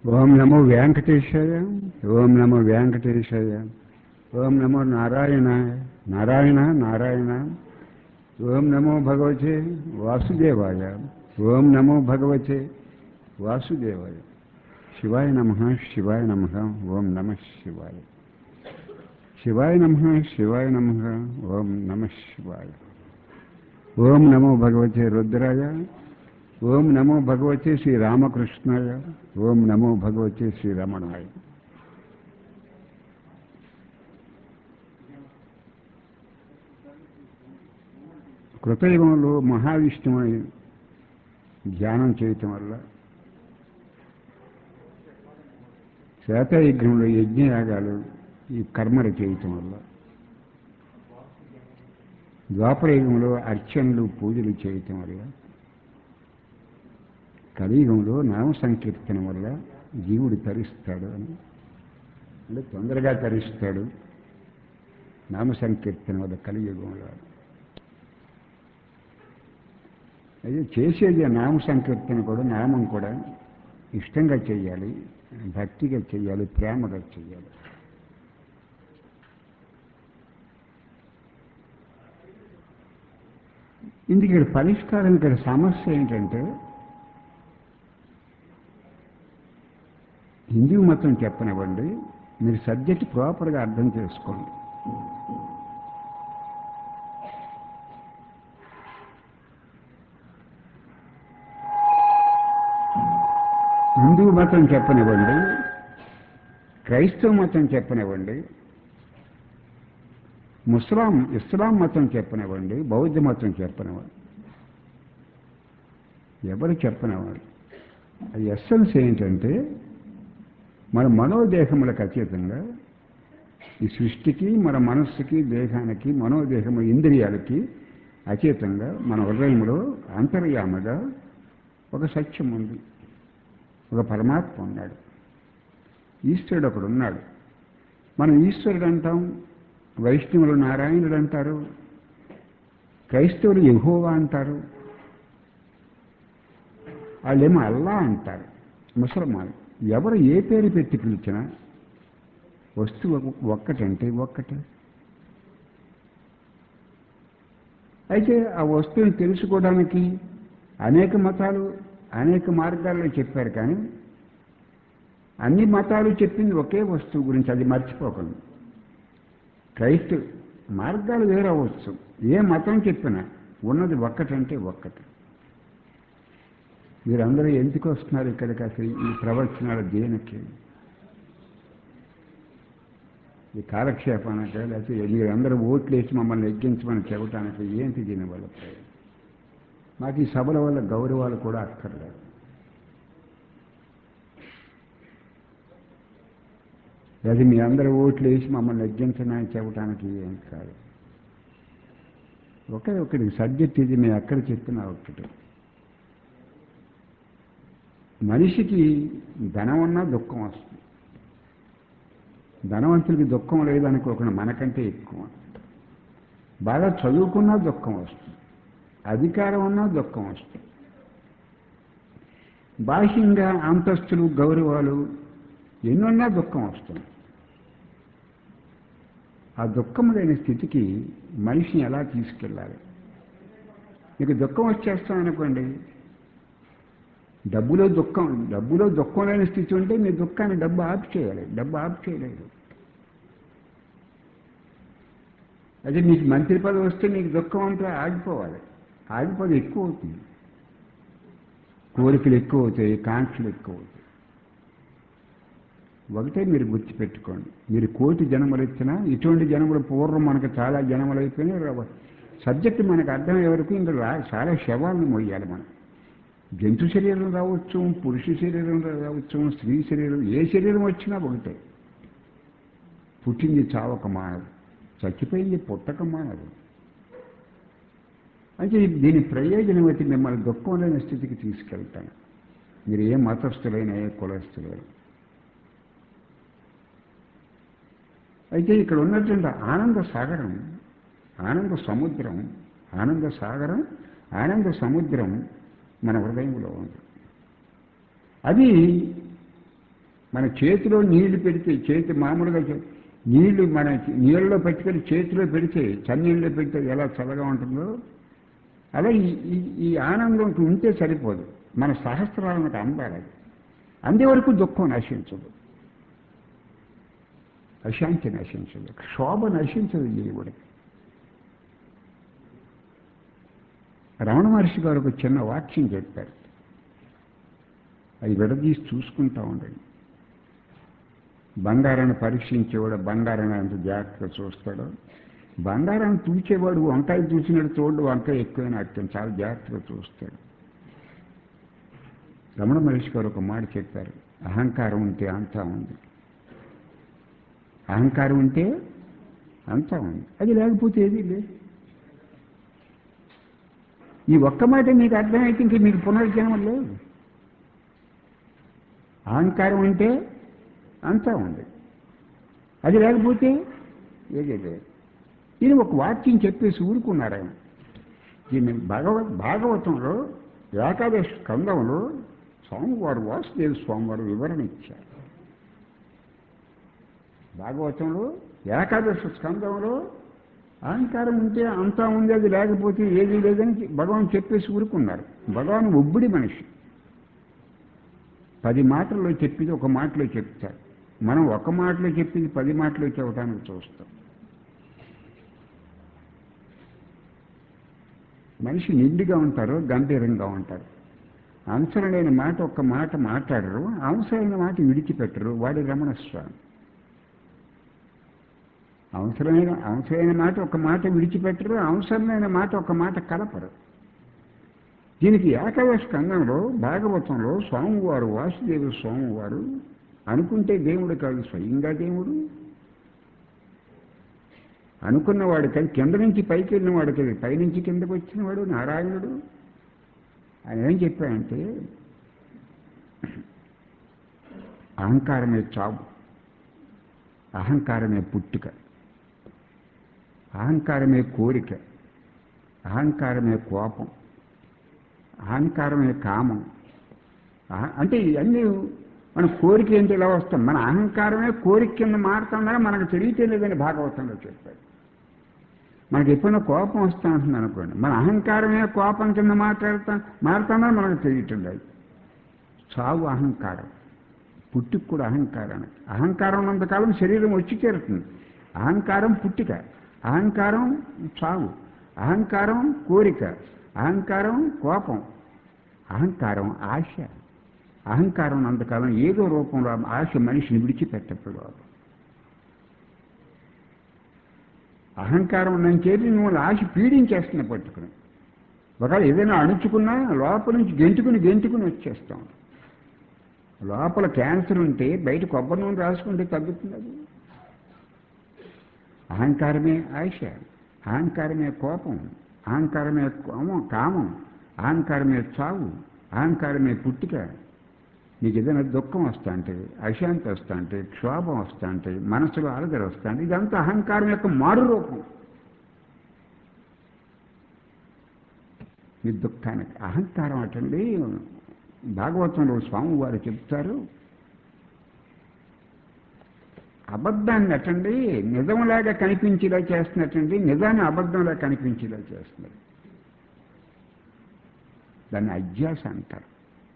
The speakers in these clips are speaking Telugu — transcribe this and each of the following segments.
ఓం నమో వెంకటేశాయ ఓం నమో వెంకటేశాయ ఓం నమో నారాయణాయ నారాయణ నారాయణ ఓం నమో భగవతే వాసుదేవాయ ఓం నమో భగవతే వాసుదేవాయ శివాయ నమ శివాయ నమ ఓం నమ శివాయ శివాయ నమ శివాయ నమ ఓం నమ శివాయ ఓం నమో భగవతే రుద్రాయ ఓం నమో భగవతే శ్రీ రామకృష్ణాయ ఓం నమో భగవతే శ్రీ రమణాయ కృతయుగంలో మహావిష్ణువుని ధ్యానం చేయటం వల్ల శ్వేతయజ్ఞంలో యజ్ఞయాగాలు ఈ కర్మలు చేయటం వల్ల ద్వాపరయుగంలో అర్చనలు పూజలు చేయటం వల్ల కలియుగంలో నామ సంకీర్తన వల్ల జీవుడు తరిస్తాడు అని అంటే తొందరగా తరిస్తాడు నామ సంకీర్తన వల్ల కలియుగంలో అయితే చేసేది ఆ నామ సంకీర్తన కూడా నామం కూడా ఇష్టంగా చేయాలి భక్తిగా చేయాలి ప్రేమగా చేయాలి ఇందుకు ఇక్కడ పరిష్కారం ఇక్కడ సమస్య ఏంటంటే హిందూ మతం చెప్పనివ్వండి మీరు సబ్జెక్ట్ ప్రాపర్గా అర్థం చేసుకోండి హిందూ మతం చెప్పనివ్వండి క్రైస్తవ మతం చెప్పనివ్వండి ముస్లాం ఇస్లాం మతం చెప్పనివ్వండి బౌద్ధ మతం చెప్పనివ్వండి ఎవరు చెప్పనివ్వండి అది ఎస్సెన్స్ ఏంటంటే మన మనోదేహములకు అతీతంగా ఈ సృష్టికి మన మనస్సుకి దేహానికి మనోదేహము ఇంద్రియాలకి అతీతంగా మన హృదయంలో అంతర్యామగా ఒక సత్యం ఉంది ఒక పరమాత్మ ఉన్నాడు ఈశ్వరుడు ఒకడు ఉన్నాడు మనం ఈశ్వరుడు అంటాం వైష్ణవులు నారాయణుడు అంటారు క్రైస్తవులు యహోవా అంటారు వాళ్ళేమో అల్లా అంటారు ముసల్మాన్ ఎవరు ఏ పేరు పెట్టి పిలిచినా వస్తువు ఒక్కటంటే ఒక్కటే అయితే ఆ వస్తువుని తెలుసుకోవడానికి అనేక మతాలు అనేక మార్గాల్లో చెప్పారు కానీ అన్ని మతాలు చెప్పింది ఒకే వస్తువు గురించి అది మర్చిపోకండి క్రైస్తవ మార్గాలు వేరవచ్చు ఏ మతం చెప్పినా ఉన్నది ఒక్కటంటే ఒక్కటి మీరందరూ ఎందుకు వస్తున్నారు ఇక్కడికి అసలు ఈ ప్రవచనాల దేనికి ఈ కాలక్షేపానికి లేకపోతే మీరందరూ ఓట్లు వేసి మమ్మల్ని ఎక్కించమని చెప్పడానికి ఏంటి దీనివల్ల మాకు ఈ సభల వల్ల గౌరవాలు కూడా అక్కర్లేదు అది మీ అందరూ ఓట్లు వేసి మమ్మల్ని నెగ్గించనని చెప్పడానికి ఏం కాదు ఒకే ఒకటి సబ్జెక్ట్ ఇది మేము ఎక్కడ చెప్పినా ఒకటి మనిషికి ధనం ఉన్నా దుఃఖం వస్తుంది ధనవంతుడికి దుఃఖం లేదనుకోకుండా మనకంటే ఎక్కువ బాగా చదువుకున్నా దుఃఖం వస్తుంది అధికారం ఉన్నా దుఃఖం వస్తుంది బాహ్యంగా అంతస్తులు గౌరవాలు ఎన్నున్నా దుఃఖం వస్తుంది ఆ దుఃఖం లేని స్థితికి మనిషిని ఎలా తీసుకెళ్ళాలి మీకు దుఃఖం వచ్చేస్తాం అనుకోండి డబ్బులో దుఃఖం డబ్బులో దుఃఖం లేని స్థితి ఉంటే మీ దుఃఖాన్ని డబ్బు ఆపు చేయాలి డబ్బు ఆపు చేయలేదు అదే మీకు మంత్రి పదవి వస్తే మీకు దుఃఖం అంతా ఆగిపోవాలి ఆగిపోతే ఎక్కువ అవుతుంది కోరికలు ఎక్కువ అవుతాయి కాంక్షలు ఎక్కువ అవుతాయి ఒకటే మీరు గుర్తుపెట్టుకోండి మీరు కోటి జన్మలు ఇచ్చినా ఇటువంటి జన్మలు పూర్వం మనకు చాలా జన్మలు అయిపోయినాయి సబ్జెక్ట్ మనకు అర్థమయ్యే వరకు ఇంకా చాలా శవాలను మొయ్యాలి మనం జంతు శరీరం రావచ్చు పురుష శరీరం రావచ్చు స్త్రీ శరీరం ఏ శరీరం వచ్చినా ఒకటే పుట్టింది చావక మానదు చచ్చిపోయింది పుట్టక మానదు అంటే దీని ప్రయోజనం అయితే మిమ్మల్ని దుఃఖం లేని స్థితికి తీసుకెళ్తాను మీరు ఏ మతస్థులైన ఏ కులస్థులైన అయితే ఇక్కడ ఉన్నటువంటి ఆనంద సాగరం ఆనంద సముద్రం ఆనంద సాగరం ఆనంద సముద్రం మన హృదయంలో ఉంది అది మన చేతిలో నీళ్లు పెడితే చేతి మామూలుగా చే- నీళ్లు మన నీళ్ళలో పెట్టుకొని చేతిలో పెడితే చన్నీళ్ళలో పెడితే ఎలా చల్లగా ఉంటుందో అలా ఈ ఈ- ఈ ఆనందం ఉంటే సరిపోదు మన సహస్రాలకు అందాలి అది. అందే వరకు దుఃఖం నశించదు అశాంతి నశించదు శోభ నశించదు జీవుడికి రమణ మహర్షి గారు ఒక చిన్న వాక్యం చెప్పారు అది విడదీసి చూసుకుంటా ఉండండి బంగారాన్ని పరీక్షించేవాడు బంగారాన్ని అంత జాగ్రత్తగా చూస్తాడు బంగారాన్ని తూచేవాడు వంకాయ చూసినట్టు చూడు వంకాయ ఎక్కువైన అర్థం చాలా జాగ్రత్తగా చూస్తాడు రమణ మహర్షి గారు ఒక మాట చెప్పారు అహంకారం ఉంటే అంతా ఉంది అహంకారం ఉంటే అంతా ఉంది అది లేకపోతే ఏది లేదు ఈ ఒక్క మాట మీకు అర్థమైతే ఇంక మీకు పునర్జన్మ లేదు అహంకారం అంటే అంతా ఉంది అది లేకపోతే ఏది లేదు ఈయన ఒక వాక్యం చెప్పేసి ఊరుకున్నారు ఆయన దీన్ని భగవ భాగవతంలో ఏకాదశ స్కందంలో స్వామివారు వాసుదేవ స్వామివారు వివరణ ఇచ్చారు భాగవతంలో ఏకాదశ స్కందంలో అహంకారం ఉంటే అంతా ఉంది అది లేకపోతే ఏది లేదని భగవాన్ చెప్పేసి ఊరుకున్నారు భగవాన్ ఒబ్బిడి మనిషి పది మాటల్లో చెప్పింది ఒక మాటలో చెప్తారు మనం ఒక మాటలో చెప్పింది పది మాటలో చెప్పడానికి చూస్తాం మనిషి నిండుగా ఉంటారు గంభీరంగా ఉంటారు అవసరం లేని మాట ఒక్క మాట మాట్లాడరు అవసరమైన మాట విడిచిపెట్టరు వాడి రమణ స్వామి అవసరమైన అవసరమైన మాట ఒక మాట విడిచిపెట్టరు అవసరమైన మాట ఒక మాట కలపరు దీనికి ఏకాదశ కందంలో భాగవతంలో స్వామివారు వాసుదేవ స్వామివారు అనుకుంటే దేవుడు కాదు స్వయంగా దేవుడు అనుకున్నవాడు కానీ కింద నుంచి పైకి వెళ్ళినవాడు కదా పైనుంచి కిందకు వచ్చినవాడు నారాయణుడు ఆయన ఏం చెప్పాడంటే అహంకారమే చావు అహంకారమే పుట్టుక అహంకారమే కోరిక అహంకారమే కోపం అహంకారమే కామం అహ- అంటే ఇవన్నీ మన కోరిక ఏంటి ఇలా వస్తాం మన అహంకారమే కోరిక కింద మారుతుందని మనకు తెలియటలేదని భాగవతంలో చెప్పాడు మనకి ఎప్పుడైనా కోపం వస్తా ఉంటుంది అనుకోండి మన అహంకారమే కోపం కింద మాట్లాడుతా మారుతుందని మనకు తెలియటం లేదు చావు అహంకారం పుట్టుకు కూడా అహంకారాన్ని అహంకారం ఉన్నంతకాలం శరీరం వచ్చి తీరుతుంది అహంకారం పుట్టిక అహంకారం చావు అహంకారం కోరిక అహంకారం కోపం అహంకారం ఆశ అహంకారం ఉన్నంతకాలం ఏదో రూపంలో ఆశ మనిషిని విడిచిపెట్టప్పుడు అహంకారం ఉన్నని చేతి మిమ్మల్ని ఆశ పీడించేస్తున్న పట్టుకుని ఒకవేళ ఏదైనా అణుచుకున్నా లోపల నుంచి గెంటుకుని గెంటుకుని వచ్చేస్తాం లోపల క్యాన్సర్ ఉంటే బయట కొబ్బరి నూనె రాసుకుంటే తగ్గుతుంది అది అహంకారమే ఆశ అహంకారమే కోపం అహంకారమే కోమం కామం అహంకారమే చావు అహంకారమే పుట్టిక నీకు ఏదైనా దుఃఖం వస్తా అంటే అశాంతి వస్తా అంటే క్షోభం వస్తా అంటే మనసులో అలగర వస్తా అంటే ఇదంతా అహంకారం యొక్క మారు రూపం ఈ దుఃఖానికి అహంకారం అటండి భాగవతంలో స్వామివారు చెప్తారు అబద్ధాన్ని అటండి నిజంలాగా కనిపించేలా చేస్తున్నట్టండి నిజాన్ని అబద్ధంలా కనిపించేలా చేస్తున్నారు దాన్ని అజ్ఞాస అంటారు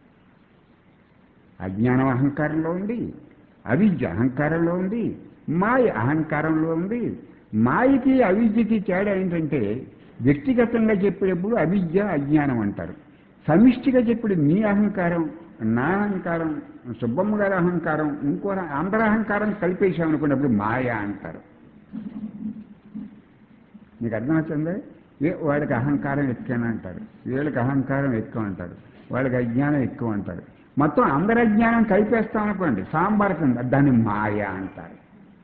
అజ్ఞానం అహంకారంలో ఉంది అవిద్య అహంకారంలో ఉంది మాయ అహంకారంలో ఉంది మాయకి అవిద్యకి తేడా ఏంటంటే వ్యక్తిగతంగా చెప్పేటప్పుడు అవిద్య అజ్ఞానం అంటారు సమిష్టిగా చెప్పేది మీ అహంకారం నా అహంకారం సుబ్బమ్మ గారి అహంకారం ఇంకో అందరి అహంకారం కలిపేసామనుకున్నప్పుడు మాయ అంటారు మీకు అర్థమవుతుంది ఏ వాడికి అహంకారం ఎక్కువ అంటారు వీళ్ళకి అహంకారం ఎక్కువ అంటారు వాళ్ళకి అజ్ఞానం ఎక్కువ అంటారు మొత్తం అందరి అజ్ఞానం కలిపేస్తాం అనుకోండి సాంబార్ కింద దాన్ని మాయ అంటారు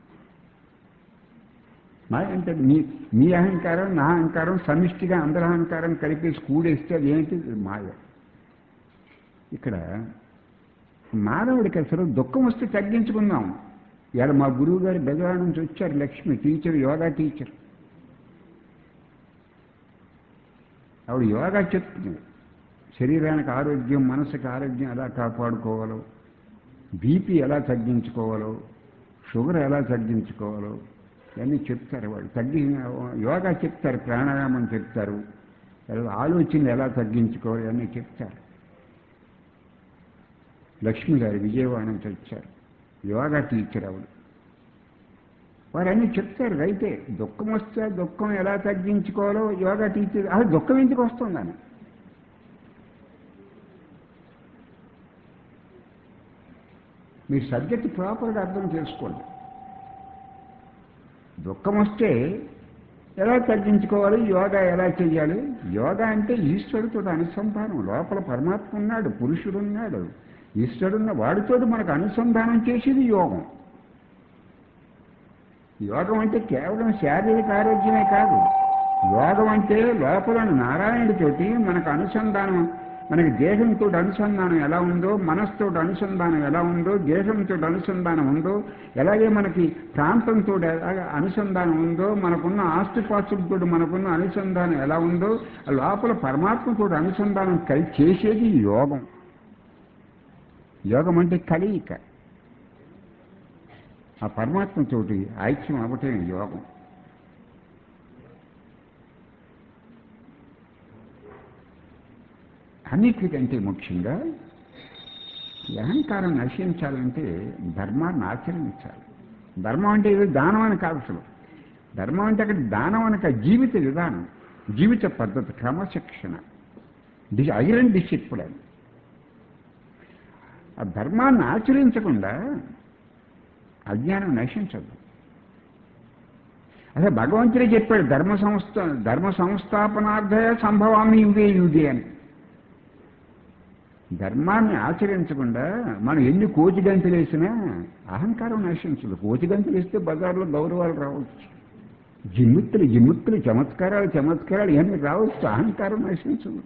మాయ అంటే మీ మీ అహంకారం నా అహంకారం సమిష్టిగా అందరి అహంకారం కలిపేసి కూడేస్తే అది ఏంటి మాయ ఇక్కడ మానవుడికి అసలు దుఃఖం వస్తే తగ్గించుకుందాం ఇవాళ మా గురువు గారు బెజవాడ నుంచి వచ్చారు లక్ష్మి టీచర్ యోగా టీచర్ ఆవిడ యోగా చెప్తుంది శరీరానికి ఆరోగ్యం మనసుకి ఆరోగ్యం ఎలా కాపాడుకోవాలో బీపీ ఎలా తగ్గించుకోవాలో షుగర్ ఎలా తగ్గించుకోవాలో ఇవన్నీ చెప్తారు వాళ్ళు తగ్గి యోగా చెప్తారు ప్రాణాయామం చెప్తారు తర్వాత ఆలోచనలు ఎలా తగ్గించుకోవాలి ఇవన్నీ చెప్తారు లక్ష్మి గారు విజయవాడ నుంచి వచ్చారు యోగా టీచర్ ఆవిడ వారు అన్నీ చెప్తారు అయితే దుఃఖం వస్తే ఆ దుఃఖం ఎలా తగ్గించుకోవాలో యోగా టీచర్ అసలు దుఃఖం ఎందుకు వస్తుందని మీరు సబ్జెక్ట్ ప్రాపర్గా అర్థం చేసుకోండి దుఃఖం వస్తే ఎలా తగ్గించుకోవాలి యోగా ఎలా చేయాలి యోగా అంటే ఈశ్వరుతో అనుసంధానం లోపల పరమాత్మ ఉన్నాడు పురుషుడు ఉన్నాడు ఈశ్వరున్న వాడితో మనకు అనుసంధానం చేసేది యోగం యోగం అంటే కేవలం శారీరక ఆరోగ్యమే కాదు యోగం అంటే లోపల నారాయణుడితోటి మనకు అనుసంధానం మనకి దేహంతో అనుసంధానం ఎలా ఉందో మనస్సుతో అనుసంధానం ఎలా ఉందో దేహంతో అనుసంధానం ఉందో అలాగే మనకి ప్రాంతంతో ఎలాగ అనుసంధానం ఉందో మనకున్న ఆస్తిపాస్తులతో మనకున్న అనుసంధానం ఎలా ఉందో ఆ లోపల పరమాత్మతో అనుసంధానం కలిసి చేసేది యోగం యోగం అంటే కలయిక ఆ పరమాత్మతోటి ఐక్యం అవ్వటం యోగం అన్నిటికంటే ముఖ్యంగా ఈ అహంకారం నశించాలంటే ధర్మాన్ని ఆచరించాలి ధర్మం అంటే ఇది దానం అని కాదు అసలు ధర్మం అంటే అక్కడ దానం అనక జీవిత విధానం జీవిత పద్ధతి క్రమశిక్షణ డి ఐరన్ డిసిప్లిన్ ఆ ధర్మాన్ని ఆచరించకుండా అజ్ఞానం నశించదు అదే భగవంతుడే చెప్పాడు ధర్మ సంస్థ ధర్మ సంస్థాపనార్థయ సంభవామి యుగే యుగే అని ధర్మాన్ని ఆచరించకుండా మనం ఎన్ని కోటి గంటలు వేసినా అహంకారం నశించదు కోటి గంటలు వేస్తే బజార్లో గౌరవాలు రావచ్చు జిమ్మిత్తులు జిమ్మిత్తులు చమత్కారాలు చమత్కారాలు ఇవన్నీ రావచ్చు అహంకారం నశించదు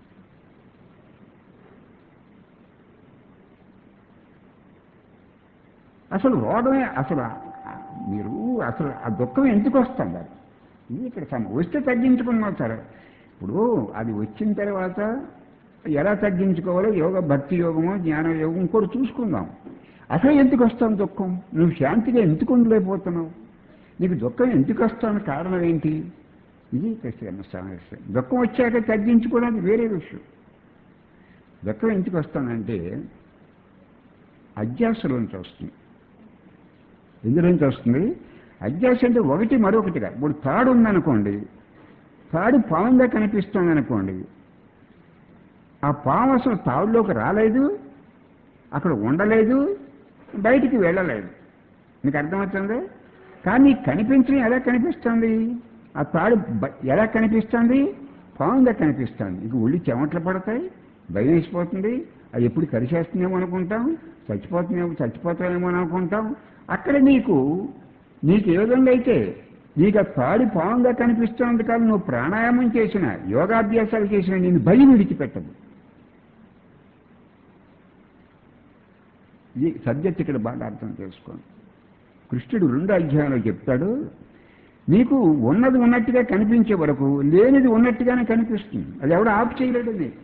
అసలు రోగమే అసలు ఆ- మీరు అసలు ఆ దుఃఖం ఎందుకు వస్తుంది అది ఇది ఇక్కడ సమ వస్తే తగ్గించుకున్నాం సరే ఇప్పుడు అది వచ్చిన తర్వాత ఎలా తగ్గించుకోవాలో యోగ భక్తి యోగమో జ్ఞాన యోగం ఇంకోటి చూసుకుందాం అసలు ఎందుకు వస్తాను దుఃఖం నువ్వు శాంతిగా ఎందుకు ఉండలేకపోతున్నావు నీకు దుఃఖం ఎందుకు వస్తాను కారణం ఏంటి ఇది ఇక్కడ సమస్య దుఃఖం వచ్చాక తగ్గించుకోవడానికి వేరే విషయం దుఃఖం ఎందుకు వస్తానంటే అధ్యాసలోంచి వస్తుంది ఎందులోంచి వస్తుంది అధ్యాస అంటే ఒకటి మరొకటిగా ఇప్పుడు తాడు ఉందనుకోండి తాడు పాముగా కనిపిస్తుంది అనుకోండి ఆ పాము అసలు తాడులోకి రాలేదు అక్కడ ఉండలేదు బయటికి వెళ్ళలేదు మీకు అర్థమవుతుంది కానీ కనిపించడం ఎలా కనిపిస్తుంది ఆ తాడు బ- ఎలా కనిపిస్తుంది పాముగా కనిపిస్తుంది ఇంక ఒళ్ళు చెమట్లు పడతాయి భయం వేసిపోతుంది అది ఎప్పుడు కరిచేస్తుందేమో అనుకుంటాం చచ్చిపోతుందేమో చచ్చిపోతామేమో అని అనుకుంటాం అక్కడ నీకు నీకు ఏ విధంగా అయితే నీకు ఆ తాడి పాముగా కనిపిస్తున్నది కాదు నువ్వు ప్రాణాయామం చేసిన యోగాభ్యాసాలు చేసిన నేను భయం విడిచిపెట్టదు ఈ సబ్జెక్ట్ ఇక్కడ బాగా అర్థం చేసుకోండి కృష్ణుడు రెండు అధ్యాయంలో చెప్తాడు నీకు ఉన్నది ఉన్నట్టుగా కనిపించే వరకు లేనిది ఉన్నట్టుగానే కనిపిస్తుంది అది ఎవడు ఆఫ్ చేయలేడు నీకు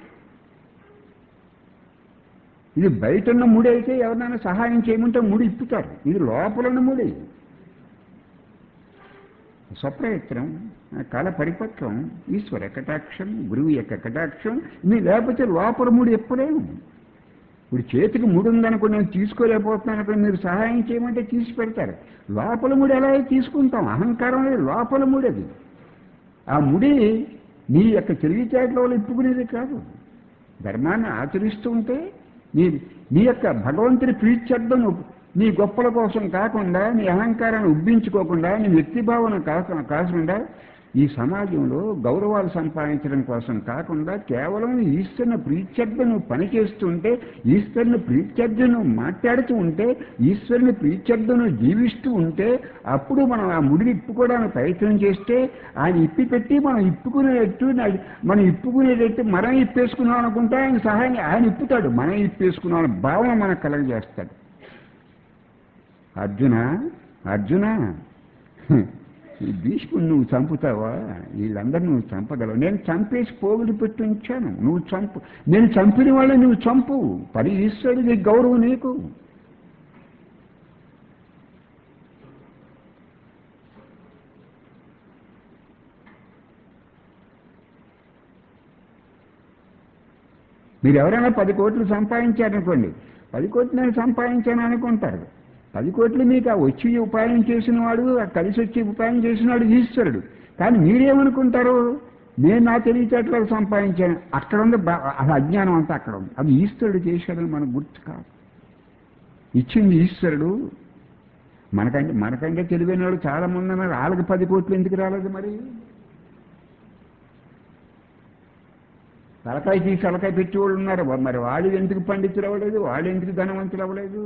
ఇది బయట ఉన్న ముడి అయితే ఎవరినైనా సహాయం చేయమంటే ముడి ఇప్పుతారు ఇది లోపల ఉన్న ముడి స్వప్రయత్నం కాల పరిపక్వం ఈశ్వర కటాక్షం గురువు యొక్క కటాక్షం మీ లేకపోతే లోపల ముడి ఎప్పుడేము ఇప్పుడు చేతికి ముడి ఉందనుకో నేను తీసుకోలేకపోతున్నాను అనుకో మీరు సహాయం చేయమంటే తీసి పెడతారు లోపల ముడి ఎలా అయితే తీసుకుంటాం అహంకారం అనేది లోపల ముడి అది ఆ ముడి నీ యొక్క తెలివితేటల వల్ల ఇప్పుకునేది కాదు ధర్మాన్ని ఆచరిస్తూ ఉంటే నీ నీ యొక్క భగవంతుని ప్రీత్యర్థం నీ గొప్పల కోసం కాకుండా నీ అహంకారాన్ని ఉబ్బించుకోకుండా నీ వ్యక్తిభావన కాకుండా కాకుండా ఈ సమాజంలో గౌరవాలు సంపాదించడం కోసం కాకుండా కేవలం ఈశ్వరుని ప్రీత్యర్థం నువ్వు పనిచేస్తుంటే ఈశ్వరుని ప్రీత్యర్థం నువ్వు మాట్లాడుతూ ఉంటే ఈశ్వరుని ప్రీత్యర్థం నువ్వు జీవిస్తూ ఉంటే అప్పుడు మనం ఆ ముడిని ఇప్పుకోవడానికి ప్రయత్నం చేస్తే ఆయన ఇప్పి పెట్టి మనం ఇప్పుకునేటట్టు నా- మనం ఇప్పుకునేటట్టు మనం ఇప్పేసుకున్నాం అనుకుంటే ఆయన సహాయం ఆయన ఇప్పుతాడు మనం ఇప్పేసుకున్నాం అనే భావన మనకు కలగజేస్తాడు అర్జున అర్జున ఈ భీష్ముడు నువ్వు చంపుతావా వీళ్ళందరూ నువ్వు చంపగలవు నేను చంపేసి పోగులు పెట్టి ఉంచాను నువ్వు చంపు నేను చంపిన వాళ్ళని నువ్వు చంపు పరి ఈశ్వరుడి గౌరవం నీకు మీరు ఎవరైనా పది కోట్లు సంపాదించారనుకోండి పది కోట్లు నేను సంపాదించాను అనుకుంటారు పది కోట్లు మీకు ఆ వచ్చి ఉపాయం చేసిన వాడు ఆ కలిసి వచ్చి ఉపాయం చేసిన వాడు ఈశ్వరుడు కానీ మీరేమనుకుంటారు నేను నా తెలివితేటలకు సంపాదించాను అక్కడ ఉంది బా- అది అజ్ఞానం అంతా అక్కడ ఉంది అది ఈశ్వరుడు చేశాడని మనకు గుర్తు కాదు ఇచ్చింది ఈశ్వరుడు మనకంటే మనకంటే తెలివైన వాళ్ళు చాలా మంది ఉన్నారు వాళ్ళకి పది కోట్లు ఎందుకు రాలేదు మరి తలకాయ తీసి తలకాయ పెట్టేవాళ్ళు ఉన్నారు మరి వాళ్ళు ఎందుకు పండితులు అవ్వలేదు వాళ్ళు ఎందుకు ధనవంతులు అవ్వలేదు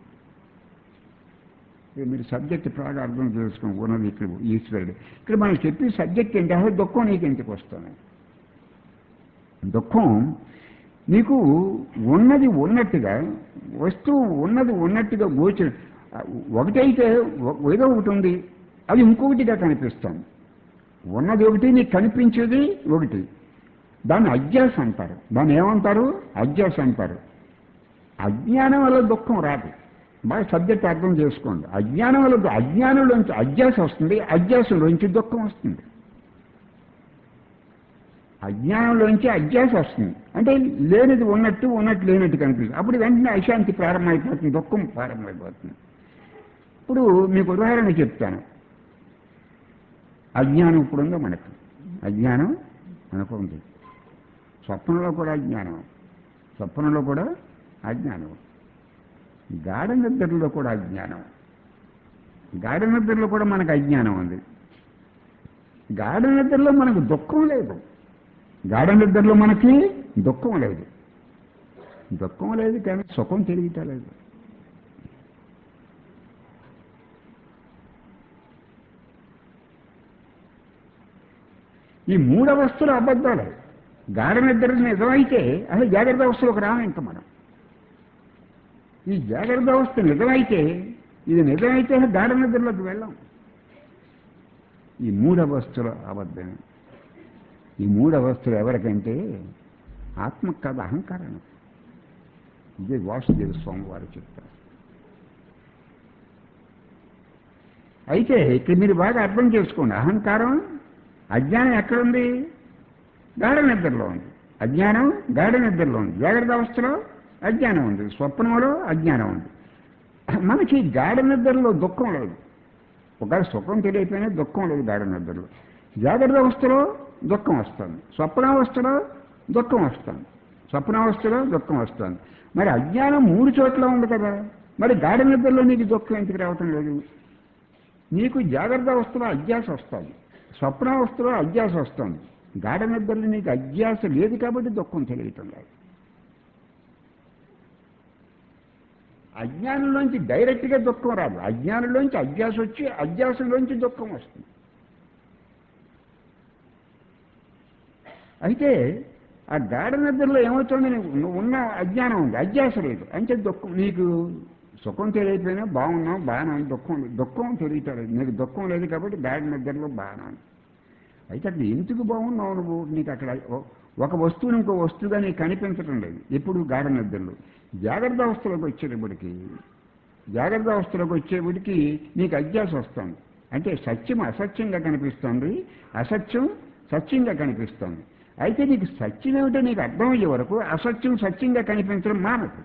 ఇక మీరు సబ్జెక్ట్ బాగా అర్థం చేసుకోండి ఉన్నది ఇక్కడ ఈశ్వరుడు ఇక్కడ మనం చెప్పే సబ్జెక్ట్ ఏంటి అసలు దుఃఖం నీకు ఎందుకు వస్తుంది దుఃఖం నీకు ఉన్నది ఉన్నట్టుగా వస్తువు ఉన్నది ఉన్నట్టుగా గోచర ఒకటైతే ఒ- ఏదో ఒకటి ఉంది అది ఇంకొకటిగా కనిపిస్తుంది ఉన్నది ఒకటి నీకు కనిపించేది ఒకటి దాన్ని అజ్ఞాస అంటారు దాన్ని ఏమంటారు అజ్ఞాస అంటారు అజ్ఞానం వల్ల దుఃఖం రాదు బాగా సబ్జెక్ట్ అర్థం చేసుకోండి అజ్ఞానం వల్ల అజ్ఞానంలోంచి అజ్ఞాస వస్తుంది అజ్ఞాసంలోంచి దుఃఖం వస్తుంది అజ్ఞానంలోంచి అజ్ఞాస వస్తుంది అంటే లేనిది ఉన్నట్టు ఉన్నట్టు లేనట్టు కనిపిస్తుంది అప్పుడు వెంటనే అశాంతి ప్రారంభమైపోతుంది దుఃఖం ప్రారంభమైపోతుంది ఇప్పుడు మీకు ఉదాహరణ చెప్తాను అజ్ఞానం ఇప్పుడు ఉందో మనకు అజ్ఞానం మనకు ఉంది స్వప్నంలో కూడా అజ్ఞానం స్వప్నంలో కూడా అజ్ఞానం గాఢ నిద్రలో కూడా అజ్ఞానం గాఢ నిద్రలో కూడా మనకు అజ్ఞానం ఉంది గాఢ నిద్రలో మనకు దుఃఖం లేదు గాఢ నిద్రలో మనకి దుఃఖం లేదు దుఃఖం లేదు కానీ సుఖం తెలియటలేదు ఈ మూడు అవస్థలు అబద్ధాలు గాఢ నిద్ర నిజమైతే అసలు జాగ్రత్త అవస్థలోకి రాము ఇంకా మనం ఈ జాగ్రత్త అవస్థ నిజమైతే ఇది నిజమైతే అసలు గాఢ నిద్రలోకి వెళ్ళాం ఈ మూడు అవస్థలు అబద్ధమే ఈ మూడు అవస్థలు ఎవరికంటే ఆత్మ కాదు అహంకారం ఇదే వాసుదేవ స్వామి వారు చెప్తారు అయితే ఇక్కడ మీరు బాగా అర్థం చేసుకోండి అహంకారం అజ్ఞానం ఎక్కడుంది గాఢ నిద్రలో ఉంది అజ్ఞానం గాఢ నిద్రలో ఉంది జాగ్రత్త అవస్థలో అజ్ఞానం ఉంది స్వప్నంలో అజ్ఞానం ఉంది మనకి గాఢ నిద్రలో దుఃఖం లేదు ఒకవేళ సుఖం తెలియకపోయినా దుఃఖం లేదు గాఢ నిద్రలో జాగ్రత్త అవస్థలో దుఃఖం వస్తుంది స్వప్నావస్థలో దుఃఖం వస్తుంది స్వప్నావస్థలో దుఃఖం వస్తుంది మరి అజ్ఞానం మూడు చోట్ల ఉంది కదా మరి గాఢ నిద్రలో నీకు దుఃఖం ఎందుకు రావటం లేదు నీకు జాగ్రత్త అవస్థలో అజ్ఞాస వస్తుంది స్వప్నావస్థలో అజ్ఞాస వస్తుంది గాఢ నిద్రలో నీకు అజ్ఞాస లేదు కాబట్టి దుఃఖం తెలియటం లేదు అజ్ఞానంలోంచి డైరెక్ట్గా దుఃఖం రాదు అజ్ఞానంలోంచి అజ్ఞాస వచ్చి అజ్ఞాసంలోంచి దుఃఖం వస్తుంది అయితే ఆ గాఢ నిద్రలో ఏమవుతుంది నీకు నువ్వు ఉన్న అజ్ఞానం ఉంది అజ్ఞాస లేదు అంటే దుఃఖం నీకు సుఖం తెలియకపోయినా బాగున్నావు బాగానే ఉంది దుఃఖం లేదు దుఃఖం తెలియటలేదు నీకు దుఃఖం లేదు కాబట్టి గాఢ నిద్రలో బాగానే ఉంది అయితే అక్కడ ఎందుకు బాగున్నావు నువ్వు నీకు అక్కడ ఓ- ఒక వస్తువుని ఇంకో వస్తువుగా నీకు కనిపించడం లేదు ఎప్పుడు గాఢ నిద్రలో జాగ్రత్త అవస్థలోకి వచ్చేటప్పటికి జాగ్రత్త అవస్థలోకి వచ్చేప్పటికి నీకు అజ్ఞాస వస్తుంది అంటే సత్యం అసత్యంగా కనిపిస్తుంది అసత్యం సత్యంగా కనిపిస్తుంది అయితే నీకు సత్యం ఏమిటో నీకు అర్థమయ్యే వరకు అసత్యం సత్యంగా కనిపించడం మానదు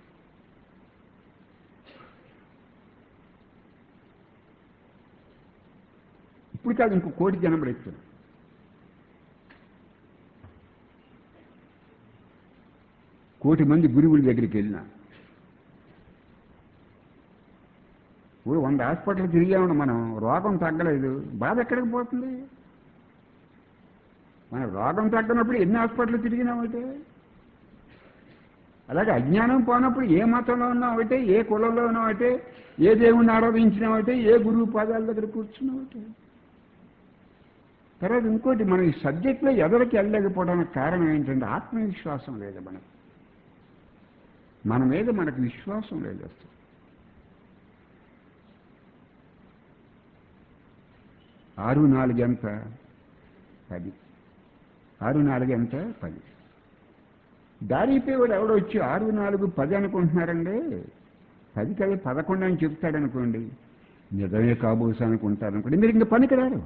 ఇప్పుడు కాదు ఇంకో కోటి జనం ఎత్తును కోటి మంది గురువుల దగ్గరికి వెళ్ళినా ఇప్పుడు వంద హాస్పిటల్ తిరిగామని మనం రోగం తగ్గలేదు బాధ ఎక్కడికి పోతుంది మన రోగం తగ్గనప్పుడు ఎన్ని హాస్పిటల్ తిరిగినామైతే అలాగే అజ్ఞానం పోనప్పుడు ఏ మతంలో ఉన్నామైతే ఏ కులంలో ఉన్నామైతే ఏ దేవుణ్ణి ఆరాధించినామైతే ఏ గురువు పాదాల దగ్గర కూర్చున్నామైతే తర్వాత ఇంకోటి మనం ఈ సబ్జెక్ట్లో ఎదరికి వెళ్ళలేకపోవడానికి కారణం ఏంటంటే ఆత్మవిశ్వాసం లేదు మనకు మన మీద మనకు విశ్వాసం లేదు అసలు ఆరు నాలుగు ఎంత పది ఆరు నాలుగు ఎంత పది దారిపోయేవాడు ఎవడో వచ్చి ఆరు నాలుగు పది అనుకుంటున్నారండి పది కదా పదకొండు అని చెప్తాడు అనుకోండి నిజమే కాబోసు అనుకుంటారు అనుకోండి మీరు ఇంకా పనికిరారు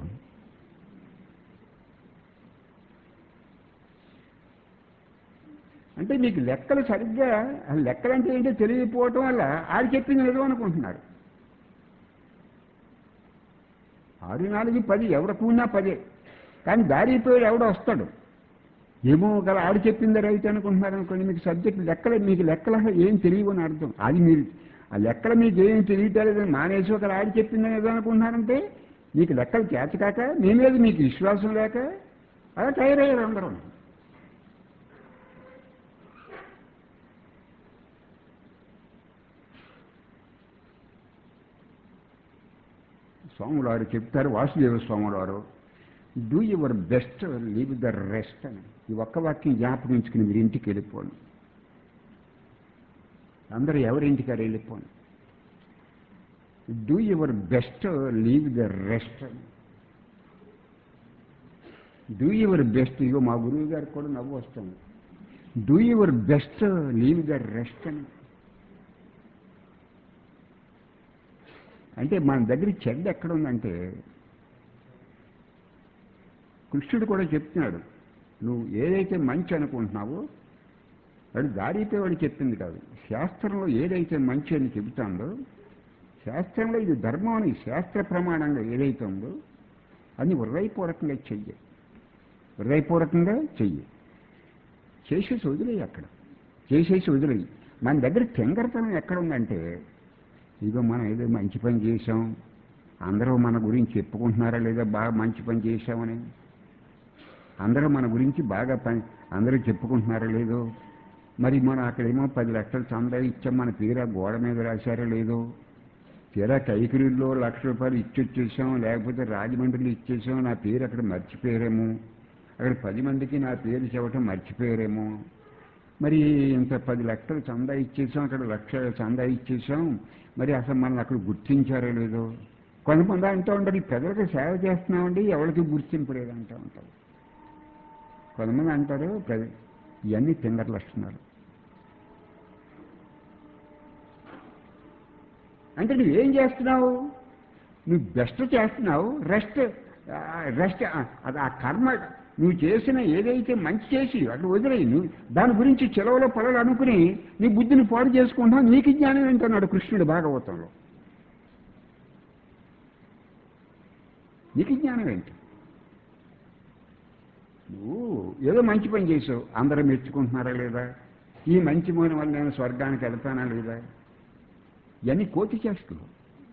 అంటే మీకు లెక్కలు సరిగ్గా ఆ లెక్కలు అంటే ఏంటో తెలియకపోవటం వల్ల ఆడు చెప్పింది నిజం అనుకుంటున్నారు ఆరు నాలుగు పది ఎవడ కూడినా పదే కానీ దారిపోయాడు ఎవడో వస్తాడు ఏమో గల ఆడు చెప్పింది రైట్ అనుకుంటున్నారు అనుకోండి మీకు సబ్జెక్ట్ లెక్కలు మీకు లెక్కల ఏం తెలియవు అని అర్థం అది మీరు ఆ లెక్కలు మీకు ఏం తెలియటలేదని మానేసి ఒక ఆడు చెప్పింది ఏదో అనుకుంటున్నారంటే మీకు లెక్కలు చేత కాక మీ మీద మీకు విశ్వాసం లేక అలా తయారయ్యారు అందరూ స్వాములు వారు చెప్తారు వాసుదేవ స్వాములు వారు do your best leave the rest అని ఈ ఒక్క వాక్యం జ్ఞాపకం ఉంచుకుని మీరు ఇంటికి వెళ్ళిపోండి అందరూ ఎవరింటికారు వెళ్ళిపోండి do your best leave the rest అని డూ యువర్ బెస్ట్ ఇగో మా గురువు గారికి కూడా నవ్వు వస్తుంది do your best leave the rest అని అంటే మన దగ్గర చెడ్డ ఎక్కడ ఉందంటే కృష్ణుడు కూడా చెప్తున్నాడు నువ్వు ఏదైతే మంచి అనుకుంటున్నావో వాడు దారిపోయేవాడు చెప్పింది కాదు శాస్త్రంలో ఏదైతే మంచి అని చెబుతాందో శాస్త్రంలో ఇది ధర్మం అని శాస్త్ర ప్రమాణంగా ఏదైతే ఉందో అన్ని హృదయపూర్వకంగా చెయ్యి హృదయపూర్వకంగా చెయ్యి చేసేసి వదిలేయి అక్కడ చేసేసి వదిలేయి మన దగ్గర తెంగరతనం ఎక్కడ ఉందంటే ఇదిగో మనం ఏదో మంచి పని చేసాం అందరూ మన గురించి చెప్పుకుంటున్నారా లేదా బాగా మంచి పని చేశామని అందరూ మన గురించి బాగా పని అందరూ చెప్పుకుంటున్నారా లేదో మరి మనం అక్కడేమో పది లక్షలు చందా ఇచ్చాం మన తీరా గోడ మీద రాశారో లేదో తీరా కైకిరిలో లక్ష రూపాయలు ఇచ్చొచ్చేసాం లేకపోతే రాజమండ్రిలో ఇచ్చేసాం నా పేరు అక్కడ మర్చిపోయారేమో అక్కడ పది మందికి నా పేరు చెప్పటం మర్చిపోయారేమో మరి ఇంత పది లక్షలు చందా ఇచ్చేసాం అక్కడ లక్ష చందా ఇచ్చేసాం మరి అసలు మనల్ని అక్కడ గుర్తించారో లేదో కొంతమంది అంటూ ఉంటారు ఈ ప్రజలకు సేవ చేస్తున్నామండి ఎవరికి గుర్తింపు లేదు అంటూ ఉంటారు కొంతమంది అంటారు ప్రజ ఇవన్నీ తింగర లక్షణాలు అంటే నువ్వేం చేస్తున్నావు నువ్వు బెస్ట్ చేస్తున్నావు రెస్ట్ రెస్ట్ అది ఆ కర్మ నువ్వు చేసిన ఏదైతే మంచి చేసి అక్కడ వదిలేయి నువ్వు దాని గురించి చెలవలో పొలలు అనుకుని నీ బుద్ధిని పాడు చేసుకుంటావు నీకు జ్ఞానం ఏంటన్నాడు కృష్ణుడు భాగవతంలో నీకు జ్ఞానం ఏంటి నువ్వు ఏదో మంచి పని చేసావు అందరూ మెచ్చుకుంటున్నారా లేదా ఈ మంచి మోని వల్ల నేను స్వర్గానికి వెళ్తానా లేదా ఇవన్నీ కోతి చేస్తున్నావు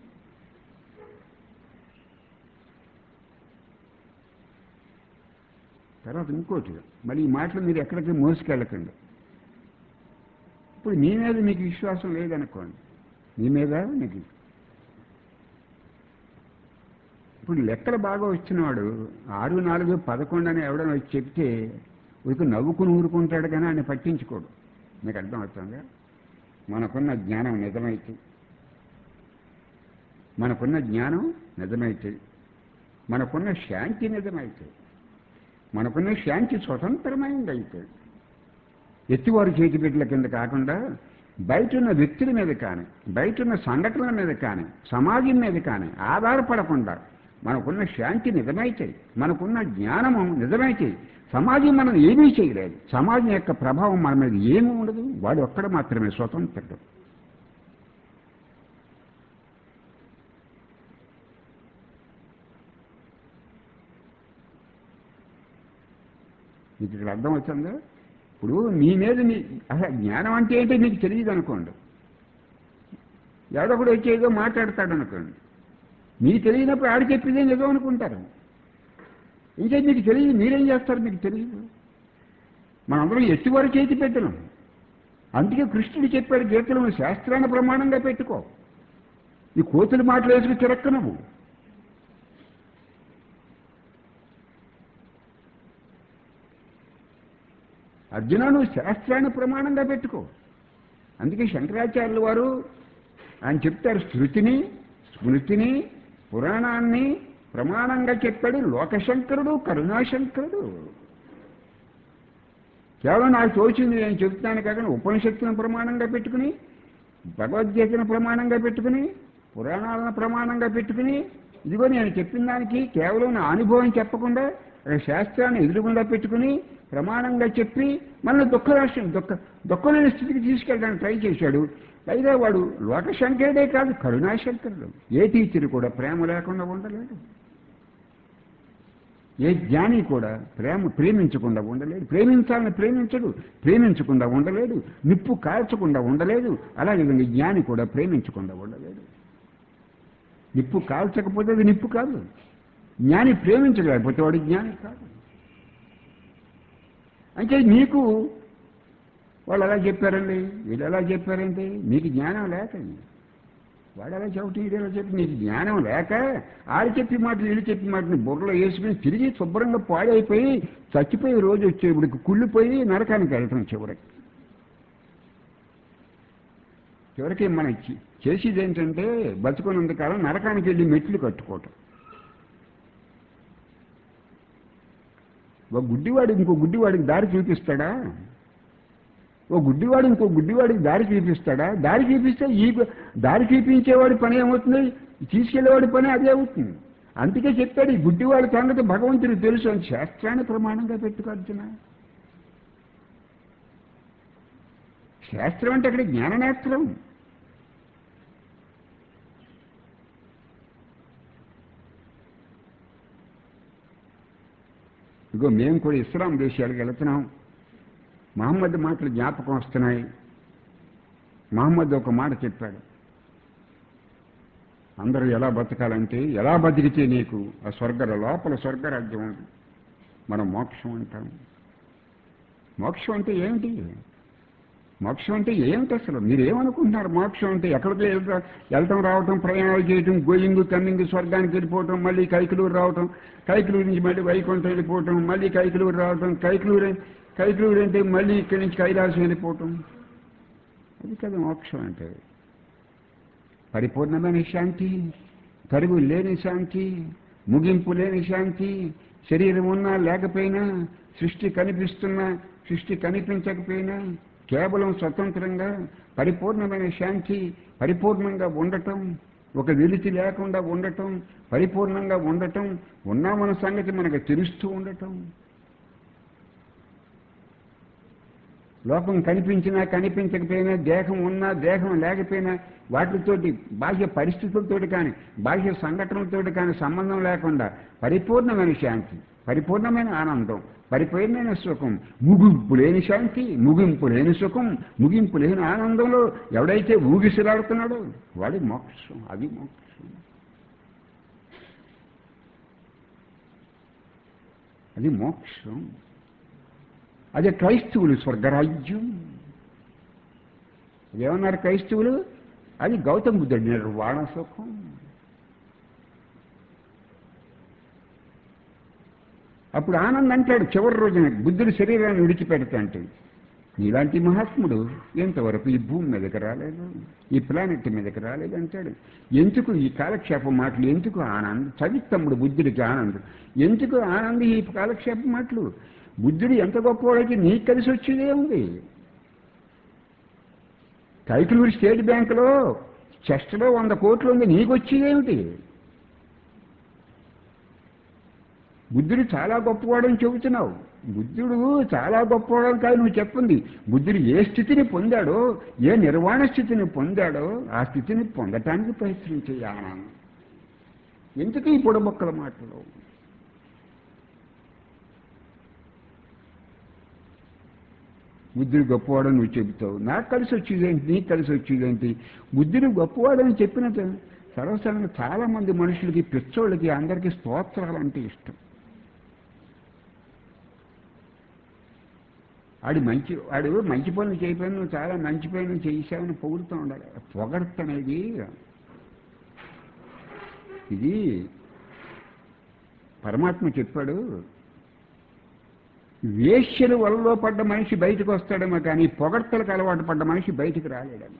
తర్వాత ఇంకోటి మళ్ళీ ఈ మాటలు మీరు ఎక్కడికి మోసుకెళ్ళకండి ఇప్పుడు మీ మీద మీకు విశ్వాసం లేదనుకోండి మీ మీద మీకు ఇప్పుడు లెక్కలు బాగా వచ్చినవాడు ఆరు నాలుగు పదకొండు అని ఎవడని వచ్చి చెప్తే ఉరికి నవ్వుకుని ఊరుకుంటాడు కానీ ఆయన పట్టించుకోడు మీకు అర్థం అవుతుందా మనకున్న జ్ఞానం నిజమైతే మనకున్న జ్ఞానం నిజమైతే మనకున్న శాంతి నిజమైతే మనకున్న శాంతి స్వతంత్రమైంది అయితే ఎత్తివారి చేతి బిడ్డల కింద కాకుండా బయట ఉన్న వ్యక్తుల మీద కానీ బయట ఉన్న సంఘటనల మీద కానీ సమాజం మీద కానీ ఆధారపడకుండా మనకున్న శాంతి నిజమైతే మనకున్న జ్ఞానము నిజమైతే సమాజం మనం ఏమీ చేయలేదు సమాజం యొక్క ప్రభావం మన మీద ఏమీ ఉండదు వాడు ఒక్కడ మాత్రమే స్వతంత్రుడు మీకు ఇక్కడ అర్థం వచ్చిందా ఇప్పుడు మీ మీద మీ అసలు జ్ఞానం అంటే ఏంటో మీకు తెలియదు అనుకోండి ఎవడొకడు వచ్చి ఏదో మాట్లాడతాడు అనుకోండి మీకు తెలియనప్పుడు ఆడు చెప్పిందే ఏదో అనుకుంటారు ఇంకే మీకు తెలియదు మీరేం చేస్తారు మీకు తెలియదు మనందరం ఎత్తివారు చేతి పెట్టడం అందుకే కృష్ణుడు చెప్పాడు గీతలను శాస్త్రాన్ని ప్రమాణంగా పెట్టుకో ఈ కోతులు మాటలు వేసుకు తిరక్క నువ్వు అర్జున నువ్వు శాస్త్రాన్ని ప్రమాణంగా పెట్టుకో అందుకే శంకరాచార్యుల వారు ఆయన చెప్తారు శృతిని స్మృతిని పురాణాన్ని ప్రమాణంగా చెప్పాడు లోకశంకరుడు కరుణాశంకరుడు కేవలం నాకు తోచింది నేను చెప్తాను కాకుండా ఉపనిషత్తులను ప్రమాణంగా పెట్టుకుని భగవద్గీతను ప్రమాణంగా పెట్టుకుని పురాణాలను ప్రమాణంగా పెట్టుకుని ఇదిగో నేను చెప్పిన దానికి కేవలం నా అనుభవం చెప్పకుండా ఒక శాస్త్రాన్ని ఎదురుగుండా పెట్టుకుని ప్రమాణంగా చెప్పి మళ్ళీ దుఃఖ రాష్ట్రం దుఃఖ దుఃఖమైన స్థితికి తీసుకెళ్ళడానికి ట్రై చేశాడు పైగా వాడు లోకశంకరుడే కాదు కరుణాశంకరుడు ఏ టీచర్ కూడా ప్రేమ లేకుండా ఉండలేడు ఏ జ్ఞాని కూడా ప్రేమ ప్రేమించకుండా ఉండలేడు ప్రేమించాలని ప్రేమించడు ప్రేమించకుండా ఉండలేడు నిప్పు కాల్చకుండా ఉండలేడు అలాగే విధంగా జ్ఞాని కూడా ప్రేమించకుండా ఉండలేడు నిప్పు కాల్చకపోతే అది నిప్పు కాదు జ్ఞాని ప్రేమించలేకపోతే వాడు జ్ఞాని కాదు అంటే నీకు వాళ్ళు ఎలా చెప్పారండి వీళ్ళు ఎలా చెప్పారండి నీకు జ్ఞానం లేకండి వాడు ఎలా చెబుతూ వీడు ఎలా చెప్పి నీకు జ్ఞానం లేక ఆడు చెప్పి మాటలు వీళ్ళు చెప్పి మాటని బుర్రలో వేసుకుని తిరిగి శుభ్రంగా పాడైపోయి చచ్చిపోయి రోజు వచ్చేప్పటికి కుళ్ళిపోయి నరకానికి వెళ్తాం చివరికి చివరికి మనం చే- చేసేది ఏంటంటే బతుకున్నంతకాలం నరకానికి వెళ్ళి మెట్లు కట్టుకోవటం ఒక గుడ్డివాడు ఇంకో గుడ్డివాడికి దారి చూపిస్తాడా ఓ గుడ్డివాడు ఇంకో గుడ్డివాడికి దారి చూపిస్తాడా దారి చూపిస్తే ఈ గు- దారి చూపించేవాడి పని ఏమవుతుంది తీసుకెళ్లేవాడి పని అదే అవుతుంది అందుకే చెప్పాడు ఈ గుడ్డివాడి సంగతి భగవంతుడికి తెలుసు అని శాస్త్రాన్ని ప్రమాణంగా పెట్టుకో అర్జున శాస్త్రం అంటే అక్కడ జ్ఞాననేత్రం ఇగో మేము కూడా ఇస్లాం దేశాలకు వెళుతున్నాం మహమ్మద్ మాటలు జ్ఞాపకం వస్తున్నాయి మహమ్మద్ ఒక మాట చెప్పాడు అందరూ ఎలా బతకాలంటే ఎలా బతికితే నీకు ఆ స్వర్గ లోపల స్వర్గరాజ్యం ఉంది మనం మోక్షం అంటాం మోక్షం అంటే ఏమిటి మోక్షం అంటే ఏమిటి అసలు మీరు ఏమనుకుంటున్నారు మోక్షం అంటే ఎక్కడికి వెళ్తా- వెళ్ళటం రావటం ప్రయాణాలు చేయటం గోయింగ్ కమ్మింగ్ స్వర్గానికి వెళ్ళిపోవటం మళ్ళీ కైకలూరు రావటం కైకలూరు నుంచి మళ్ళీ వైకుంఠం వెళ్ళిపోవటం మళ్ళీ కైకలూరు రావటం కైకలూరు కైకలూరు అంటే మళ్ళీ ఇక్కడి నుంచి కైలాసం వెళ్ళిపోవటం అది కదా మోక్షం అంటే పరిపూర్ణమైన శాంతి కరువు లేని శాంతి ముగింపు లేని శాంతి శరీరం ఉన్నా లేకపోయినా సృష్టి కనిపిస్తున్నా సృష్టి కనిపించకపోయినా కేవలం స్వతంత్రంగా పరిపూర్ణమైన శాంతి పరిపూర్ణంగా ఉండటం ఒక వెలితి లేకుండా ఉండటం పరిపూర్ణంగా ఉండటం ఉన్నామన్న సంగతి మనకు తెలుస్తూ ఉండటం లోకం కనిపించినా కనిపించకపోయినా దేహం ఉన్నా దేహం లేకపోయినా వాటితోటి బాహ్య పరిస్థితులతోటి కానీ బాహ్య సంఘటనలతోటి కానీ సంబంధం లేకుండా పరిపూర్ణమైన శాంతి పరిపూర్ణమైన ఆనందం పరిపూర్ణమైన సుఖం ముగింపు లేని శాంతి ముగింపు లేని సుఖం ముగింపు లేని ఆనందంలో ఎవడైతే ఊగిసలాడుతున్నాడో వాడి మోక్షం అది మోక్షం అది మోక్షం అదే క్రైస్తవులు స్వర్గరాజ్యం ఏమన్నారు క్రైస్తవులు అది గౌతమ బుద్ధుడి నిర్వాణ సుఖం అప్పుడు ఆనంద్ అంటాడు చివరి రోజున బుద్ధుడి శరీరాన్ని విడిచిపెడతా అంటే నీలాంటి మహాత్ముడు ఎంతవరకు ఈ భూమి మీదకి రాలేదు ఈ ప్లానెట్ మీదకి రాలేదు అంటాడు ఎందుకు ఈ కాలక్షేప మాటలు ఎందుకు ఆనంద్ చవిత్తమ్ముడు బుద్ధుడికి ఆనందం ఎందుకు ఆనంద్ ఈ కాలక్షేప మాటలు బుద్ధుడు ఎంత గొప్పవాడైతే నీకు కలిసి వచ్చేదే ఉంది కైకలూరు స్టేట్ బ్యాంకులో చెస్ట్లో వంద కోట్లు ఉంది నీకు వచ్చేదేమిటి బుద్ధుడు చాలా గొప్పవాడని చెబుతున్నావు బుద్ధుడు చాలా గొప్పవాడని కాదు నువ్వు చెప్పింది బుద్ధుడు ఏ స్థితిని పొందాడో ఏ నిర్వాణ స్థితిని పొందాడో ఆ స్థితిని పొందటానికి ప్రయత్నించే ఆనందం ఎందుకు ఈ పొడబొక్కల మాటలు బుద్ధుడు గొప్పవాడని నువ్వు చెబుతావు నాకు కలిసి వచ్చేదేంటి నీకు కలిసి వచ్చేదేంటి బుద్ధుడు గొప్పవాడని చెప్పిన సర్వసాధారణంగా చాలా మంది మనుషులకి పిచ్చోళ్ళకి అందరికీ స్తోత్రాలు అంటే ఇష్టం ఆడి మంచి వాడు మంచి పనులు చేయకపోయినా నువ్వు చాలా మంచి పనులు చేసావని పొగుడుతూ ఉండాలి పొగడత అనేది ఇది పరమాత్మ చెప్పాడు వేశ్యలు వలలో పడ్డ మనిషి బయటకు వస్తాడేమో కానీ పొగడ్తలకు అలవాటు పడ్డ మనిషి బయటికి రాలేడేమో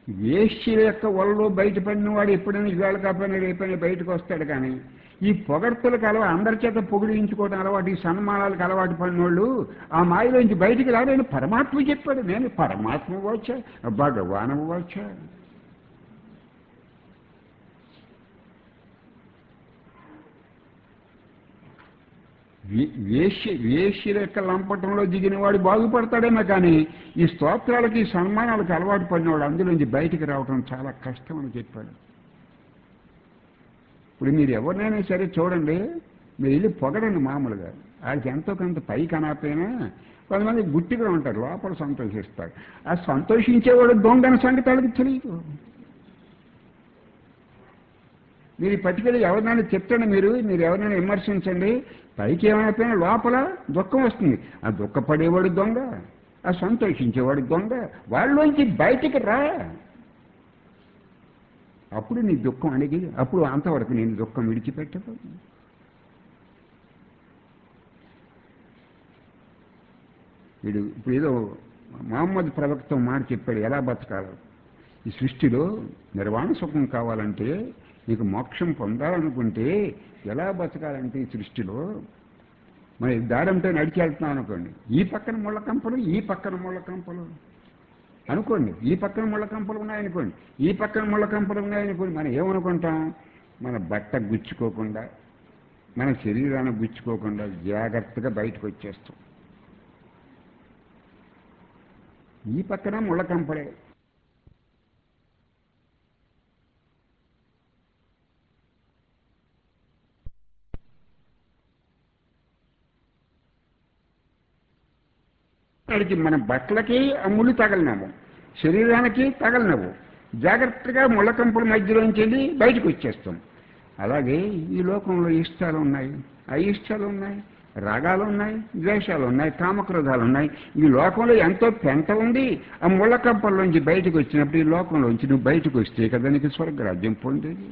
వేష్య యొక్క వలలో బయటపడిన వాడు ఎప్పుడైనా ఇవాళ కాకపోయినా రేపైనా బయటకు వస్తాడు కానీ ఈ పొగడ్తలకు అలవాటు అందరి చేత పొగిడించుకోవడం అలవాటు ఈ సన్మానాలకు అలవాటు పడిన వాళ్ళు ఆ మాయలోంచి బయటికి రాడని పరమాత్మ చెప్పాడు నేను పరమాత్మ వచ్చా భగవాను వచ్చా వే- వేష్య వేష్య యొక్క లంపటంలో దిగిన వాడు బాగుపడతాడేమో కానీ ఈ స్తోత్రాలకి ఈ సన్మానాలకు అలవాటు పడినవాడు అందులోంచి బయటికి రావటం చాలా కష్టం అని చెప్పాడు ఇప్పుడు మీరు ఎవరినైనా సరే చూడండి మీరు వెళ్ళి పొగడండి మామూలుగా వాళ్ళకి ఎంతో కొంత పైకి అనకపోయినా కొంతమంది గుట్టిగా ఉంటారు లోపల సంతోషిస్తారు ఆ సంతోషించేవాడు దొంగన సంగతి వాళ్ళకి తెలియదు మీరు పట్టుకెళ్ళి ఎవరినైనా చెప్తండి మీరు మీరు ఎవరినైనా విమర్శించండి పైకి ఏమైపోయినా లోపల దుఃఖం వస్తుంది ఆ దుఃఖపడేవాడు దొంగ ఆ సంతోషించేవాడు దొంగ వాళ్ళలోంచి బయటికి రా అప్పుడు నీ దుఃఖం అడిగి అప్పుడు అంతవరకు నేను దుఃఖం విడిచిపెట్టదు వీడు ఇప్పుడు ఏదో మహమ్మద్ ప్రవక్త మాట చెప్పాడు ఎలా బతకాలి ఈ సృష్టిలో నిర్వాణ సుఖం కావాలంటే నీకు మోక్షం పొందాలనుకుంటే ఎలా బతకాలంటే ఈ సృష్టిలో మరి దారంతో నడిచి వెళ్తున్నాం అనుకోండి ఈ పక్కన ముళ్ళ కంపలు ఈ పక్కన ముళ్ళ కంపలు అనుకోండి ఈ పక్కన ముళ్ళ కంపలు ఉన్నాయనుకోండి ఈ పక్కన ముళ్ళ కంపలు ఉన్నాయనుకోండి మనం ఏమనుకుంటాం మన బట్ట గుచ్చుకోకుండా మన శరీరాన్ని గుచ్చుకోకుండా జాగ్రత్తగా బయటకు వచ్చేస్తాం ఈ పక్కన ముళ్ళ కంపలే వాడికి మన బట్టలకి ఆ ముళ్ళు తగలినాము శరీరానికి తగలినవు జాగ్రత్తగా ముళ్ళకంపుల మధ్యలోంచి వెళ్ళి బయటకు వచ్చేస్తాం అలాగే ఈ లోకంలో ఇష్టాలు ఉన్నాయి అయిష్టాలు ఉన్నాయి రాగాలు ఉన్నాయి ద్వేషాలు ఉన్నాయి కామక్రోధాలు ఉన్నాయి ఈ లోకంలో ఎంతో పెంట ఉంది ఆ ముళ్ళకంపల్లోంచి బయటకు వచ్చినప్పుడు ఈ లోకంలోంచి నువ్వు బయటకు వస్తే కదా నీకు స్వర్గరాజ్యం పొందేది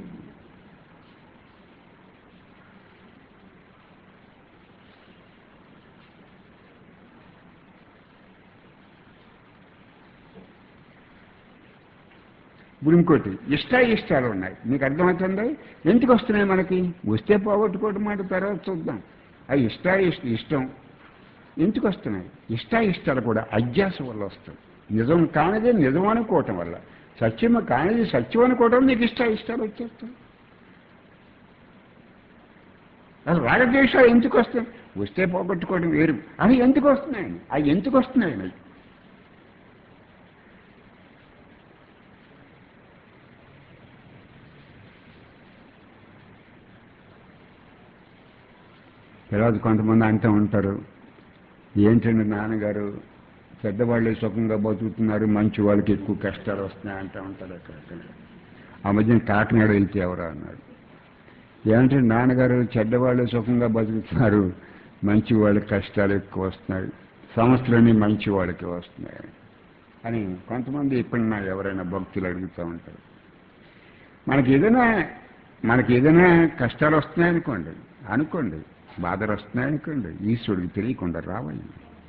ఇప్పుడు ఇంకోటి ఇష్ట ఇష్టాలు ఉన్నాయి మీకు అర్థమవుతుంది ఎందుకు వస్తున్నాయి మనకి వస్తే పోగొట్టుకోవడం మాట తర్వాత చూద్దాం ఆ ఇష్ట ఇష్ట ఇష్టం ఎందుకు వస్తున్నాయి ఇష్ట ఇష్టాలు కూడా అజ్ఞాస వల్ల వస్తాయి నిజం కానిది నిజం అనుకోవటం వల్ల సత్యం కానిది సత్యం అనుకోవటం నీకు ఇష్ట ఇష్టాలు వచ్చేస్తాయి అసలు రాగద్వేషాలు ఎందుకు వస్తాయి వస్తే పోగొట్టుకోవడం వేరు అవి ఎందుకు వస్తున్నాయని అవి ఎందుకు వస్తున్నాయని తర్వాత కొంతమంది అంటూ ఉంటారు ఏంటండి నాన్నగారు పెద్దవాళ్ళు సుఖంగా బతుకుతున్నారు మంచి వాళ్ళకి ఎక్కువ కష్టాలు వస్తున్నాయి అంటూ ఉంటారు అక్కడ ఆ మధ్యన కాకినాడ వెళ్తే ఎవరు అన్నాడు ఏమంటే నాన్నగారు చెడ్డవాళ్ళు సుఖంగా బతుకుతున్నారు మంచి వాళ్ళకి కష్టాలు ఎక్కువ వస్తున్నాయి సమస్యలన్నీ మంచి వాళ్ళకి వస్తున్నాయి అని కొంతమంది ఎప్పుడన్నా ఎవరైనా భక్తులు అడుగుతూ ఉంటారు మనకి ఏదైనా మనకి ఏదైనా కష్టాలు వస్తున్నాయనుకోండి అనుకోండి బాధలు వస్తున్నాయనుకోండి ఈశ్వరుడికి తెలియకుండా రావాలి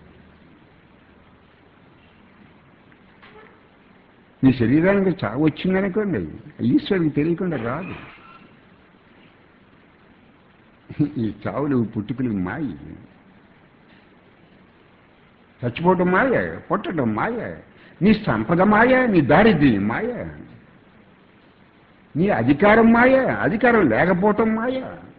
నీ శరీరానికి చావు వచ్చిందనుకోండి ఈశ్వరుడికి తెలియకుండా రాదు ఈ చావులు పుట్టుకలు మాయి చచ్చిపోవటం మాయ పుట్టడం మాయ నీ సంపద మాయ నీ దారిద్ర్యం మాయ నీ అధికారం మాయ అధికారం లేకపోవటం మాయ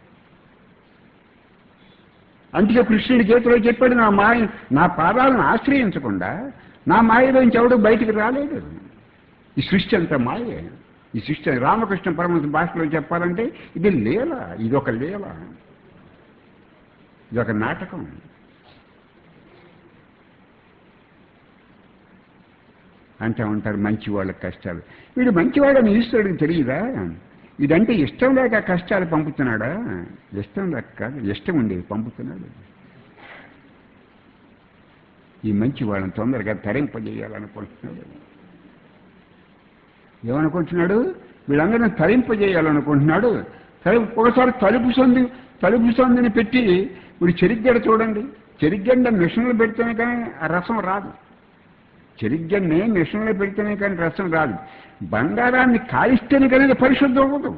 అందుకే కృష్ణుడి చేతిలో చెప్పాడు నా మాయ నా పాదాలను ఆశ్రయించకుండా నా మాయలోంచి ఎవడు బయటికి రాలేడు ఈ సృష్టి అంతా మాయే ఈ సృష్టి రామకృష్ణ పరమహంస భాషలో చెప్పాలంటే ఇది లీల ఇది ఒక లీల ఇది ఒక నాటకం అంటూ ఉంటారు మంచి వాళ్ళ కష్టాలు వీడు మంచివాడని ఈశ్వరుడికి తెలియదా ఇదంటే ఇష్టం లేక కష్టాలు పంపుతున్నాడా ఇష్టం లేక కాదు ఇష్టం ఉండేది పంపుతున్నాడు ఈ మంచి వాళ్ళని తొందరగా తరింపజేయాలనుకుంటున్నాడు ఏమనుకుంటున్నాడు వీళ్ళందరినీ తరింపజేయాలనుకుంటున్నాడు సరే ఒకసారి తలుపు సంది తలుపు సందిని పెట్టి ఇప్పుడు చెరిగ్గడ చూడండి చెరిగ్గడ మిషన్లు పెడితేనే కానీ ఆ రసం రాదు చెరిగ్గన్నే మిషన్లో పెడితేనే కానీ రసం రాదు బంగారాన్ని కాలిస్తేనే కానీ అది పరిశుద్ధం అవ్వదు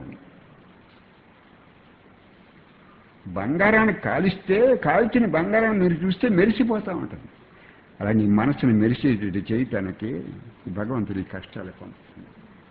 బంగారాన్ని కాలిస్తే కాల్చిన బంగారాన్ని మీరు చూస్తే మెరిసిపోతూ ఉంటుంది అలా నీ మనసును మెరిసేటట్టు చేయటానికి భగవంతుడి కష్టాలు పంపుతుంది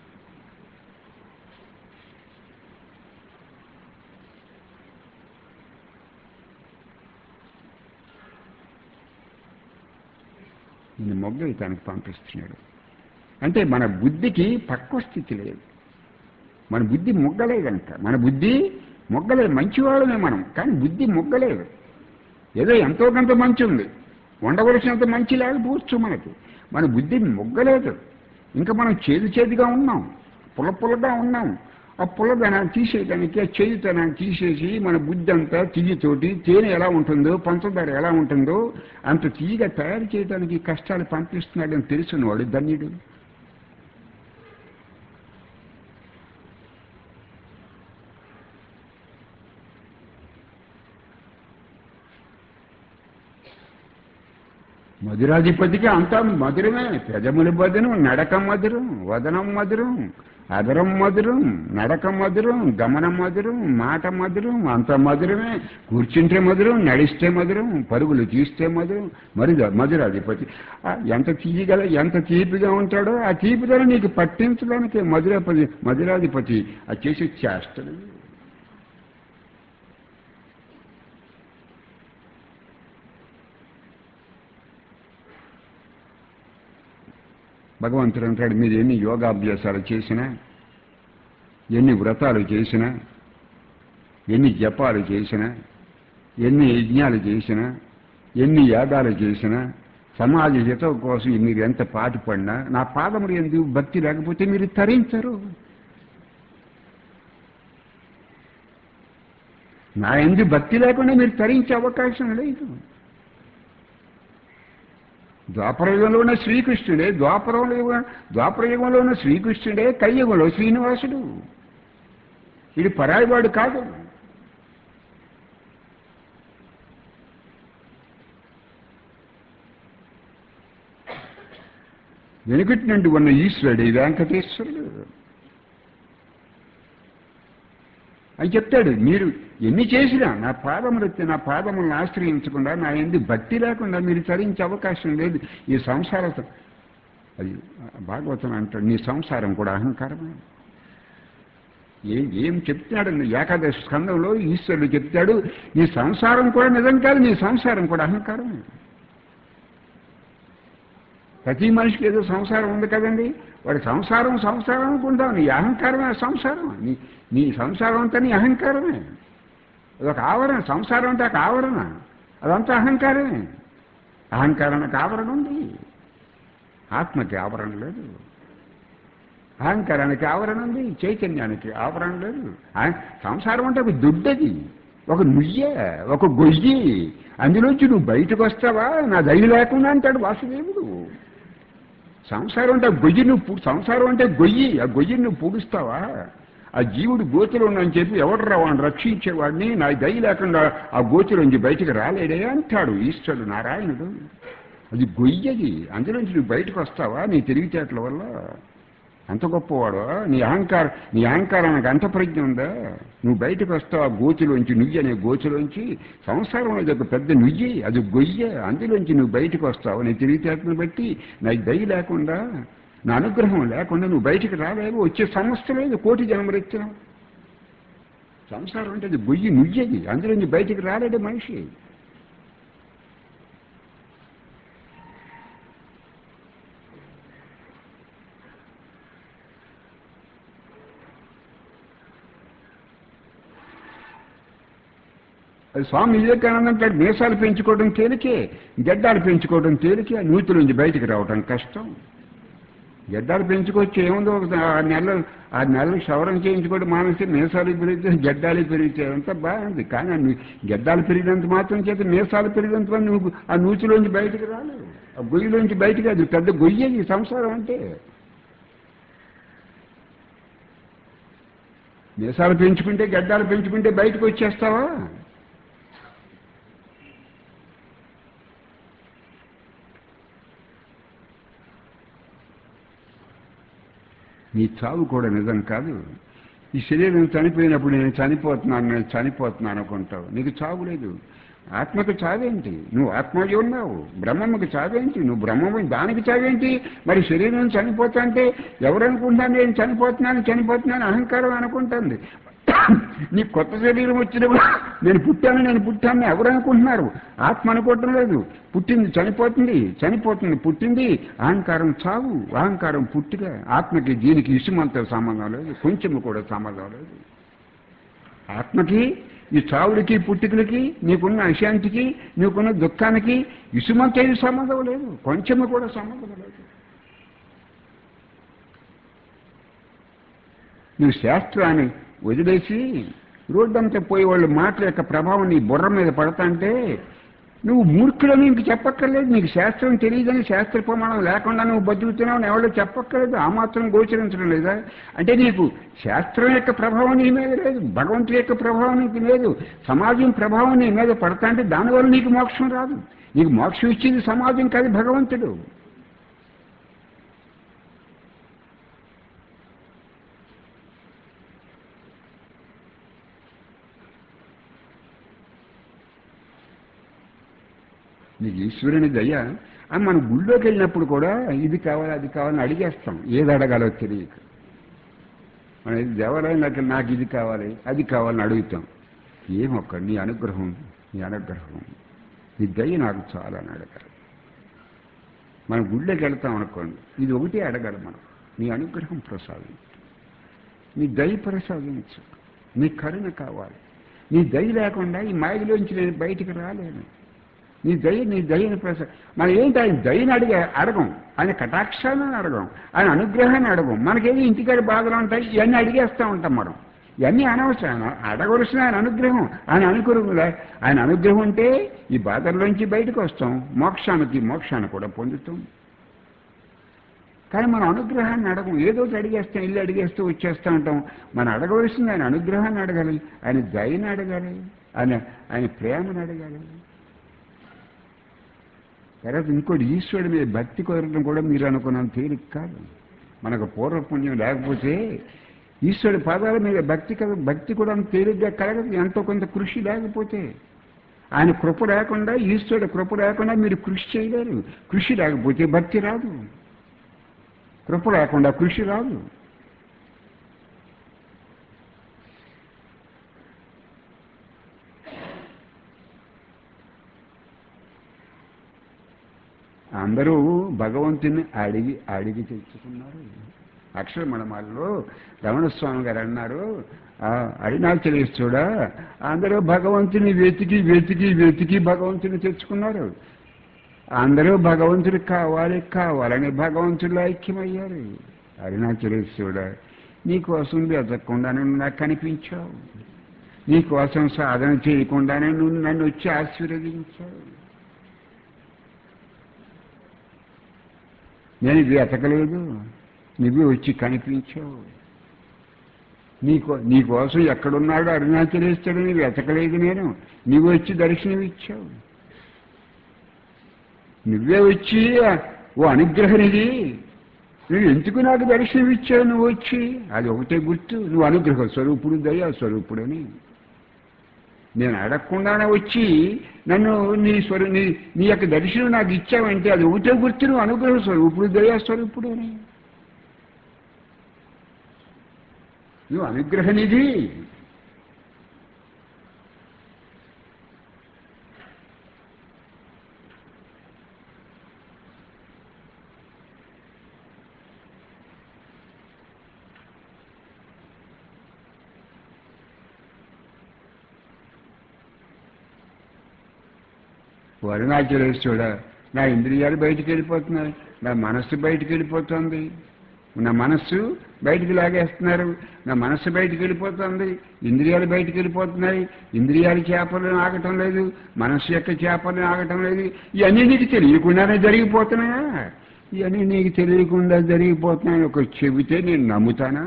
నేను మొగ్గ తనకు పంపిస్తున్నాడు అంటే మన బుద్ధికి పక్వ స్థితి లేదు మన బుద్ధి మొగ్గలేదంట మన బుద్ధి మొగ్గలేదు మంచివాళ్ళమే మనం కానీ బుద్ధి మొగ్గలేదు ఏదో ఎంతో కొంత మంచి ఉంది ఉండవలసినంత మంచి లేకపోవచ్చు మనకి మన బుద్ధి మొగ్గలేదు ఇంకా మనం చేదు చేదుగా ఉన్నాం పుల్ల పుల్లగా ఉన్నాం ఆ పుల్లదనాన్ని తీసేయడానికి ఆ చేదుతనాన్ని తీసేసి మన బుద్ధి అంతా తీయతోటి తేనె ఎలా ఉంటుందో పంచదార ఎలా ఉంటుందో అంత తీయగా తయారు చేయడానికి కష్టాలు పంపిస్తున్నాడని తెలుసున్నవాడు ధన్యుడు మధురాధిపతికి అంతా మధురమే పెదముల మధురం నడక మధురం వదనం మధురం అదరం మధురం నడక మధురం గమనం మధురం మాట మధురం అంత మధురమే కూర్చుంటే మధురం నడిస్తే మధురం పరుగులు తీస్తే మధురం మరి మధురాధిపతి ఆ ఎంత తీయగల ఎంత తీపిగా ఉంటాడో ఆ తీపిదల నీకు పట్టించడానికి మధురాపతి మధురాధిపతి ఆ చేసి చేస్తాడు భగవంతుడు అంటాడు మీరు ఎన్ని యోగాభ్యాసాలు చేసినా ఎన్ని వ్రతాలు చేసినా ఎన్ని జపాలు చేసినా ఎన్ని యజ్ఞాలు చేసినా ఎన్ని యాగాలు చేసినా సమాజ హితం కోసం మీరు ఎంత పాటు పడినా నా పాదములు ఎందుకు భక్తి లేకపోతే మీరు తరించరు నా ఎందు భక్తి లేకుండా మీరు తరించే అవకాశం లేదు ద్వాపరయుగంలో ఉన్న శ్రీకృష్ణుడే ద్వాపరంలో ద్వాపరయుగంలో ఉన్న శ్రీకృష్ణుడే కలియుగంలో శ్రీనివాసుడు ఇది పరాయివాడు కాదు వెనుకటి నుండి ఉన్న ఈశ్వరుడు ఈ వెంకటేశ్వరుడు అని చెప్తాడు మీరు ఎన్ని చేసినా నా పాదములు ఎత్తి నా పాదములను ఆశ్రయించకుండా నా ఎందు భక్తి లేకుండా మీరు తరించే అవకాశం లేదు ఈ సంసార అది భాగవతం అంటాడు నీ సంసారం కూడా అహంకారమే ఏం ఏం చెప్తున్నాడు ఏకాదశి స్కందంలో ఈశ్వరుడు చెప్తాడు నీ సంసారం కూడా నిజం కాదు నీ సంసారం కూడా అహంకారమే ప్రతి మనిషికి ఏదో సంసారం ఉంది కదండి వాడి సంసారం సంసారం అనుకుంటావు నీ అహంకారమే సంసారం నీ నీ సంసారం అంతా నీ అహంకారమే అదొక ఆవరణ సంసారం అంటే ఒక ఆవరణ అదంతా అహంకారమే అహంకారానికి ఆవరణ ఉంది ఆత్మకి ఆవరణ లేదు అహంకారానికి ఆవరణ ఉంది చైతన్యానికి ఆవరణ లేదు ఆ- సంసారం అంటే ఒక దుడ్డది ఒక నుయ్య ఒక గొయ్యి అందులోంచి నువ్వు బయటకు వస్తావా నా దయ లేకుండా అంటాడు వాసుదేవుడు సంసారం అంటే ఆ గొయ్యి నువ్వు పూ- సంసారం అంటే గొయ్యి ఆ గొయ్యిని నువ్వు పూడుస్తావా ఆ జీవుడు గోతులో అని చెప్పి ఎవడు వాడిని రక్షించేవాడిని నా దయ లేకుండా ఆ గోతులోంచి బయటకు రాలేడే అంటాడు ఈశ్వరుడు నారాయణుడు అది గొయ్యది అందులోంచి నువ్వు బయటకు వస్తావా నీ తెలివితేటల వల్ల అంత గొప్పవాడు నీ అహంకారం నీ అహంకారానికి అంత ప్రజ్ఞ ఉందా నువ్వు బయటకు వస్తావు ఆ గోచులోంచి నుయ్యి అనే గోచులోంచి సంసారం అనేది ఒక పెద్ద నుయ్యి అది గొయ్య అందులోంచి నువ్వు బయటకు వస్తావు నీ తెలివితేటను బట్టి నాకు దయ లేకుండా నా అనుగ్రహం లేకుండా నువ్వు బయటికి రాలేవు వచ్చే సమస్య లేదు కోటి జన్మరెత్తిన సంసారం అంటే అది గొయ్యి నుయ్యది అందులోంచి బయటికి రాలేడు మనిషి అది స్వామి వివేకానంద అంటాడు మీసాలు పెంచుకోవడం తేలికే గడ్డాలు పెంచుకోవడం తేలికే ఆ నూతి నుంచి బయటికి రావడం కష్టం గడ్డాలు పెంచుకొచ్చి ఏముందో ఒక ఆరు నెలలు ఆరు నెలలు క్షవరం చేయించుకోవడం మానేసి మీసాలు పెరిగితే గడ్డాలు పెరిగితే అంతా బాగుంది కానీ ఆ నీ- గడ్డాలు పెరిగినంత మాత్రం చేత మీసాలు పెరిగినంత మాత్రం నువ్వు ఆ నూతిలోంచి బయటికి రాలేవు ఆ గొయ్యిలోంచి బయటికి అది పెద్ద గొయ్యి ఈ సంసారం అంటే మీసాలు పెంచుకుంటే గడ్డాలు పెంచుకుంటే బయటకు వచ్చేస్తావా నీ చావు కూడా నిజం కాదు ఈ శరీరం చనిపోయినప్పుడు నేను చనిపోతున్నాను నేను చనిపోతున్నాను అనుకుంటావు నీకు చావు లేదు ఆత్మకు చావేంటి నువ్వు ఆత్మయ్య ఉన్నావు బ్రహ్మముకి చావేంటి నువ్వు బ్రహ్మము దానికి చావేంటి మరి శరీరం చనిపోతా అంటే ఎవరు అనుకుంటాను నేను చనిపోతున్నాను చనిపోతున్నాను అహంకారం అనుకుంటుంది నీ కొత్త శరీరం వచ్చినప్పుడు నేను పుట్టాను నేను పుట్టాను ఎవరు అనుకుంటున్నారు ఆత్మ అనుకోవటం లేదు పుట్టింది చనిపోతుంది చనిపోతుంది పుట్టింది అహంకారం చావు అహంకారం పుట్టిగా ఆత్మకి దీనికి ఇసుమంత సంబంధం లేదు కొంచెము కూడా సంబంధం లేదు ఆత్మకి ఈ చావులకి పుట్టుకలకి నీకున్న అశాంతికి నీకున్న దుఃఖానికి ఇసుమంత సంబంధం లేదు కొంచెము కూడా సంబంధం లేదు నువ్వు శాస్త్రాన్ని వదిలేసి రోడ్డంతా పోయే వాళ్ళ మాటల యొక్క ప్రభావం నీ బుర్ర మీద పడతాంటే నువ్వు మూర్ఖులని ఇంక చెప్పక్కర్లేదు నీకు శాస్త్రం తెలియదని శాస్త్ర ప్రమాణం లేకుండా నువ్వు బతుకుతున్నావు ఎవరో చెప్పక్కర్లేదు ఆ మాత్రం గోచరించడం లేదా అంటే నీకు శాస్త్రం యొక్క ప్రభావం నీ మీద లేదు భగవంతుడి యొక్క ప్రభావం నీకు లేదు సమాజం ప్రభావం నీ మీద పడతా అంటే దానివల్ల నీకు మోక్షం రాదు నీకు మోక్షం ఇచ్చేది సమాజం కాదు భగవంతుడు నీకు ఈశ్వరుని దయ ఆ మన గుళ్ళోకి వెళ్ళినప్పుడు కూడా ఇది కావాలి అది కావాలని అడిగేస్తాం ఏది అడగాలో తెలియక మన దేవాలయం నాకు నాకు ఇది కావాలి అది కావాలని అడుగుతాం ఏమొక్క నీ అనుగ్రహం నీ అనుగ్రహం నీ దయ నాకు చాలా అని అడగాలి మనం గుళ్ళోకి వెళ్తాం అనుకోండి ఇది ఒకటే అడగాలి మనం నీ అనుగ్రహం ప్రసాదించు నీ దయ ప్రసాదించు నీ కరుణ కావాలి నీ దయ లేకుండా ఈ మాయలోంచి నేను బయటికి రాలేను నీ దయ నీ దయని ప్రస మనం ఏంటి ఆయన దయని అడిగే అడగం ఆయన కటాక్షాన్ని అడగం ఆయన అనుగ్రహాన్ని అడగం మనకేది ఇంటికాడ బాధలు ఉంటాయి ఇవన్నీ అడిగేస్తూ ఉంటాం మనం ఇవన్నీ అనవసరం అడగవలసిన ఆయన అనుగ్రహం ఆయన అనుగ్రహం ఆయన అనుగ్రహం ఉంటే ఈ బాధల్లోంచి బయటకు వస్తాం మోక్షానికి మోక్షాన్ని కూడా పొందుతాం కానీ మన అనుగ్రహాన్ని అడగం ఏదో ఒకటి అడిగేస్తాం ఇల్లు అడిగేస్తూ వచ్చేస్తూ ఉంటాం మనం అడగవలసింది ఆయన అనుగ్రహాన్ని అడగాలి ఆయన దయని అడగాలి ఆయన ఆయన ప్రేమను అడగాలి తర్వాత ఇంకోటి ఈశ్వరుడి మీద భక్తి కుదరడం కూడా మీరు అనుకున్నాను తేలిక కాదు మనకు పూర్వపుణ్యం లేకపోతే ఈశ్వరుడి పాదాల మీద భక్తి కల భక్తి కూడా అంత తేలిగ్గా కలగదు ఎంతో కొంత కృషి లేకపోతే ఆయన కృప లేకుండా ఈశ్వరుడు కృప లేకుండా మీరు కృషి చేయలేరు కృషి లేకపోతే భక్తి రాదు కృప లేకుండా కృషి రాదు అందరూ భగవంతుని అడిగి అడిగి తెచ్చుకున్నారు అక్షరమణమాలలో రమణస్వామి గారు అన్నారు అరుణాచలేశ్వరుడా అందరూ భగవంతుని వెతికి వెతికి వెతికి భగవంతుని తెచ్చుకున్నారు అందరూ భగవంతుడికి కావాలి కావాలని భగవంతుడిలో ఐక్యమయ్యారు అరుణాచలేశ్వరుడా నీకోసం వెతకకుండానే నువ్వు నాకు కనిపించావు నీకోసం సాధన చేయకుండానే నువ్వు నన్ను వచ్చి ఆశీర్వదించావు నేను ఇది ఎతకలేదు నువ్వు వచ్చి కనిపించావు నీకో నీకోసం ఎక్కడున్నాడు అరుణాచలేస్తాడు నువ్వు ఎతకలేదు నేను నువ్వు వచ్చి దర్శనం ఇచ్చావు నువ్వే వచ్చి ఓ అనుగ్రహనిది నువ్వు ఎందుకు నాకు దర్శనం ఇచ్చావు నువ్వు వచ్చి అది ఒకటే గుర్తు నువ్వు అనుగ్రహ స్వరూపుడు దయా స్వరూపుడని నేను అడగకుండానే వచ్చి నన్ను నీ స్వరు నీ నీ యొక్క దర్శనం నాకు ఇచ్చావంటే అది ఒకటే గుర్తు నువ్వు అనుగ్రహ స్వరూపుడు దయా స్వరూపుడు అని నువ్వు అనుగ్రహనిధి అరుణాచలేశ్వరుడా నా ఇంద్రియాలు బయటికి వెళ్ళిపోతున్నాయి నా మనస్సు బయటికి వెళ్ళిపోతుంది నా మనస్సు బయటికి లాగేస్తున్నారు నా మనస్సు బయటికి వెళ్ళిపోతుంది ఇంద్రియాలు బయటికి వెళ్ళిపోతున్నాయి ఇంద్రియాలు చేపలు ఆగటం లేదు మనస్సు యొక్క చేపలు ఆగటం లేదు ఇవన్నీ నీకు తెలియకుండానే జరిగిపోతున్నాయా ఇవన్నీ నీకు తెలియకుండా జరిగిపోతున్నాయి ఒక చెబితే నేను నమ్ముతానా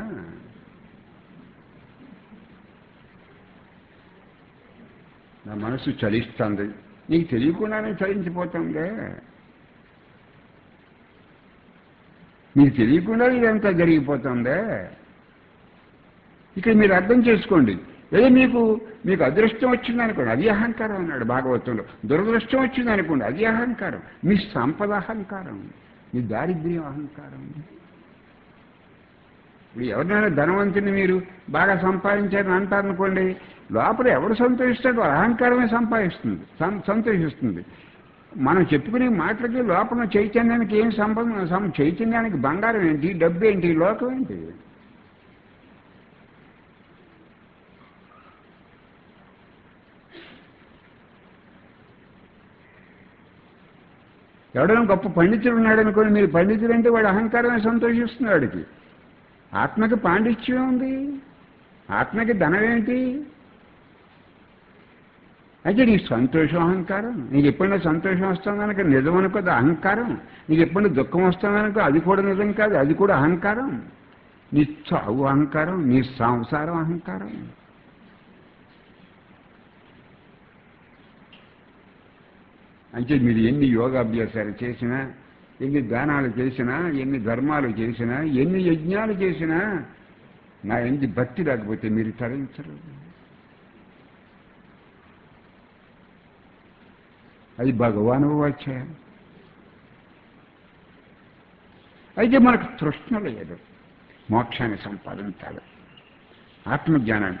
నా మనస్సు చలిస్తుంది నీకు తెలియకుండానే చలించిపోతుందే మీకు తెలియకుండా ఇదంతా జరిగిపోతుందే ఇక్కడ మీరు అర్థం చేసుకోండి ఏదో మీకు మీకు అదృష్టం వచ్చింది అనుకోండి అది అహంకారం అన్నాడు భాగవతంలో దురదృష్టం వచ్చింది అనుకోండి అది అహంకారం మీ సంపద అహంకారం మీ దారిద్ర్యం అహంకారం ఇప్పుడు ఎవరినైనా ధనవంతుని మీరు బాగా సంపాదించారని అంటారు అనుకోండి లోపల ఎవరు సంతోషిస్తాడో అహంకారమే సంపాదిస్తుంది సం- సంతోషిస్తుంది మనం చెప్పుకునే మాటలకి లోపల చైతన్యానికి ఏం సంబంధం సం- చైతన్యానికి బంగారం ఏంటి డబ్బు ఏంటి లోకం ఏంటి ఎవడైనా గొప్ప పండితుడు ఉన్నాడు అనుకోండి మీరు పండితుడు అంటే వాడు అహంకారమే సంతోషిస్తుంది వాడికి ఆత్మకి పాండిత్యం ఉంది ఆత్మకి ధనం ఏంటి అయితే నీకు సంతోషం అహంకారం నీకు ఎప్పుడైనా సంతోషం వస్తుందనుకో నిజం అనుకో అది అహంకారం నీకు ఎప్పుడైనా దుఃఖం వస్తుందనుకో అది కూడా నిజం కాదు అది కూడా అహంకారం నీ చావు అహంకారం నీ సంసారం అహంకారం అంటే మీరు ఎన్ని యోగాభ్యాసాలు చేసినా ఎన్ని దానాలు చేసినా ఎన్ని ధర్మాలు చేసినా ఎన్ని యజ్ఞాలు చేసినా నా ఎందు భక్తి లేకపోతే మీరు తరించరు అది భగవాను వచ్చా అయితే మనకు తృష్ణ లేదు మోక్షాన్ని సంపాదించాలి ఆత్మజ్ఞానాన్ని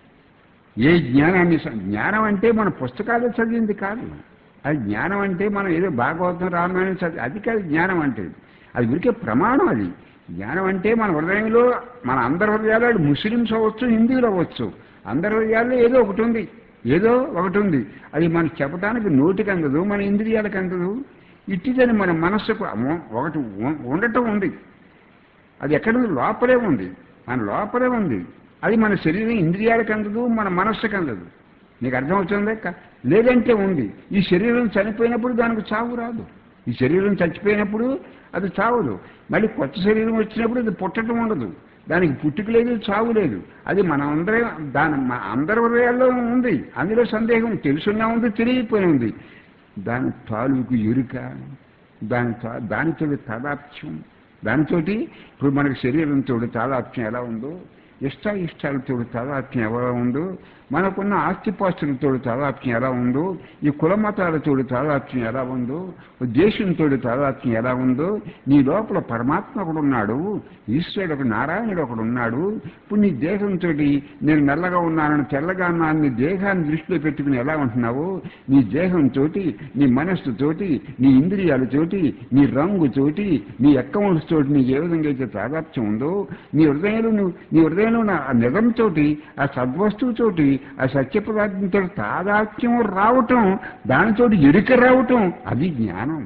ఏ జ్ఞానాన్ని సం- జ్ఞానం అంటే మన పుస్తకాలు చదివింది కాదు అది జ్ఞానం అంటే మనం ఏదో భాగవతం రామాయణం చదివి అది కాదు జ్ఞానం అంటే అది ఉరికే ప్రమాణం అది జ్ఞానం అంటే మన హృదయంలో మన అందరి హృదయాలు అది ముస్లిమ్స్ అవ్వచ్చు హిందువులు అవ్వచ్చు అందరి హృదయాల్లో ఏదో ఒకటి ఉంది ఏదో ఒకటి ఉంది అది మనకు చెప్పడానికి నోటికి అందదు మన ఇంద్రియాలకు అందదు ఇట్టిదని మన మనస్సుకు అమ్మో- ఒకటి ఉ- ఉండటం ఉంది అది ఎక్కడ ఉంది? లోపలే ఉంది మన లోపలే ఉంది అది మన శరీరం ఇంద్రియాలకు అందదు మన మనస్సుకు అందదు నీకు అర్థమవుతుందే క- లేదంటే ఉంది ఈ శరీరం చనిపోయినప్పుడు దానికి చావు రాదు ఈ శరీరం చచ్చిపోయినప్పుడు అది చావదు మళ్ళీ కొత్త శరీరం వచ్చినప్పుడు అది పుట్టడం ఉండదు దానికి పుట్టుక లేదు చావు లేదు అది మన అందరం దాని మన అందరి హృదయాల్లో ఉంది అందులో సందేహం తెలుసున్నా ఉంది తెలియపోయిన ఉంది దాని తాలూకు ఎరుక దాని తా- దానితో తాదాప్యం దానితోటి ఇప్పుడు మనకి శరీరంతో తాదాప్యం ఎలా ఉందో ఇష్ట ఇష్టాలతో తాదాప్యం ఎలా ఉందో మనకున్న ఆస్తిపాస్తులతో తాదాప్యం ఎలా ఉందో ఈ కుల మతాలతో తాదాప్యం ఎలా ఉందో దేశంతో తాదాప్యం ఎలా ఉందో నీ లోపల పరమాత్మ ఒకడు ఉన్నాడు ఈశ్వరుడు ఒక నారాయణుడు ఒకడు ఉన్నాడు ఇప్పుడు నీ దేహంతో నేను నల్లగా ఉన్నానని తెల్లగా ఉన్నాను నీ దేహాన్ని దృష్టిలో పెట్టుకుని ఎలా ఉంటున్నావు నీ దేహంతో నీ మనస్సుతోటి నీ ఇంద్రియాలతోటి నీ రంగుతోటి నీ అకౌంట్స్ నీకు ఏ విధంగా అయితే తాదాప్యం ఉందో నీ హృదయంలో నువ్వు నీ హృదయంలో ఉన్న ఆ నిజంతో ఆ సద్వస్తువుతోటి ఆ సత్య పదార్థంతో తాదాత్మ్యం రావటం దానితో ఎరుక రావటం అది జ్ఞానం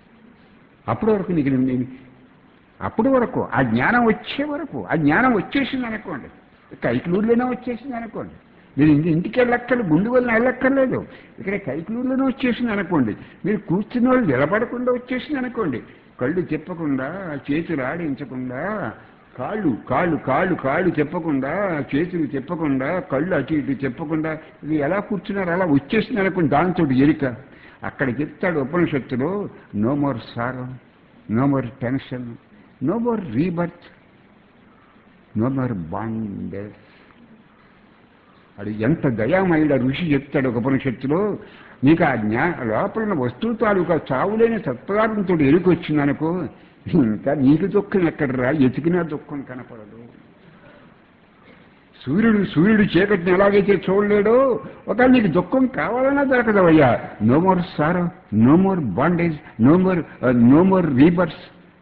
అప్పటి వరకు నీకు నేను అప్పటి వరకు ఆ జ్ఞానం వచ్చే వరకు ఆ జ్ఞానం వచ్చేసింది అనుకోండి కైకులూరులోనే వచ్చేసింది అనుకోండి మీరు ఇంటి ఇంటికి వెళ్ళక్కర్లేదు గుండు వల్ల వెళ్ళక్కర్లేదు ఇక్కడ కైకులూరులోనే వచ్చేసింది అనుకోండి మీరు కూర్చున్న వాళ్ళు నిలబడకుండా వచ్చేసింది అనుకోండి కళ్ళు తిప్పకుండా చేతులు ఆడించకుండా కాళ్ళు కాళ్ళు కాళ్ళు కాళ్ళు చెప్పకుండా చేతులు చెప్పకుండా కళ్ళు అటు ఇటు చెప్పకుండా ఇది ఎలా కూర్చున్నారు అలా వచ్చేసింది అనుకోండి దాంతో ఎరిక అక్కడ చెప్తాడు ఉపనిషత్తులో no more sorrow no more tension no more rebirth no more bondage అది ఎంత దయామయుడ ఋషి చెప్తాడు ఒక ఉపనిషత్తులో నీకు ఆ జ్ఞా లోపల ఉన్న వస్తువు తాలూకా చావులేని సత్పదార్థంతో ఎరుకు వచ్చిందనుకో ఇంకా నీకు దుఃఖం ఎక్కడరా ఎతికినా దుఃఖం కనపడదు సూర్యుడు సూర్యుడు చీకటిని ఎలాగైతే చూడలేడో ఒకవేళ నీకు దుఃఖం కావాలన్నా దొరకదవయ్యా no more sorrow no more bondage no more no more rebirth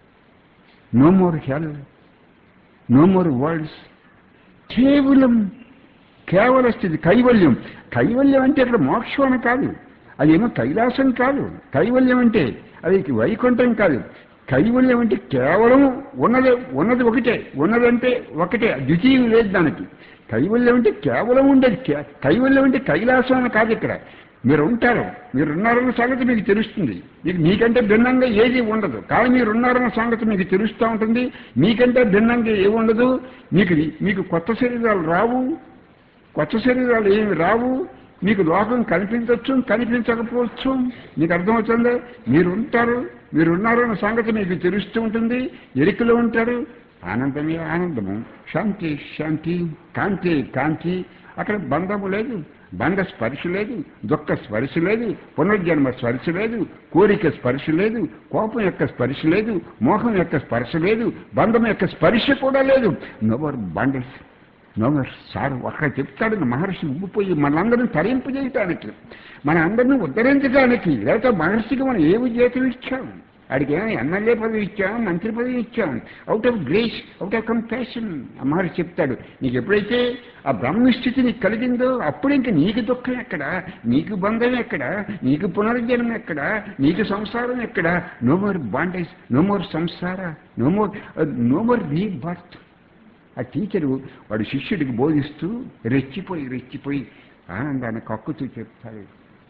no more hell no more words కేవలం కేవల స్థితి కైవల్యం కైవల్యం అంటే ఇక్కడ మోక్షం అని కాదు అదేమో కైలాసం కాదు కైవల్యం అంటే అది వైకుంఠం కాదు కైవల్యం అంటే కేవలం ఉన్నది ఉన్నది ఒకటే ఉన్నదంటే ఒకటే ద్వితీయం లేదు దానికి కైవల్యం అంటే కేవలం ఉండేది కే- కైవల్యం అంటే కైలాసం అని కాదు ఇక్కడ మీరు ఉంటారు మీరు ఉన్నారన్న సంగతి మీకు తెలుస్తుంది మీకు మీకంటే భిన్నంగా ఏది ఉండదు కానీ మీరు ఉన్నారన్న సంగతి మీకు తెలుస్తూ ఉంటుంది మీకంటే భిన్నంగా ఏమి ఉండదు మీకు మీకు కొత్త శరీరాలు రావు కొత్త శరీరాలు ఏమి రావు మీకు లోకం కనిపించవచ్చు కనిపించకపోవచ్చు మీకు అర్థమవుతుంది మీరు ఉంటారు మీరు ఉన్నారు అన్న సంగతి మీకు తెలుస్తూ ఉంటుంది ఎరికలో ఉంటారు ఆనందమే ఆనందము శాంతి శాంతి కాంతి కాంతి అక్కడ బంధము లేదు బంధ స్పర్శ లేదు దుఃఖ స్పర్శ లేదు పునర్జన్మ స్పర్శ లేదు కోరిక స్పర్శ లేదు కోపం యొక్క స్పర్శ లేదు మోహం యొక్క స్పర్శ లేదు బంధం యొక్క స్పర్శ కూడా లేదు నోవర్ బండల్స్ నోవర్ సార్ అక్కడ చెప్తాడు మహర్షి ఉబ్బిపోయి మనందరిని తరింపజేయటానికి మన అందరిని ఉద్ధరించడానికి లేకపోతే మహర్షికి మనం ఏ విజేతం ఇచ్చాం అడిగి ఎమ్మెల్యే పదవి ఇచ్చాం మంత్రి పదవి ఇచ్చాం out of grace out of compassion ఆ మహర్షి చెప్తాడు నీకు ఎప్పుడైతే ఆ బ్రహ్మస్థితి నీకు కలిగిందో అప్పుడు ఇంక నీకు దుఃఖం ఎక్కడ నీకు బంధం ఎక్కడ నీకు పునర్జన్మ ఎక్కడ నీకు సంసారం ఎక్కడ no more bondage no more samsara no more no more rebirth ఆ టీచరు వాడు శిష్యుడికి బోధిస్తూ రెచ్చిపోయి రెచ్చిపోయి ఆనందాన్ని కక్కుతూ చెప్తాడు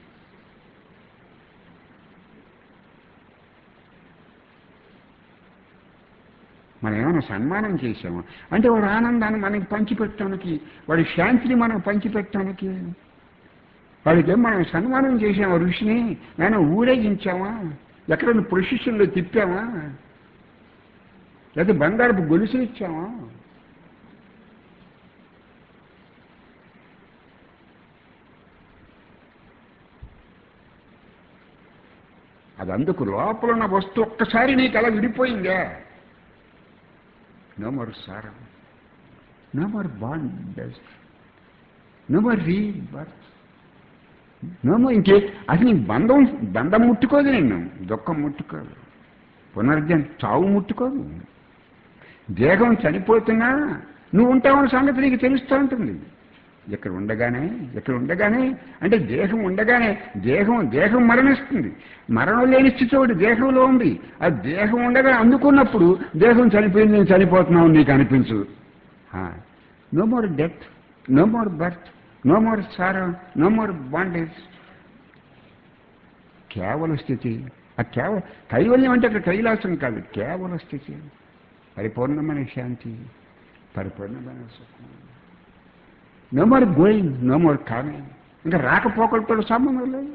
మనం ఏమైనా సన్మానం చేసాము అంటే వాడు ఆనందాన్ని మనకి పంచిపెట్టడానికి వాడి శాంతిని మనం పంచిపెట్టడానికి వాడికి మనం సన్మానం చేసామా ఋషిని నేను ఊరేగించామా ఎక్కడైనా ప్రొసిషన్లో తిప్పామా లేదా బంగారపు గొలుసులు ఇచ్చామా అది అందుకు లోపల ఉన్న వస్తువు ఒక్కసారి నీకు అలా విడిపోయిందా no more sorrow no more bond no more rebirth no more ఇంకే అది నీ బంధం బంధం ముట్టుకోదు నిన్ను దుఃఖం ముట్టుకోదు పునర్జన్ చావు ముట్టుకోదు దేహం చనిపోతున్నా నువ్వు ఉంటావన్న సంగతి నీకు తెలుస్తూ ఉంటుంది ఇక్కడ ఉండగానే ఇక్కడ ఉండగానే అంటే దేహం ఉండగానే దేహం దేహం మరణిస్తుంది మరణం లేని స్థితి ఒకటి దేహంలో ఉంది ఆ దేహం ఉండగా అందుకున్నప్పుడు దేహం చనిపోయింది నేను చనిపోతున్నావు నీకు అనిపించదు no more death no more birth no more sorrow no more bondage కేవల స్థితి ఆ కేవల కైవల్యం అంటే అక్కడ కైలాసం కాదు కేవల స్థితి పరిపూర్ణమైన శాంతి పరిపూర్ణమైన సుఖం no more going no more coming ఇంకా రాకపోకలతో సంబంధం లేదు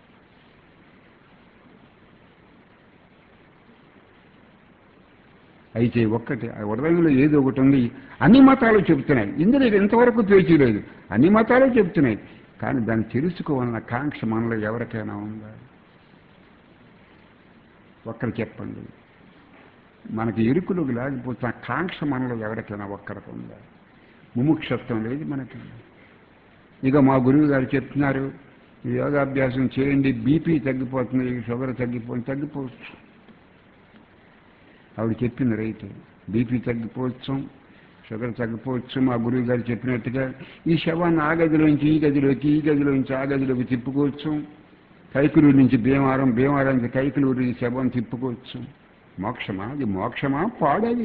అయితే ఒక్కటి ఆ హృదయంలో ఏదో ఒకటి ఉంది అన్ని మతాలు చెబుతున్నాయి ఇందులో ఇంతవరకు పేచీ లేదు అన్ని మతాలు చెబుతున్నాయి కానీ దాన్ని తెలుసుకోవాలన్న కాంక్ష మనలో ఎవరికైనా ఉందా ఒక్కరు చెప్పండి మనకి ఇరుకులకు లేకపోతే ఆ కాంక్ష మనలో ఎవరికైనా ఒక్కరికి ఉందా ముముక్షత్వం లేదు మనకి ఇక మా గురువు గారు చెప్తున్నారు ఈ యోగాభ్యాసం చేయండి బీపీ తగ్గిపోతుంది షుగర్ తగ్గిపోతుంది తగ్గిపోవచ్చు ఆవిడ చెప్పింది రైతు బీపీ తగ్గిపోవచ్చు షుగర్ తగ్గిపోవచ్చు మా గురువు గారు చెప్పినట్టుగా ఈ శవాన్ని ఆ గదిలోంచి ఈ గదిలోకి ఈ గదిలోంచి ఆ గదిలోకి తిప్పుకోవచ్చు కైకులూరు నుంచి భీమవరం భీమవరం నుంచి కైకులూరు ఈ శవం తిప్పుకోవచ్చు మోక్షమా అది మోక్షమా పాడది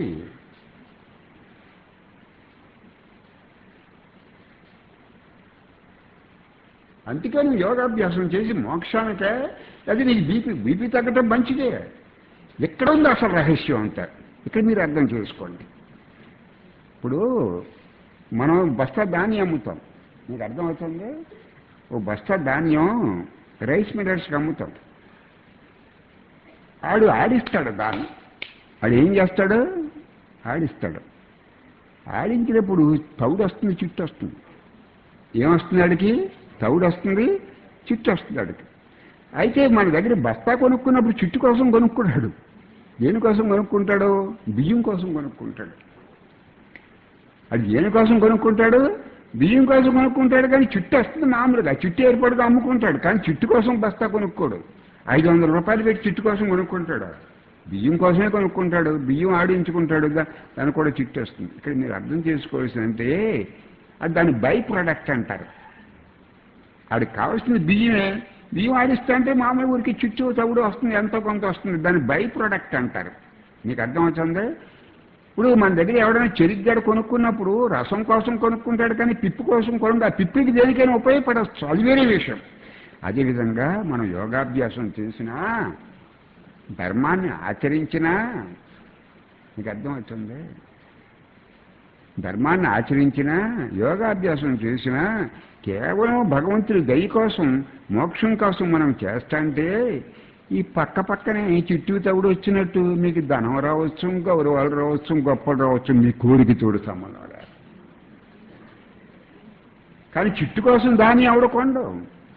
అందుకే నువ్వు యోగాభ్యాసం చేసి మోక్షానికే అది నీకు బీపీ బీపీ తగ్గటం మంచిదే ఎక్కడ ఉంది అసలు రహస్యం అంతా ఇక్కడ మీరు అర్థం చేసుకోండి ఇప్పుడు మనం బస్తా ధాన్యం అమ్ముతాం మీకు అర్థమవుతుంది ఓ బస్తా ధాన్యం రైస్ మిల్లర్స్కి అమ్ముతాం ఆడు ఆడిస్తాడు దాన్ని ఆడు ఏం చేస్తాడు ఆడిస్తాడు ఆడించినప్పుడు తౌడు వస్తుంది చుట్టూ వస్తుంది ఏమొస్తుంది ఆడికి తౌడు వస్తుంది చుట్టూ వస్తుంది ఆడికి అయితే మన దగ్గర బస్తా కొనుక్కున్నప్పుడు చుట్టు కోసం కొనుక్కున్నాడు దేనికోసం కొనుక్కుంటాడు బియ్యం కోసం కొనుక్కుంటాడు అది దేనికోసం కొనుక్కుంటాడు బియ్యం కోసం కొనుక్కుంటాడు కానీ చుట్టు వస్తుంది మామూలుగా చుట్టు ఏర్పాటుగా అమ్ముకుంటాడు కానీ చుట్టు కోసం బస్తా కొనుక్కోడు ఐదు వందల రూపాయలు పెట్టి చుట్టు కోసం కొనుక్కుంటాడు బియ్యం కోసమే కొనుక్కుంటాడు బియ్యం ఆడించుకుంటాడు దా- దానికి కూడా చిట్టు వస్తుంది ఇక్కడ మీరు అర్థం చేసుకోవాల్సిందంటే అది దాని బై ప్రోడక్ట్ అంటారు ఆడికి కావాల్సింది బియ్యమే బియ్యం ఆడిస్తా అంటే మామూలు ఊరికి చుట్టూ తవుడు వస్తుంది ఎంతో కొంత వస్తుంది దాని బై ప్రోడక్ట్ అంటారు మీకు అర్థమవుతుంది ఇప్పుడు మన దగ్గర ఎవడైనా చెరిగ్గాడు కొనుక్కున్నప్పుడు రసం కోసం కొనుక్కుంటాడు కానీ పిప్పు కోసం కొనుక్కు ఆ పిప్పికి దేనికైనా ఉపయోగపడవచ్చు అది వేరే విషయం అదేవిధంగా మనం యోగాభ్యాసం చేసినా ధర్మాన్ని ఆచరించినా మీకు అర్థమవుతుంది ధర్మాన్ని ఆచరించినా యోగాభ్యాసం చేసినా కేవలం భగవంతుడి దయ కోసం మోక్షం కోసం మనం చేస్తాంటే ఈ పక్క పక్కనే చుట్టూ తవుడు వచ్చినట్టు మీకు ధనం రావచ్చు గౌరవాలు రావచ్చు గొప్పలు రావచ్చు మీ కోరిక తోడు సంబంధం లేదు కానీ చిట్టు కోసం దాన్ని ఆవిడ కొండవు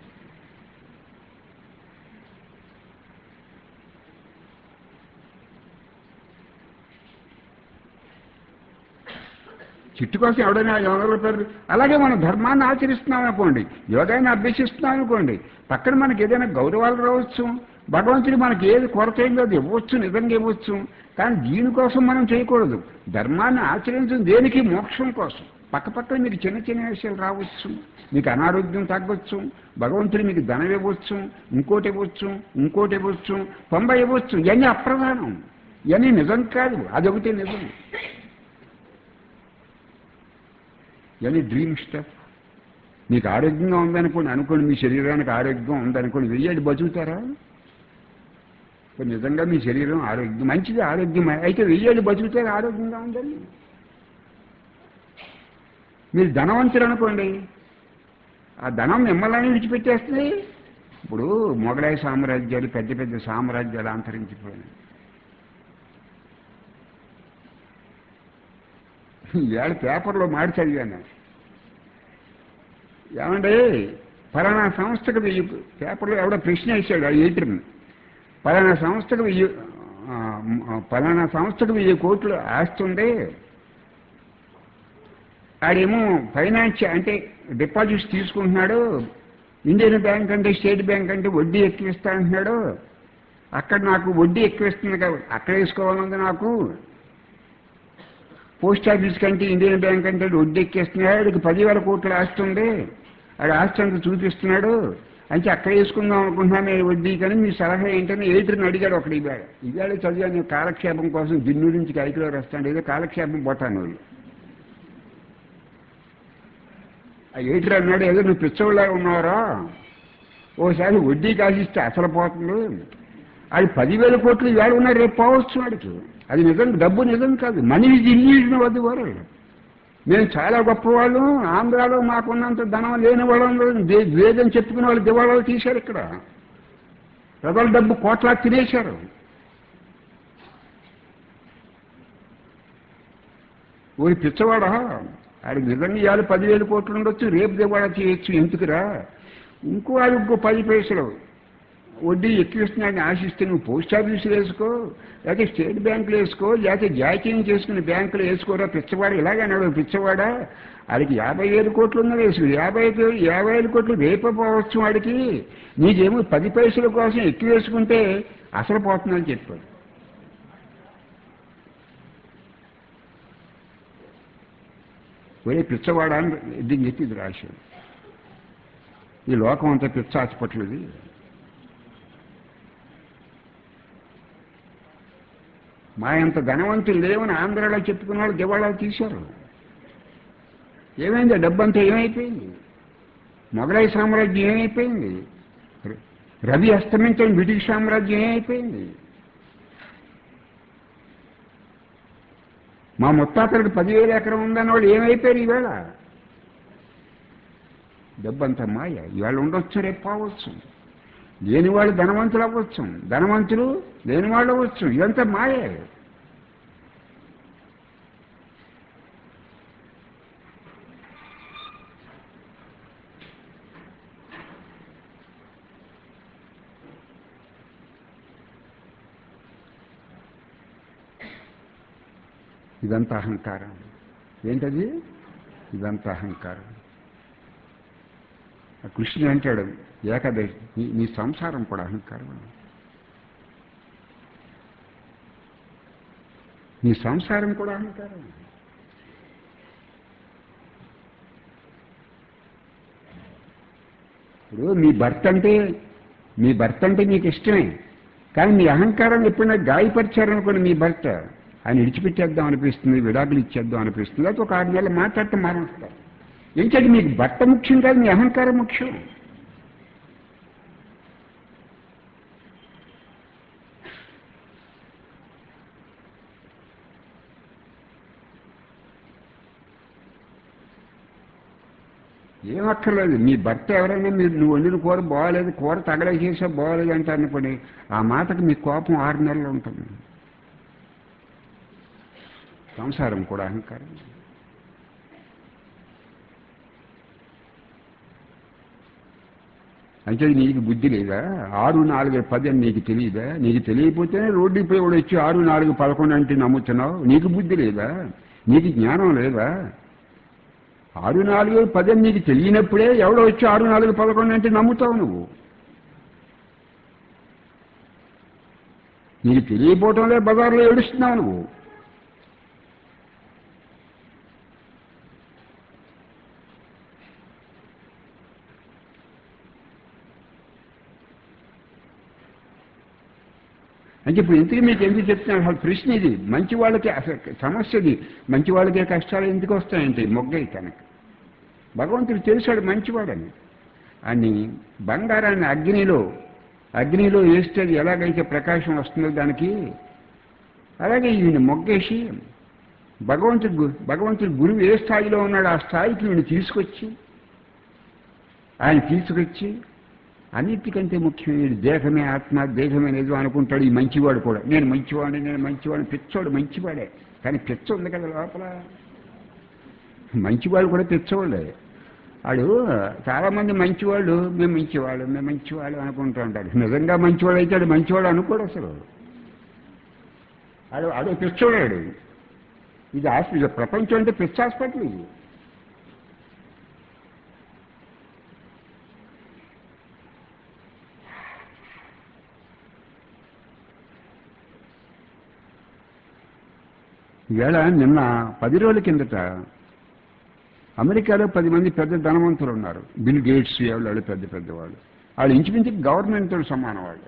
చిట్టు కోసం ఎవడైనా ఎవరో పేరు అలాగే మనం ధర్మాన్ని ఆచరిస్తున్నాం అనుకోండి యోగాన్ని అభ్యసిస్తున్నాం అనుకోండి పక్కన మనకి ఏదైనా గౌరవాలు రావచ్చు భగవంతుడు మనకి ఏది కొరత ఏందో అది ఇవ్వచ్చు నిజంగా ఇవ్వచ్చు కానీ దీనికోసం మనం చేయకూడదు ధర్మాన్ని ఆచరించడం దేనికి మోక్షం కోసం పక్క పక్కన మీకు చిన్న చిన్న విషయాలు రావచ్చు మీకు అనారోగ్యం తగ్గొచ్చు భగవంతుడు మీకు ధనం ఇవ్వచ్చు ఇంకోటి ఇవ్వచ్చు ఇంకోటి ఇవ్వచ్చు తొంభై ఇవ్వచ్చు ఇవన్నీ అప్రధానం ఇవన్నీ నిజం కాదు అదొకటి నిజం ఇవన్నీ డ్రీమ్ స్టెప్ మీకు ఆరోగ్యంగా ఉందనుకోండి అనుకోండి మీ శరీరానికి ఆరోగ్యం ఉందనుకోండి వెయ్యేళ్ళు బతుకుతారా ఇప్పుడు నిజంగా మీ శరీరం ఆరోగ్యం మంచిది ఆరోగ్యం అయితే వెయ్యేళ్ళు బతుకుతారా ఆరోగ్యంగా ఉందని మీరు ధనవంతులు అనుకోండి ఆ ధనం మిమ్మల్ని విడిచిపెట్టేస్తుంది ఇప్పుడు మొఘలాయ సామ్రాజ్యాలు పెద్ద పెద్ద సామ్రాజ్యాలు అంతరించిపోయినాయి ఇవాళ పేపర్లో మాడి చదివాను ఏమండి ఫలానా సంస్థకు వెయ్యి పేపర్లో ఎవడో ప్రశ్న వేసాడు ఆ ఎయిటర్ని ఫలానా సంస్థకు వెయ్యి ఆ, ఫలానా సంస్థకు వెయ్యి కోట్లు ఆస్తుండే ఆడేమో ఫైనాన్స్ అంటే డిపాజిట్స్ తీసుకుంటున్నాడు ఇండియన్ బ్యాంక్ అంటే స్టేట్ బ్యాంక్ అంటే వడ్డీ ఎక్కువ ఇస్తా అంటున్నాడు అక్కడ నాకు వడ్డీ ఎక్కువ ఇస్తుంది కాబట్టి అక్కడ వేసుకోవాలంది నాకు పోస్ట్ ఆఫీస్ కంటే ఇండియన్ బ్యాంక్ అంటే వడ్డీ ఎక్కేస్తున్నాడు ఆడికి పదివేల కోట్లు ఆస్తి ఉంది ఆడు ఆస్తి అంతా చూపిస్తున్నాడు అంటే అక్కడ వేసుకుందాం అనుకుంటున్నాను నేను వడ్డీ కానీ మీ సలహా ఏంటని ఎయిటర్ని అడిగాడు ఒకటి ఇవాళ ఇవాళ చదివాను కాలక్షేపం కోసం దిన్ను నుంచి కైకిలో వస్తాడు ఏదో కాలక్షేపం పోతాను వాళ్ళు ఆ ఎయిటర్ అన్నాడు ఏదో నువ్వు పిచ్చోళ్ళ ఉన్నారా ఓసారి వడ్డీ కాసిస్తే అసలు పోతుంది అది పదివేల కోట్లు ఇవాళ ఉన్నా రేపు పోవచ్చు వాడికి అది నిజం డబ్బు నిజం కాదు మనీ ఇది ఇల్యూజన్ వద్దు వారు మేము చాలా గొప్పవాళ్ళు ఆంధ్రాలో మాకున్నంత ధనం లేని వాళ్ళు ద్వేదం చెప్పుకునే వాళ్ళు దివాళాలు తీశారు ఇక్కడ ప్రజల డబ్బు కోట్లా తినేశారు ఊరి పిచ్చవాడా ఆడికి నిజంగా ఇవాళ పదివేల కోట్లు ఉండొచ్చు రేపు దివాళా చేయొచ్చు ఎందుకురా ఇంకో ఆడు ఇంకో పది పైసలు వడ్డీ ఎక్కువ ఇస్తున్నాడని ఆశిస్తే నువ్వు పోస్ట్ ఆఫీసులు వేసుకో లేకపోతే స్టేట్ బ్యాంకులు వేసుకో లేకపోతే జాకీయం చేసుకుని బ్యాంకులు వేసుకోరా పిచ్చవాడు ఇలాగే అన్నాడు పిచ్చవాడా వాడికి యాభై వేల కోట్లు ఉన్న వేసు యాభై వేలు యాభై వేల కోట్లు రేపే పోవచ్చు వాడికి నీకేమో పది పైసల కోసం ఎక్కువ వేసుకుంటే అసలు పోతుందని చెప్పాడు ఒరే పిచ్చవాడా అని దీన్ని చెప్పి ఇది రాశాడు ఈ లోకం అంతా పిచ్చ హాస్పిటల్ ఇది మా అంత ధనవంతులు లేవని ఆంధ్రాలో చెప్పుకున్న వాళ్ళు దివాళాలు తీశారు ఏమైంది ఆ డబ్బంతా ఏమైపోయింది మొఘలాయ సామ్రాజ్యం ఏమైపోయింది ర- రవి అస్తమించిన బ్రిటిష్ సామ్రాజ్యం ఏమైపోయింది మా ముత్తాతలకు పదివేల ఎకరం ఉందన్న వాళ్ళు ఏమైపోయారు ఈవేళ డబ్బంతా మాయ ఇవాళ ఉండొచ్చు రేపు పోవచ్చు లేని వాళ్ళు ధనవంతులు అవ్వచ్చు ధనవంతులు లేని వాళ్ళు అవ్వచ్చు ఇదంతా మాయే ఇదంతా అహంకారం ఏంటది ఇదంతా అహంకారం ఆ కృష్ణుడు అంటాడు ఏకాదశి నీ నీ సంసారం కూడా అహంకారం నీ సంసారం కూడా అహంకారం ఇప్పుడు మీ భర్త అంటే మీ భర్త అంటే మీకు ఇష్టమే కానీ మీ అహంకారం ఎప్పుడైనా గాయపరిచారనుకోండి మీ భర్త ఆయన విడిచిపెట్టేద్దాం అనిపిస్తుంది విడాకులు ఇచ్చేద్దాం అనిపిస్తుంది లేకపోతే ఒక ఆరు నెలలు మాట్లాడటం మానేస్తారు ఏంటంటే మీకు భర్త ముఖ్యం కాదు మీ అహంకారం ముఖ్యం ఏం అక్కర్లేదు మీ భర్త ఎవరైనా మీరు నువ్వు వండిన కూర బాగాలేదు కూర తగలేసేసా బాగాలేదు అంటే అనుకోండి ఆ మాటకు మీ కోపం ఆరు నెలలు ఉంటుంది సంసారం కూడా అహంకారం అంటే నీకు బుద్ధి లేదా ఆరు నాలుగు పది అని నీకు తెలియదా నీకు తెలియకపోతేనే రోడ్డు పోయి కూడా వచ్చి ఆరు నాలుగు పదకొండు అంటే నమ్ముతున్నావు నీకు బుద్ధి లేదా నీకు జ్ఞానం లేదా ఆరు నాలుగు పది అని నీకు తెలియనప్పుడే ఎవడో వచ్చి ఆరు నాలుగు పదకొండు అంటే నమ్ముతావు నువ్వు నీకు తెలియపోవటంలే బజార్లో ఏడుస్తున్నావు నువ్వు అంటే ఇప్పుడు ఇంతకీ మీకు ఎందుకు చెప్తున్నాను అసలు ప్రశ్న ఇది మంచి వాళ్ళకి అసలు సమస్య ఇది మంచి వాళ్ళకే కష్టాలు ఎందుకు వస్తాయంటే మొగ్గయి కనుక భగవంతుడు తెలిసాడు మంచివాడని అని బంగారాన్ని అగ్నిలో అగ్నిలో వేస్తే అది ఎలాగైతే ప్రకాశం వస్తుందో దానికి అలాగే ఈయన మొగ్గేసి భగవంతుడు గు- భగవంతుడు గురువు ఏ స్థాయిలో ఉన్నాడో ఆ స్థాయికి ఈయన తీసుకొచ్చి ఆయన తీసుకొచ్చి అన్నిటికంటే ముఖ్యమైన దేహమే ఆత్మ దేహమే నిజం అనుకుంటాడు ఈ మంచివాడు కూడా నేను మంచివాడిని నేను మంచివాడిని పిచ్చోడు మంచివాడే కానీ పిచ్చ ఉంది కదా లోపల మంచివాళ్ళు కూడా పిచ్చవాళ్ళే వాడు చాలామంది మంచివాళ్ళు మేము మంచివాళ్ళు మేము మంచివాళ్ళు అనుకుంటూ ఉంటారు నిజంగా మంచివాడు అయితే వాడు మంచివాడు అనుకోడు అసలు ఆడు ఆడు పిచ్చోడాడు ఇది హాస్పిటల్ ప్రపంచం అంటే పిచ్చ హాస్పిటల్ ఇది ఈవేళ నిన్న పది రోజుల కిందట అమెరికాలో పది మంది పెద్ద ధనవంతులు ఉన్నారు బిల్ గేట్స్ వాళ్ళు పెద్ద పెద్ద వాళ్ళు వాళ్ళు ఇంచుమించు గవర్నమెంట్తో సమానం వాళ్ళు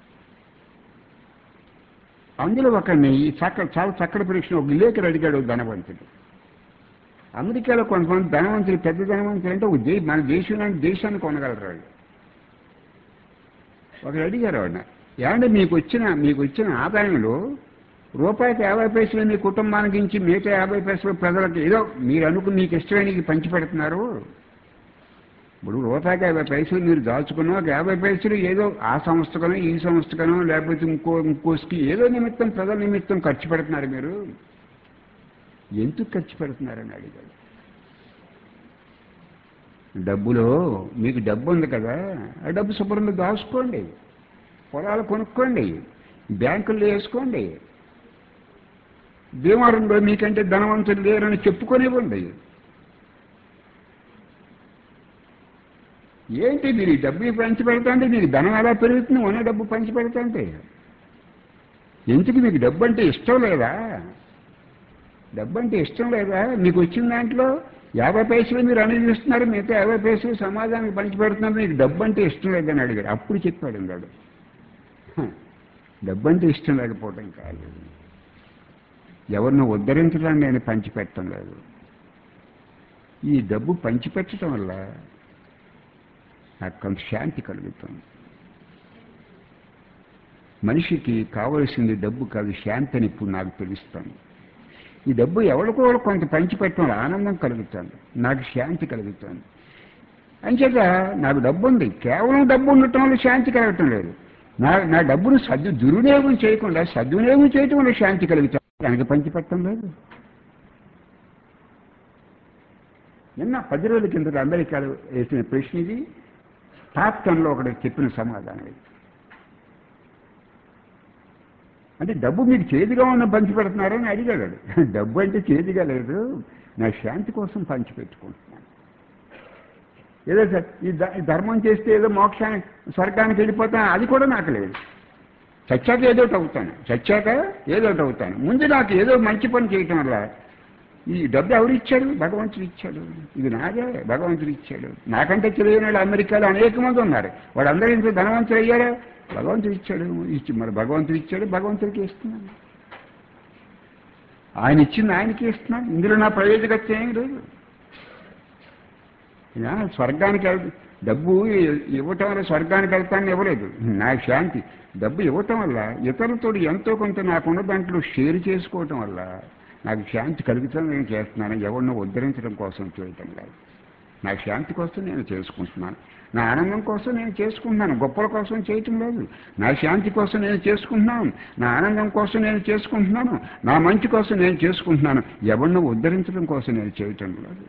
అందులో ఒకరిని ఈ చక్క చాలా చక్కటి పరీక్ష ఒక విలేకరు అడిగాడు ఒక ధనవంతుడు అమెరికాలో కొంతమంది ధనవంతులు పెద్ద ధనవంతులు అంటే ఒక దే మన దేశం దేశాన్ని కొనగలరు వాళ్ళు ఒకరు అడిగారు వాడిన ఏమంటే మీకు వచ్చిన మీకు వచ్చిన ఆదాయంలో రూపాయికి యాభై పైసలు మీ కుటుంబానికి ఇచ్చి మిగతా యాభై పైసలు ప్రజలకు ఏదో మీరు అనుకుని మీకు ఇష్టమైన పంచి పెడుతున్నారు ఇప్పుడు రూపాయికి యాభై పైసలు మీరు దాచుకున్నా ఒక యాభై పైసలు ఏదో ఆ సంస్థకనో ఈ సంస్థకనో లేకపోతే ఇంకో ఇంకోకి ఏదో నిమిత్తం ప్రజల నిమిత్తం ఖర్చు పెడుతున్నారు మీరు ఎందుకు ఖర్చు పెడుతున్నారని అడిగాడు డబ్బులో మీకు డబ్బు ఉంది కదా ఆ డబ్బు శుభ్రంగా దాచుకోండి పొలాలు కొనుక్కోండి బ్యాంకుల్లో వేసుకోండి భీమవరంలో మీకంటే ధనవంతులు లేరని చెప్పుకొనివ్వండి ఏంటి మీరు ఈ డబ్బు పంచి పెడతాంటే మీకు ధనం ఎలా పెరుగుతుంది ఉన్న డబ్బు పంచి పెడతాంటే ఎందుకు మీకు డబ్బు అంటే ఇష్టం లేదా డబ్బు అంటే ఇష్టం లేదా మీకు వచ్చిన దాంట్లో యాభై పైసలు మీరు అనుభవిస్తున్నారు మిగతా యాభై పైసలు సమాజానికి పంచి పెడుతున్నారు మీకు డబ్బు అంటే ఇష్టం లేదని అడిగాడు అప్పుడు చెప్పాడు వాడు హ, డబ్బు అంటే ఇష్టం లేకపోవడం కాదు ఎవరిని ఉద్ధరించడానికి నేను పంచిపెట్టడం లేదు ఈ డబ్బు పంచిపెట్టడం వల్ల నాకు కొంత శాంతి కలుగుతుంది మనిషికి కావలసింది డబ్బు కాదు శాంతి అని ఇప్పుడు నాకు తెలుస్తాను ఈ డబ్బు ఎవరికో వాళ్ళకి కొంత పంచిపెట్టడం వల్ల ఆనందం కలుగుతుంది నాకు శాంతి కలుగుతుంది అంచేత నాకు డబ్బు ఉంది కేవలం డబ్బు ఉండటం వల్ల శాంతి కలగటం లేదు నా నా డబ్బును సద్ దుర్వినియోగం చేయకుండా సద్వినియోగం చేయటం వల్ల శాంతి కలుగుతుంది దానికి పంచిపెట్టడం లేదు నిన్న పది రోజుల కింద అమెరికాలో వేసిన ప్రశ్న ఇది టాప్ టెన్లో ఒకటి చెప్పిన సమాధానం ఇది అంటే డబ్బు మీకు చేతిగా ఉన్న పంచి పెడుతున్నారని అడిగాడు వాడు. డబ్బు అంటే చేతిగా లేదు నా శాంతి కోసం పంచి పెట్టుకుంటున్నాను ఏదో సార్ ఈ ధ- ఈ ధర్మం చేస్తే ఏదో మోక్షానికి స్వర్గానికి వెళ్ళిపోతాను అది కూడా నాకు లేదు చచ్చాక ఏదో ఒకటి అవుతాను చచ్చాక ఏదో ఒకటి అవుతాను ముందు నాకు ఏదో మంచి పని చేయటం వల్ల ఈ డబ్బు ఎవరు ఇచ్చాడు భగవంతుడు ఇచ్చాడు ఇది నాదే భగవంతుడు ఇచ్చాడు నాకంటే తెలియని వాళ్ళు అమెరికాలో అనేక మంది ఉన్నారు వాళ్ళందరూ ఇంట్లో ధనవంతులు అయ్యారా భగవంతుడు ఇచ్చాడు ఇచ్చి మరి భగవంతుడు ఇచ్చాడు భగవంతుడికి ఇస్తున్నాను ఆయన ఇచ్చింది ఆయనకి ఇస్తున్నాను ఇందులో నా ప్రయోజకత్వం ఏం లేదు యా, స్వర్గానికి వెళ్ డబ్బు ఇ- ఇవ్వటం వల్ల స్వర్గానికి వెళ్తానని ఇవ్వలేదు నా శాంతి డబ్బు ఇవ్వటం వల్ల ఇతరులతో ఎంతో కొంత నాకున్న దాంట్లో షేర్ చేసుకోవటం వల్ల నాకు శాంతి కలుగుతుంది నేను చేస్తున్నాను ఎవరినో ఉద్ధరించడం కోసం చేయటం లేదు నా శాంతి కోసం నేను చేసుకుంటున్నాను నా ఆనందం కోసం నేను చేసుకుంటున్నాను గొప్పల కోసం చేయటం లేదు నా శాంతి కోసం నేను చేసుకుంటున్నాను నా ఆనందం కోసం నేను చేసుకుంటున్నాను నా మంచి కోసం నేను చేసుకుంటున్నాను ఎవరిని ఉద్ధరించడం కోసం నేను చేయటం లేదు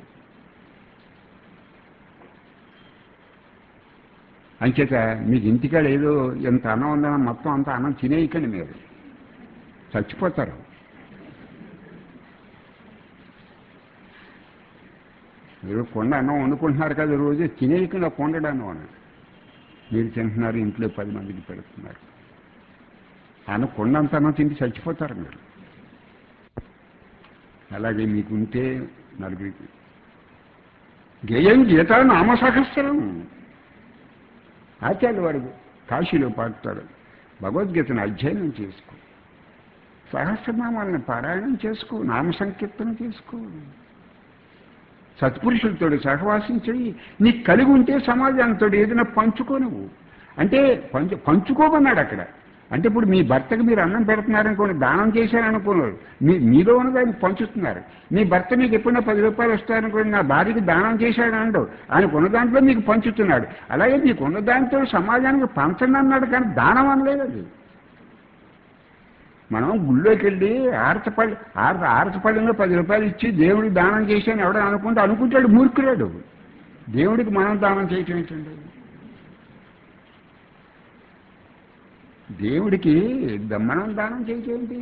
అంచేత మీకు ఇంటికాడ ఏదో ఎంత అన్నం ఉందని మొత్తం అంత అన్నం తినేయకండి మీరు చచ్చిపోతారు మీరు కొండ అన్నం వండుకుంటున్నారు కదా రోజు తినేయకుండా కొండడాను అని మీరు తింటున్నారు ఇంట్లో పది మందికి పెడుతున్నారు అన్న కొండంత అన్నం తింటే చచ్చిపోతారు మీరు అలాగే మీకుంటే నలుగురికి గేయం గీత నామసహస్రం ఆచార్య వాడు కాశీలో పాడుతాడు భగవద్గీతను అధ్యయనం చేసుకో సహస్రనామాలను పారాయణం చేసుకో నామ సంకీర్తన చేసుకో సత్పురుషులతో సహవాసం చెయ్యి నీకు కలిగి ఉంటే సమాజంతో ఏదైనా పంచుకో నువ్వు అంటే పంచు పంచుకోమన్నాడు అక్కడ అంటే ఇప్పుడు మీ భర్తకు మీరు అన్నం పెడుతున్నారనుకోండి దానం చేశారనుకున్నారు మీ మీలో ఉన్నదాన్ని పంచుతున్నారు మీ భర్త మీకు ఎప్పుడైనా పది రూపాయలు వస్తారనుకోండి నా భార్యకి దానం చేశాడు అండవు ఆయనకు ఉన్న దాంట్లో మీకు పంచుతున్నాడు అలాగే మీకు ఉన్న దాంతో సమాజానికి పంచండి అన్నాడు కానీ దానం అనలేదు అది మనం గుళ్ళోకి వెళ్ళి ఆరతపల్లి ఆరత ఆరతపల్లిలో పది రూపాయలు ఇచ్చి దేవుడికి దానం చేశాను ఎవడో అనుకుంటే అనుకుంటాడు మూర్ఖురాడు దేవుడికి మనం దానం చేయటం ఏంటండి దేవుడికి ద- మనం దానం చేయటం ఏంటి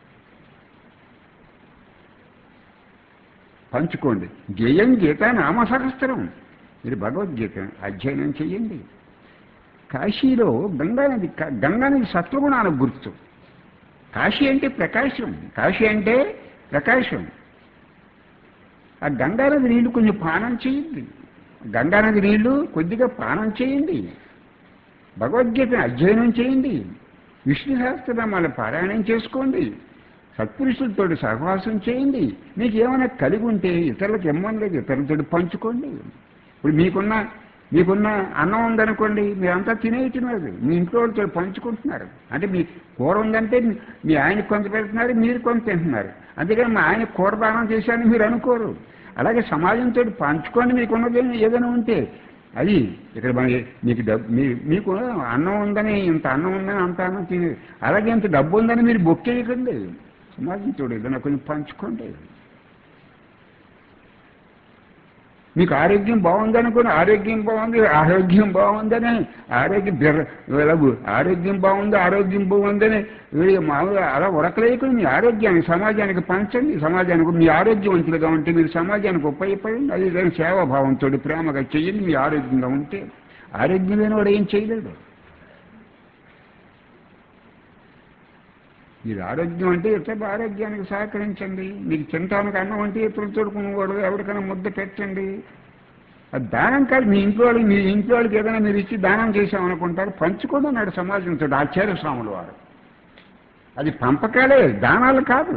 పంచుకోండి గేయం గీత నామసహస్రం మీరు భగవద్గీత అధ్యయనం చేయండి కాశీలో గంగా నది క- గంగా నది సత్వగుణాలకు గుర్తు కాశీ అంటే ప్రకాశం కాశీ అంటే ప్రకాశం ఆ గంగానది నీళ్లు కొంచెం పానం చేయండి గంగానది నీళ్లు కొద్దిగా పానం చేయండి భగవద్గీతను అధ్యయనం చేయండి విష్ణు సహస్రనామాల పారాయణం చేసుకోండి సత్పురుషులతో సహవాసం చేయండి మీకు ఏమైనా కలిగి ఉంటే ఇతరులకు ఇమ్మని లేదు ఇతరులతో పంచుకోండి ఇప్పుడు మీకున్న మీకున్న అన్నం ఉందనుకోండి మీరంతా తినేయటం లేదు మీ ఇంట్లో వాళ్ళతో పంచుకుంటున్నారు అంటే మీ కూర ఉందంటే మీ- మీ ఆయనకు కొంత పెడుతున్నారు మీరు కొంత తింటున్నారు అంతేగాని మా ఆయన కూర దానం చేశారని మీరు అనుకోరు అలాగే సమాజంతో పంచుకోండి మీకున్నది ఏదైనా ఉంటే అది ఇక్కడ మన మీకు డబ్బు మీ మీకు అన్నం ఉందని ఇంత అన్నం ఉందని అంత అన్నం తినే అలాగే ఇంత డబ్బు ఉందని మీరు బొక్కేయకండి సమాజంతో ఏదైనా కొంచెం పంచుకోండి మీకు ఆరోగ్యం బాగుందనుకుని ఆరోగ్యం బాగుంది ఆరోగ్యం బాగుందని ఆరోగ్యం బిర్ర వెలగు ఆరోగ్యం బాగుంది ఆరోగ్యం బాగుందని వీడికి మామూలుగా అలా ఉరకలేకుండా మీ ఆరోగ్యాన్ని సమాజానికి పంచండి సమాజానికి మీ ఆరోగ్యవంతులుగా ఉంటే మీరు సమాజానికి ఉపయోగపడండి అది దాని సేవాభావంతో ప్రేమగా చెయ్యండి మీ ఆరోగ్యంగా ఉంటే ఆరోగ్యం లేని వాడు ఏం చేయలేడు మీరు ఆరోగ్యం అంటే ఇతరుల ఆరోగ్యానికి సహకరించండి మీకు తినటానికి అన్నం అంటే ఇతరులు తోడుకునేవాడు ఎవరికైనా ముద్ద పెట్టండి అది దానం కాదు మీ ఇంట్లో వాళ్ళకి మీ ఇంట్లో వాళ్ళకి ఏదైనా మీరు ఇచ్చి దానం చేశామనుకుంటారు పంచుకోండి అన్నాడు సమాజంతో ఆచార్య స్వాములు వారు అది పంపకాలే దానాలు కాదు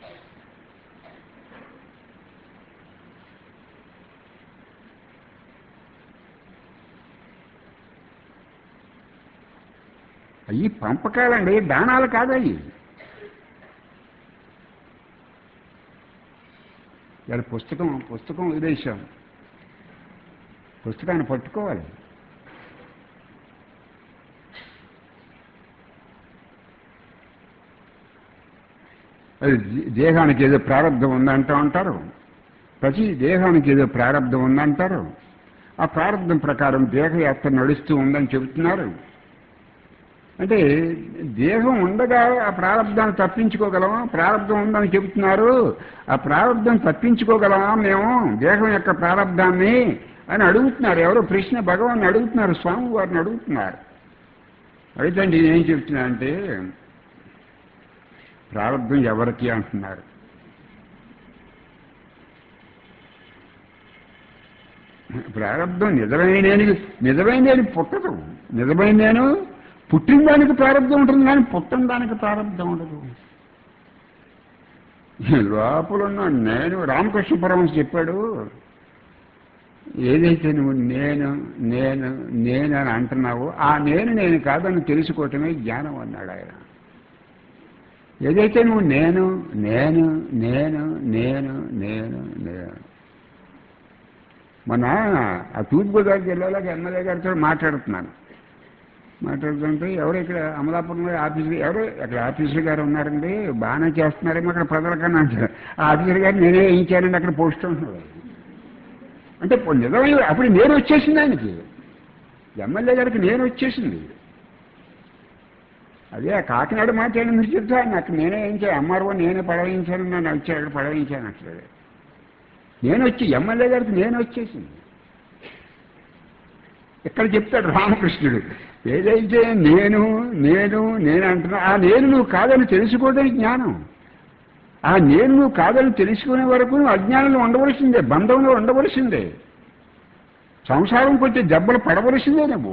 అవి పంపకాలండి దానాలు కాదవి ఇలా పుస్తకం పుస్తకం వదిలేసాం పుస్తకాన్ని పట్టుకోవాలి అది దే- దేహానికి ఏదో ప్రారంధం ఉందంటూ ఉంటారు ప్రతి దేహానికి ఏదో ప్రారంధం ఉందంటారు ఆ ప్రారంధం ప్రకారం దేహయాత్ర నడుస్తూ ఉందని చెబుతున్నారు అంటే దేహం ఉండగా ఆ ప్రారంధాన్ని తప్పించుకోగలమా ప్రారంధం ఉందని చెబుతున్నారు ఆ ప్రారంధం తప్పించుకోగలమా మేము దేహం యొక్క ప్రారంధాన్ని అని అడుగుతున్నారు ఎవరో ప్రశ్న భగవాన్ అడుగుతున్నారు స్వామి వారిని అడుగుతున్నారు అయితే నేనేం చెప్తున్నా అంటే ప్రారంధం ఎవరికి అంటున్నారు ప్రారంధం నిజమైన నేను నిజమైన నేను పుట్టదు నిజమైన నేను పుట్టిన దానికి ప్రారంధం ఉంటుంది కానీ పుట్టిన దానికి ప్రారంధం ఉండదు లోపల ఉన్న నేను రామకృష్ణ పరమహంస చెప్పాడు ఏదైతే నువ్వు నేను నేను నేను అని అంటున్నావో ఆ నేను నేను కాదని తెలుసుకోవటమే జ్ఞానం అన్నాడు ఆయన ఏదైతే నువ్వు నేను నేను నేను నేను నేను నేను మొన్న ఆ తూర్పుగోదావరి జిల్లాలోకి ఎమ్మెల్యే గారితో మాట్లాడుతున్నాను మాట్లాడుతుంటే ఎవరు ఇక్కడ అమలాపురంలో ఆఫీసు ఎవరు అక్కడ ఆఫీసర్ గారు ఉన్నారండి బాగానే చేస్తున్నారేమో అక్కడ ప్రజలకన్నా అంటారు ఆ ఆఫీసర్ గారు నేనే వేయించానండి అక్కడ పోస్ట్ ఉంటున్నారు అంటే పో- నిజమే అప్పుడు నేను వచ్చేసింది ఆయనకి ఎమ్మెల్యే గారికి నేను వచ్చేసింది అదే ఆ కాకినాడ మాట్లాడిన మీరు చెప్తా నాకు నేనే వేయించాను ఎంఆర్ఓ నేనే పడవించాను నన్ను వచ్చి అక్కడ పడవించాను అట్లా నేను వచ్చి ఎమ్మెల్యే గారికి నేను వచ్చేసింది ఇక్కడ చెప్తాడు రామకృష్ణుడు ఏదైతే నేను నేను నేను అంటున్నా ఆ నేను నువ్వు కాదని తెలుసుకోవడం జ్ఞానం ఆ నేను నువ్వు కాదని తెలుసుకునే వరకు నువ్వు అజ్ఞానంలో ఉండవలసిందే బంధంలో ఉండవలసిందే సంసారం కొంచెం దెబ్బలు పడవలసిందే నువ్వు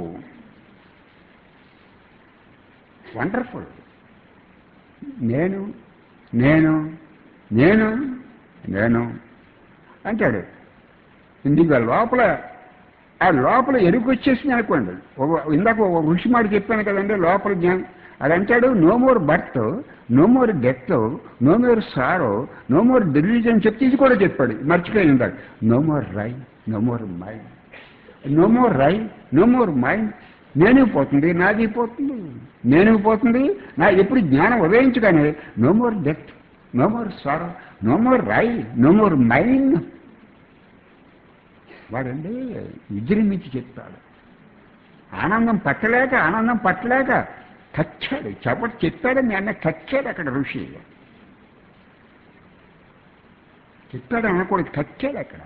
వండర్ఫుల్ నేను నేను నేను నేను అంటాడు ఇందుకు లోపల ఆ లోపల ఎరుకు వచ్చేసింది అనుకోండి ఒక ఇందాక ఒక ఋషి మాట చెప్పాను కదండి లోపల జ్ఞానం అది అంటాడు no more birth no more death no more sorrow no more delusion అని చెప్తే ఇది కూడా చెప్పాడు మర్చిపోయింది ఇందాక no more I no more mind no more I no more mind నేను పోతుంది నాది పోతుంది నేను పోతుంది నా ఎప్పుడు జ్ఞానం ఉదయించగానే no more death no more sorrow no more I no more mind వాడండి విజృంభించి చెప్తాడు ఆనందం పట్టలేక ఆనందం పట్టలేక కచ్చాడు చెప్పటి చెప్పాడని అన్న కచ్చాడు అక్కడ ఋషి చెప్పాడు అనకూడదు కచ్చాడు అక్కడ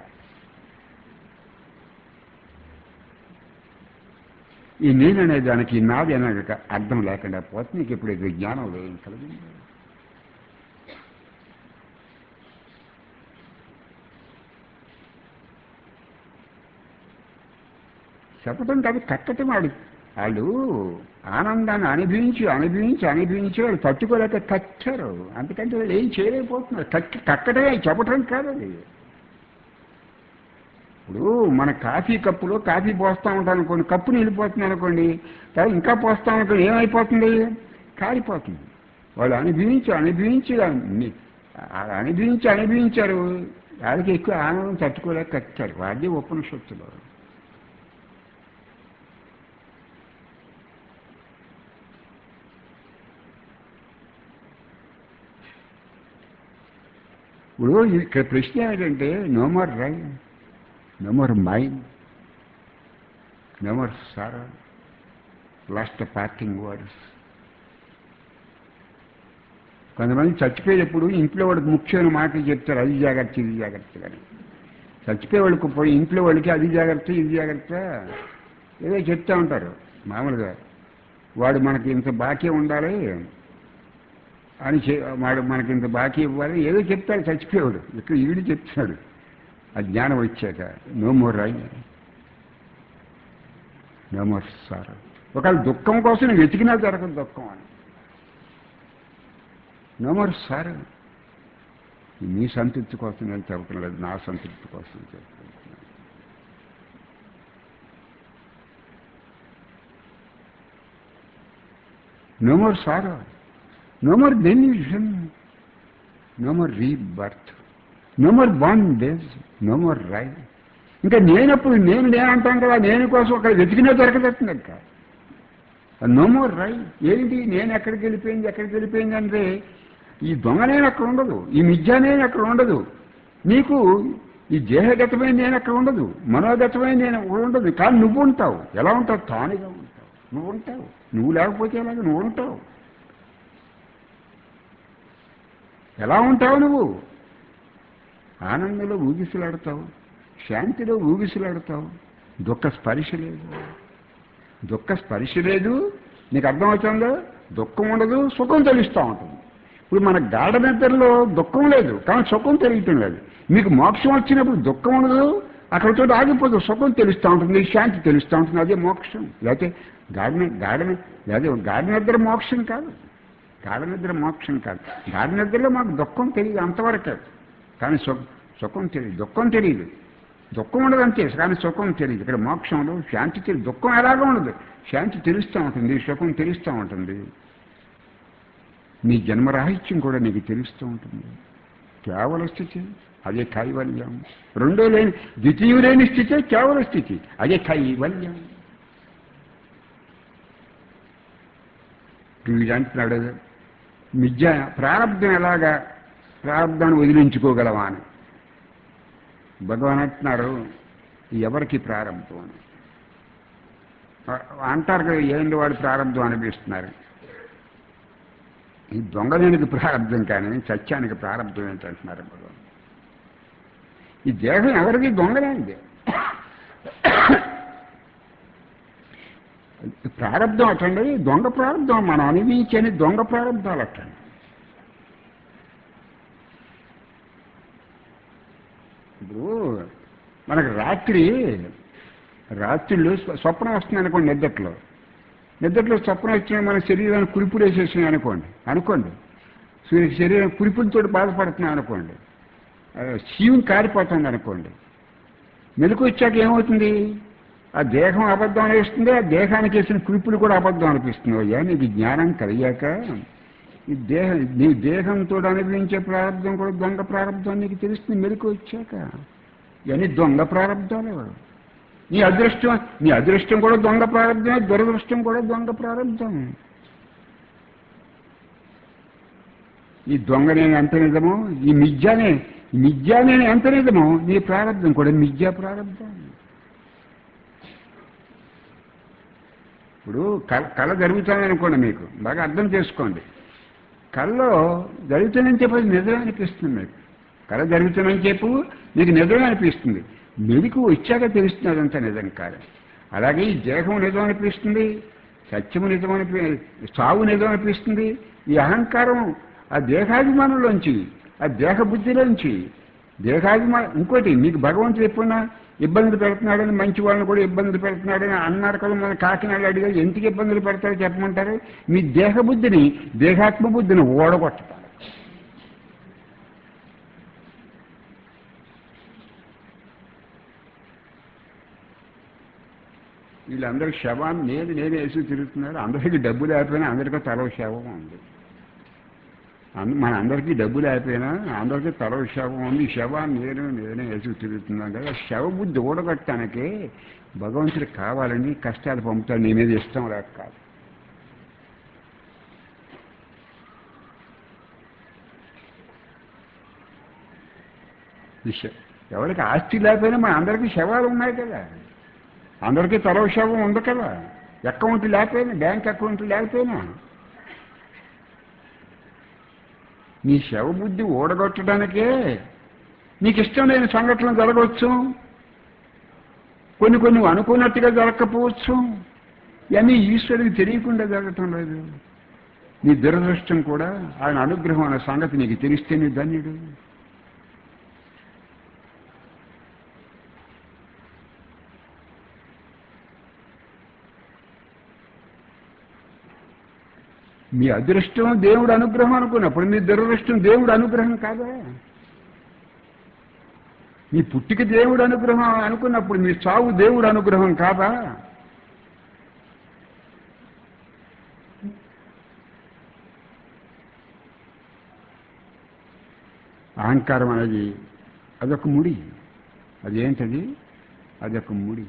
ఈ నేను అనే దానికి ఈ నాది అనే అర్థం లేకుండా పోతే నీకు ఇప్పుడు ఇది జ్ఞానం లేదు కలిగింది చెప్పటం కాదు కట్టటం వాడు వాళ్ళు ఆనందాన్ని అనుభవించి అనుభవించి అనుభవించి వాళ్ళు తట్టుకోలేక కట్టారు అందుకంటే వాళ్ళు ఏం చేయలేకపోతున్నారు కట్టి కట్టడమే చెప్పటం కాదు అది ఇప్పుడు మన కాఫీ కప్పులో కాఫీ పోస్తా ఉంటాం అనుకోండి కప్పు నిలిపోతుంది అనుకోండి తర్వాత ఇంకా పోస్తాం అనుకోండి ఏమైపోతుంది కాలిపోతుంది వాళ్ళు అనుభవించి అనుభవించి అన్ని- ఆ అనుభవించి అనుభవించారు వాళ్ళకి ఎక్కువ ఆనందం తట్టుకోలేక కట్టారు వాడి ఉపనిషత్తులో ఇప్పుడు ఇక్కడ ప్రశ్న ఏమిటంటే no more I no more mind no more sorrow last parting words కొంతమంది చచ్చిపోయేటప్పుడు ఇంట్లో వాడికి ముఖ్యమైన మాటలు చెప్తారు అది జాగ్రత్త ఇది జాగ్రత్త అని చచ్చిపోయే వాళ్ళకి పోయి ఇంట్లో వాళ్ళకి అది జాగ్రత్త ఇది జాగ్రత్త ఏదో చెప్తా ఉంటారు మామూలుగా వాడు మనకి ఇంత బాకీ ఉండాలి అని చే- వాడు మనకి ఇంత బాకీ ఇవ్వాలి ఏదో చెప్తాడు చచ్చిపోయాడు ఇక్కడ ఈడు చెప్తాడు ఆ జ్ఞానం వచ్చాక no more I no more sorrow ఒకవేళ దుఃఖం కోసం నువ్వు వెతికినా జరగదు దుఃఖం అని నో మోర్ సార్ నీ సంతృప్తి కోసం నేను చెప్పడం లేదు నా సంతృప్తి కోసం చెప్తున్నాను no more sorrow no more delusion no more rebirth no more bondage no more I ఇంకా నేనప్పుడు నేను నేనంటాను కదా నేను కోసం అక్కడ వెతికినా దొరకదట్టుంది ఇంకా నో మోర్ రై ఏంటి నేను ఎక్కడికి వెళ్ళిపోయింది ఎక్కడికి వెళ్ళిపోయింది అంటే ఈ దొంగ నేను అక్కడ ఉండదు ఈ మిథ్య నేను అక్కడ ఉండదు నీకు ఈ దేహగతమైన నేను అక్కడ ఉండదు మనోగతమైన నేను అక్కడ ఉండదు కానీ నువ్వు ఉంటావు ఎలా ఉంటావు తానుగా ఉంటావు నువ్వు ఉంటావు నువ్వు లేకపోతే ఎలాగ నువ్వు ఉంటావు ఎలా ఉంటావు నువ్వు ఆనందంలో ఊగిసలాడతావు శాంతిలో ఊగిసలాడతావు దుఃఖ స్పర్శ లేదు దుఃఖ స్పర్శ లేదు నీకు అర్థమవుతుందో దుఃఖం ఉండదు సుఖం తెలుస్తూ ఉంటుంది ఇప్పుడు మన గాఢ నిద్రలో దుఃఖం లేదు కానీ సుఖం తెలియటం లేదు మీకు మోక్షం వచ్చినప్పుడు దుఃఖం ఉండదు అక్కడితో ఆగిపోదు సుఖం తెలుస్తూ ఉంటుంది శాంతి తెలుస్తూ ఉంటుంది అదే మోక్షం లేకపోతే గాఢ ని- గాఢ ని- లేదా గాఢ నిద్ర మోక్షం కాదు గాఢ నిద్ర మోక్షం కాదు గాఢ నిద్రలో మాకు దుఃఖం తెలియదు అంతవరకే కానీ సుఖ సుఖం తెలియదు దుఃఖం తెలియదు దుఃఖం ఉండదు అంతే కానీ సుఖం తెలియదు ఇక్కడ మోక్షంలో శాంతి తెలియదు దుఃఖం ఎలాగో ఉండదు శాంతి తెలుస్తూ ఉంటుంది సుఖం తెలుస్తూ ఉంటుంది నీ జన్మరాహిత్యం కూడా నీకు తెలుస్తూ ఉంటుంది కేవల స్థితి అదే కైవల్యం రెండో లేని ద్వితీయ లేని స్థితి కేవల స్థితి అదే కైవల్యం వీడు అంటున్నాడు మిథ్య ప్రారంభం ఎలాగా ప్రారంభాన్ని వదిలించుకోగలవా అని భగవాన్ అంటున్నారు ఎవరికి ప్రారంభం అని ఆ- అంటారు కదా ఏంటి వాడు ప్రారంభం అనిపిస్తున్నారు ఈ దొంగలేనికి ప్రారంభం కానీ సత్యానికి ప్రారంభం ఏంటంటున్నారు భగవాన్ ఈ దేహం ఎవరికి దొంగలేంది ప్రారంభం అటండి దొంగ ప్రారంభం మనం అనుభవించని దొంగ ప్రారంభాలు అట్టండి ఇప్పుడు మనకు రాత్రి రాత్రిళ్ళు స్వ- స్వప్నం వస్తుంది అనుకోండి నిద్రలో నిద్రలో స్వప్నం వచ్చిన మన శరీరాన్ని కురిపులు వేసేసినాయి అనుకోండి అనుకోండి శరీ- శరీరం కురిపులతో బాధపడుతున్నాం అనుకోండి ఆ, శివం కారిపోతుంది అనుకోండి మెలకు వచ్చాక ఏమవుతుంది ఆ దేహం అబద్ధం అనిపిస్తుంది ఆ దేహానికి వేసిన కురిపులు కూడా అబద్ధం అనిపిస్తుంది అయ్యా నీకు జ్ఞానం కలిగాక ఈ దేహం నీ దేహంతో అనుభవించే ప్రారంభం కూడా దొంగ ప్రారంభం నీకు తెలుస్తుంది మెలకు వచ్చాక ఇవన్నీ దొంగ ప్రారంభాలు నీ అదృష్టం నీ అదృష్టం కూడా దొంగ ప్రారంభమే దురదృష్టం కూడా దొంగ ప్రారంభం ఈ దొంగ నేను ఎంత నిజమో ఈ మిథ్యానే ఈ మిథ్యా నేను ఎంత నిజమో నీ ప్రారంభం కూడా మిథ్యా ప్రారంభం ఇప్పుడు కళ కళ జరుగుతుంది అనుకోండి మీకు బాగా అర్థం చేసుకోండి కళ్ళలో జరుగుతుందని చెప్పి అది నిజమే అనిపిస్తుంది మీకు కళ జరుగుతుందని చెప్పు నీకు నిజమే అనిపిస్తుంది మెలకు వచ్చాక తెలుస్తుంది అదంతా నిజం కాదు అలాగే ఈ దేహం నిజం అనిపిస్తుంది సత్యము నిజం అనిపి సావు నిజం అనిపిస్తుంది ఈ అహంకారం ఆ దేహాభిమానంలోంచి ఆ దేహ బుద్ధిలోంచి దేహాభిమానం ఇంకోటి మీకు భగవంతుడు ఎప్పుడన్నా ఇబ్బందులు పెడుతున్నాడని మంచి వాళ్ళని కూడా ఇబ్బందులు పెడుతున్నాడని అన్నారు కదా మన కాకినాడ అడిగా ఎందుకు ఇబ్బందులు పెడతారో చెప్పమంటారు మీ దేహ బుద్ధిని దేహాత్మ బుద్ధిని ఓడగొట్టతారు వీళ్ళందరూ శవాన్ని నేను నేను వేసి తిరుగుతున్నారు అందరికీ డబ్బు లేకపోయినా అందరికీ తల శవం ఉంది అంద- మన అందరికీ డబ్బు లేకపోయినా అందరికీ తల శవం ఉంది ఈ శవాన్ని నేను నేనే వేసి తిరుగుతున్నాను కదా శవ బుద్ధి ఊడగొట్టడానికి భగవంతుడు కావాలని కష్టాలు పంపుతాడు నీ మీద ఇష్టం లేక కాదు ఈ శ- ఎవరికి ఆస్తి లేకపోయినా మన అందరికీ శవాలు ఉన్నాయి కదా అందరికీ తరవ శవం ఉంది కదా అకౌంట్ లేకపోయినా బ్యాంక్ అకౌంట్ లేకపోయినా నీ శవబుద్ధి ఓడగొట్టడానికే నీకు ఇష్టం లేని సంఘటనలు జరగవచ్చు కొన్ని కొన్ని నువ్వు అనుకున్నట్టుగా జరగకపోవచ్చు ఇవన్నీ ఈశ్వరుడికి తెలియకుండా జరగటం లేదు నీ దురదృష్టం కూడా ఆయన అనుగ్రహం అనే సంగతి నీకు తెలిస్తే నీ ధన్యుడు మీ అదృష్టం దేవుడు అనుగ్రహం అనుకున్నప్పుడు మీ దురదృష్టం దేవుడు అనుగ్రహం కాదా మీ పుట్టిక దేవుడు అనుగ్రహం అనుకున్నప్పుడు మీ చావు దేవుడు అనుగ్రహం కాదా అహంకారం అనేది అదొక ముడి అదేంటది అదొక ముడి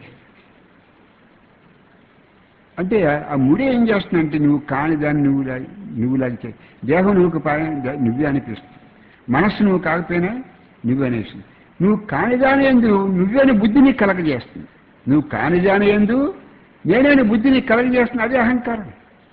అంటే ఆ ముడి ఏం చేస్తుందంటే నువ్వు కానిదాన్ని నువ్వు లా- నువ్వు లాగితే దేహం నువ్వు పా నువ్వే అనిపిస్తుంది మనస్సు నువ్వు కాకపోయినా నువ్వు అనేసి నువ్వు కానిదాని ఎందు నువ్వేని బుద్ధిని కలగజేస్తుంది నువ్వు కానిదాని ఎందు నేనేని బుద్ధిని కలగజేస్తుంది అదే అహంకారం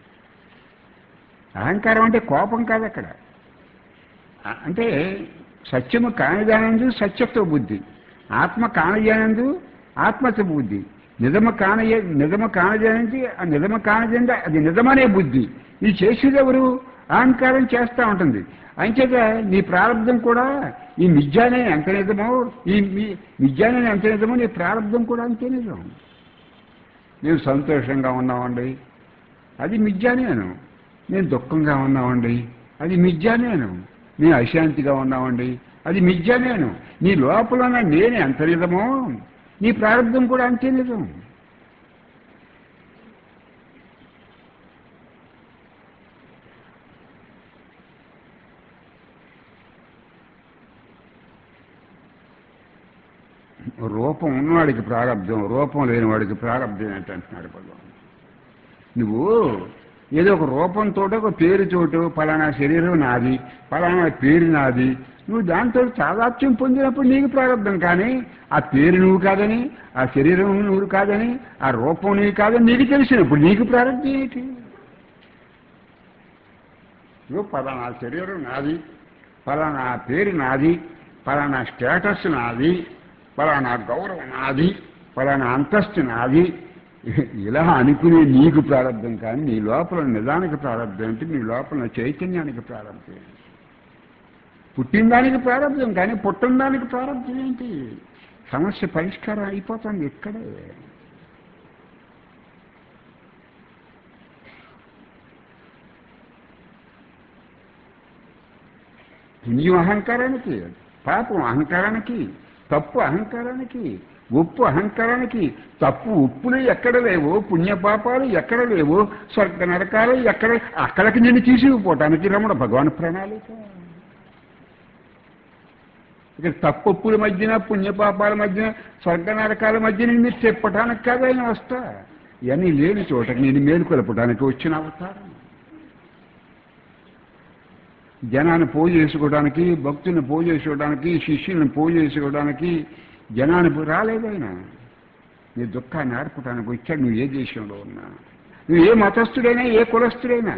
అహంకారం అంటే కోపం కాదు అక్కడ ఆ- అంటే సత్యము కానిదానందు సత్యత్వ బుద్ధి ఆత్మ కానజానందు ఆత్మత్వ బుద్ధి నిజమ కానయ నిజమ కానజానంది ఆ నిజమ కానజంది అది నిజమనే బుద్ధి ఇది చేసేది ఎవరు అహంకారం చేస్తూ ఉంటుంది అంచేత నీ ప్రారంభం కూడా ఈ మిథ్యానే ఎంత నిజమో ఈ మీ- మిథ్యానే ఎంత నిజమో నీ ప్రారంభం కూడా అంతే నిజం నేను సంతోషంగా ఉన్నామండి అది మిథ్యానేను నేను దుఃఖంగా ఉన్నామండి అది మిథ్యానేను నేను అశాంతిగా ఉన్నామండి అది మిథ్యానేను నీ లోపల ఉన్న నేను ఎంత నిజమో నీ ప్రారంభం కూడా అంతే నిజం రూపం ఉన్నవాడికి ప్రారంభం రూపం లేనివాడికి ప్రారంభం ఏంటంటున్నాడు భగవాన్ నువ్వు ఏదో ఒక రూపంతో ఒక పేరు చోటు పలానా శరీరం నాది పలానా పేరు నాది నువ్వు దాంతో సాదాత్యం పొందినప్పుడు నీకు ప్రారంభం కానీ ఆ పేరు నువ్వు కాదని ఆ శరీరం నువ్వు కాదని ఆ రూపం నీవు కాదని నీకు తెలిసినప్పుడు నీకు ప్రారంభం ఏంటి నువ్వు పలానా శరీరం నాది పలానా పేరు నాది పలానా స్టేటస్ నాది పలానా గౌరవం నాది పలానా అంతస్తు నాది ఇలా అనుకునే నీకు ప్రారంభం కానీ నీ లోపల నిజానికి ప్రారంభం ఏంటి నీ లోపల చైతన్యానికి ప్రారంభం ఏంటి పుట్టిన దానికి ప్రారంభం కానీ పుట్టిన దానికి ప్రారంభం ఏంటి సమస్య పరిష్కారం అయిపోతుంది ఇక్కడే పుణ్యం అహంకారానికి పాపం అహంకారానికి తప్పు అహంకారానికి ఉప్పు అహంకారానికి తప్పు ఉప్పులు ఎక్కడ లేవు పుణ్యపాపాలు ఎక్కడ లేవు స్వర్గ నరకాలు ఎక్కడ అక్కడికి నిన్ను తీసుకుపోవటానికి రమణ భగవాన్ ప్రణాళిక ఇక్కడ తప్పు ఉప్పుల మధ్యన పుణ్యపాపాల మధ్యన స్వర్గ నరకాల మధ్యన నిన్ను చెప్పటానికి కాదు ఆయన వస్తా ఇవన్నీ లేని చోట నేను మేలుకొలపడానికి వచ్చిన అవతారం జనాన్ని పోగు చేసుకోవడానికి భక్తుల్ని పోగు చేసుకోవడానికి శిష్యుల్ని పోగు చేసుకోవడానికి జనాన్ని రాలేదు ఆయన నీ దుఃఖాన్ని ఆర్పడానికి వచ్చాడు నువ్వు ఏ దేశంలో ఉన్నా నువ్వు ఏ మతస్థుడైనా ఏ కులస్థుడైనా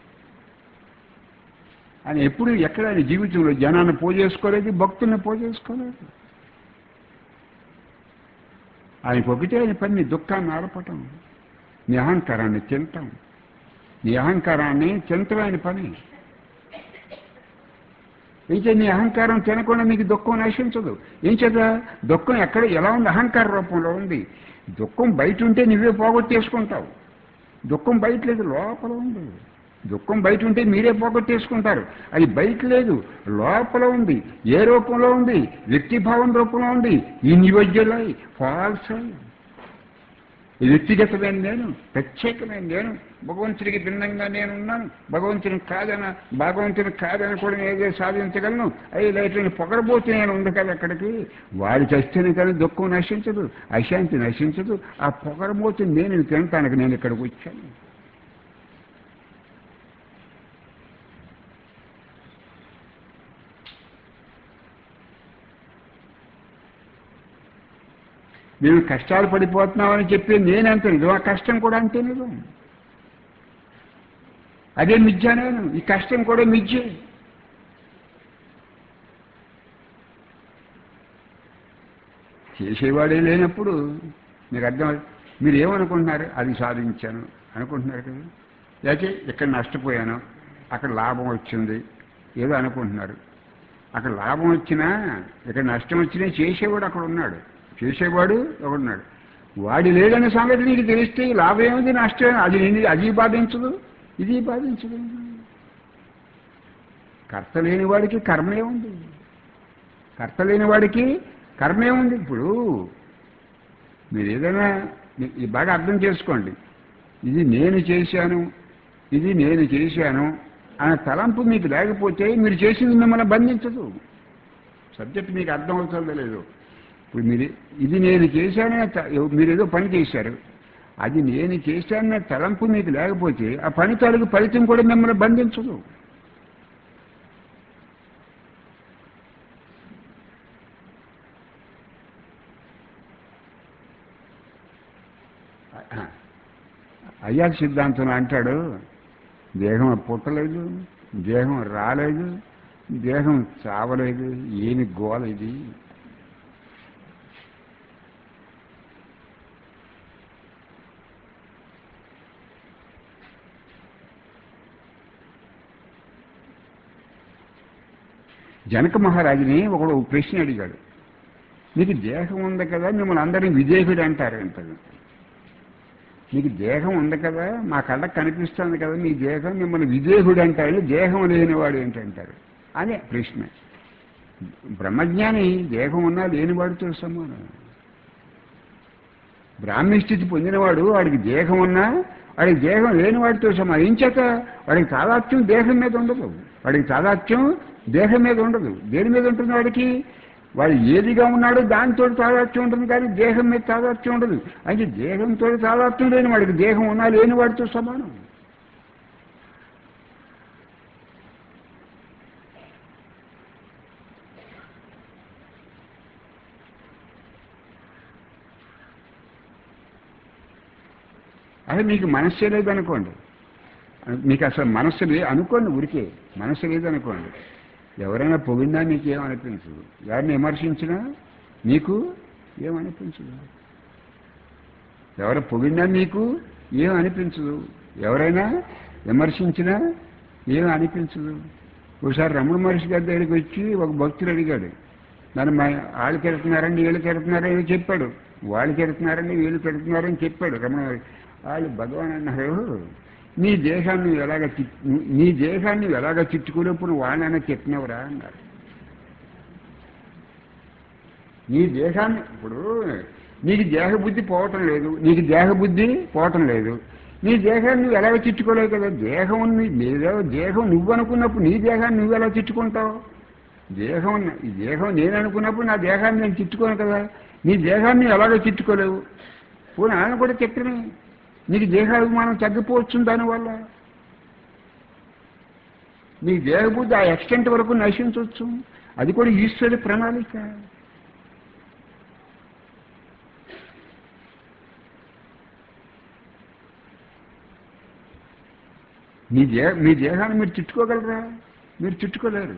ఆయన ఎప్పుడు ఎక్కడ ఆయన జీవితంలో జనాన్ని పోగు చేసుకోలేదు భక్తుల్ని పోగు చేసుకోలేదు ఆయనకు ఒకటే ఆయన పని నీ దుఃఖాన్ని ఆర్పటం నీ అహంకారాన్ని తింటాం నీ అహంకారాన్ని తింటం ఆయన పని అయితే నీ అహంకారం తినకుండా నీకు దుఃఖం నశించదు ఏం చేత దుఃఖం ఎక్కడ ఎలా ఉంది అహంకార రూపంలో ఉంది దుఃఖం బయట ఉంటే నువ్వే పోగొట్టేసుకుంటావు దుఃఖం బయట లేదు లోపల ఉంది దుఃఖం బయట ఉంటే మీరే పోగొట్టేసుకుంటారు అది బయట లేదు లోపల ఉంది ఏ రూపంలో ఉంది వ్యక్తిభావం రూపంలో ఉంది ఇండివిజువల్ అయి ఫాల్స్ అయి వ్యక్తిగతమైన నేను ప్రత్యేకమైన నేను భగవంతుడికి భిన్నంగా నేను ఉన్నాను భగవంతుని కాదన భగవంతుని కాదని కూడా నేను ఏదో సాధించగలను అయ్యి లేకపోతే పొగరబోతే నేను ఉంది కదా అక్కడికి వాడి చస్తేనే కానీ దుఃఖం నశించదు అశాంతి నశించదు ఆ పొగరబోతే నేను తినటానికి నేను ఇక్కడికి వచ్చాను మేము కష్టాలు పడిపోతున్నామని చెప్పి నేనంత నిజం ఆ కష్టం కూడా అంతే నిజం అదే మిథ్య నేను ఈ కష్టం కూడా మిథ్యే చేసేవాడే లేనప్పుడు మీకు అర్థం మీరు ఏమనుకుంటున్నారు అది సాధించాను అనుకుంటున్నారు కదా లేకపోతే ఇక్కడ నష్టపోయాను అక్కడ లాభం వచ్చింది ఏదో అనుకుంటున్నారు అక్కడ లాభం వచ్చినా ఇక్కడ నష్టం వచ్చినా చేసేవాడు అక్కడ ఉన్నాడు చేసేవాడు ఒకడున్నాడు వాడి లేడనే సంగతి నీకు తెలిస్తే లాభం ఏమిటి నష్టం అది నేను అది బాధించదు ఇది బాధించదు కర్త లేని వాడికి కర్మే ఉంది కర్త లేని వాడికి కర్మే ఉంది ఇప్పుడు మీరు ఏదైనా మీ- ఇది బాగా అర్థం చేసుకోండి ఇది నేను చేశాను ఇది నేను చేశాను అనే తలంపు మీకు లేకపోతే మీరు చేసింది మిమ్మల్ని బంధించదు సబ్జెక్ట్ మీకు అర్థం అవుతుందో లేదు ఇప్పుడు మీరు ఇది నేను చేశాననే త- మీరు ఏదో పని చేశారు అది నేను చేశాననే తలంపు మీకు లేకపోతే ఆ పని తాలూకు ఫలితం కూడా మిమ్మల్ని బంధించదు అయ్యా సిద్ధాంతం అంటాడు దేహం పుట్టలేదు దేహం రాలేదు దేహం చావలేదు ఏమి గోల ఇది జనక మహారాజుని ఒకడు ప్రశ్న అడిగాడు నీకు దేహం ఉంది కదా మిమ్మల్ని అందరినీ విదేహుడు అంటారు అంటారు నీకు దేహం ఉంది కదా మా కళ్ళకు కనిపిస్తుంది కదా నీ దేహం మిమ్మల్ని విదేహుడు అంటారు దేహం లేనివాడు ఏంటంటారు అదే ప్రశ్న బ్రహ్మజ్ఞాని దేహం ఉన్నా లేనివాడితో సమానం బ్రాహ్మీ స్థితి పొందినవాడు వాడికి దేహం ఉన్నా వాడికి దేహం లేనివాడితో సమానం ఏం చేత వాడికి తాదాత్యం దేహం మీద ఉండదు వాడికి తాదాత్యం దేహం మీద ఉండదు దేని మీద ఉంటుంది వాడికి వాడు ఏదిగా ఉన్నాడో దానితో తాదాత్యం ఉంటుంది కానీ దేహం మీద తాదాత్యం ఉండదు అయితే దేహంతో తాదాత్యం లేని వాడికి దేహం ఉన్నా లేని వాడితో సమానం అదే మీకు మనస్సే లేదనుకోండి మీకు అసలు మనస్సు లేదు అనుకోండి ఊరికే మనస్సు లేదనుకోండి ఎవరైనా పొగిడినా మీకు ఏమనిపించదు ఎవరిని విమర్శించినా మీకు ఏమనిపించదు ఎవరు పొగిడినా మీకు ఏం అనిపించదు ఎవరైనా విమర్శించినా ఏం అనిపించదు ఒకసారి రమణ మహర్షి గారి దగ్గరికి వచ్చి ఒక భక్తుడు అడిగాడు నన్ను మా వాళ్ళకి వెళ్తున్నారండి వీళ్ళకి వెళ్తున్నారని చెప్పాడు వాళ్ళకి వెళ్తున్నారండి వీళ్ళకి వెళ్తున్నారని చెప్పాడు రమణ మహర్షి వాళ్ళు భగవాన్ అన్నారు నీ దేహాన్ని నువ్వు ఎలాగ తి- నీ దేహాన్ని నువ్వు ఎలాగ తిట్టుకునేప్పుడు వాళ్ళైనా చెప్పినవరా అన్నారు నీ దేహాన్ని ఇప్పుడు నీకు దేహబుద్ధి పోవటం లేదు నీకు దేహబుద్ధి పోవటం లేదు నీ దేహాన్ని నువ్వు ఎలాగ తిట్టుకోలేవు కదా దేహం నీ- నీదో దేహం నువ్వు అనుకున్నప్పుడు నీ దేహాన్ని నువ్వు ఎలా తిట్టుకుంటావు దేహం ఉన్న- ఈ దేహం నేను అనుకున్నప్పుడు నా దేహాన్ని నేను తిట్టుకోను కదా నీ దేహాన్ని ఎలాగో తిట్టుకోలేవు పోనీ ఆయన కూడా చెప్పిన నీకు దేహాభిమానం తగ్గిపోవచ్చు దానివల్ల నీ దేహబుద్ధి ఆ ఎక్స్టెంట్ వరకు నశించవచ్చు అది కూడా ఈశ్వరుడి ప్రణాళిక మీ దే మీ దేహాన్ని మీరు తిట్టుకోగలరా మీరు తిట్టుకోలేరు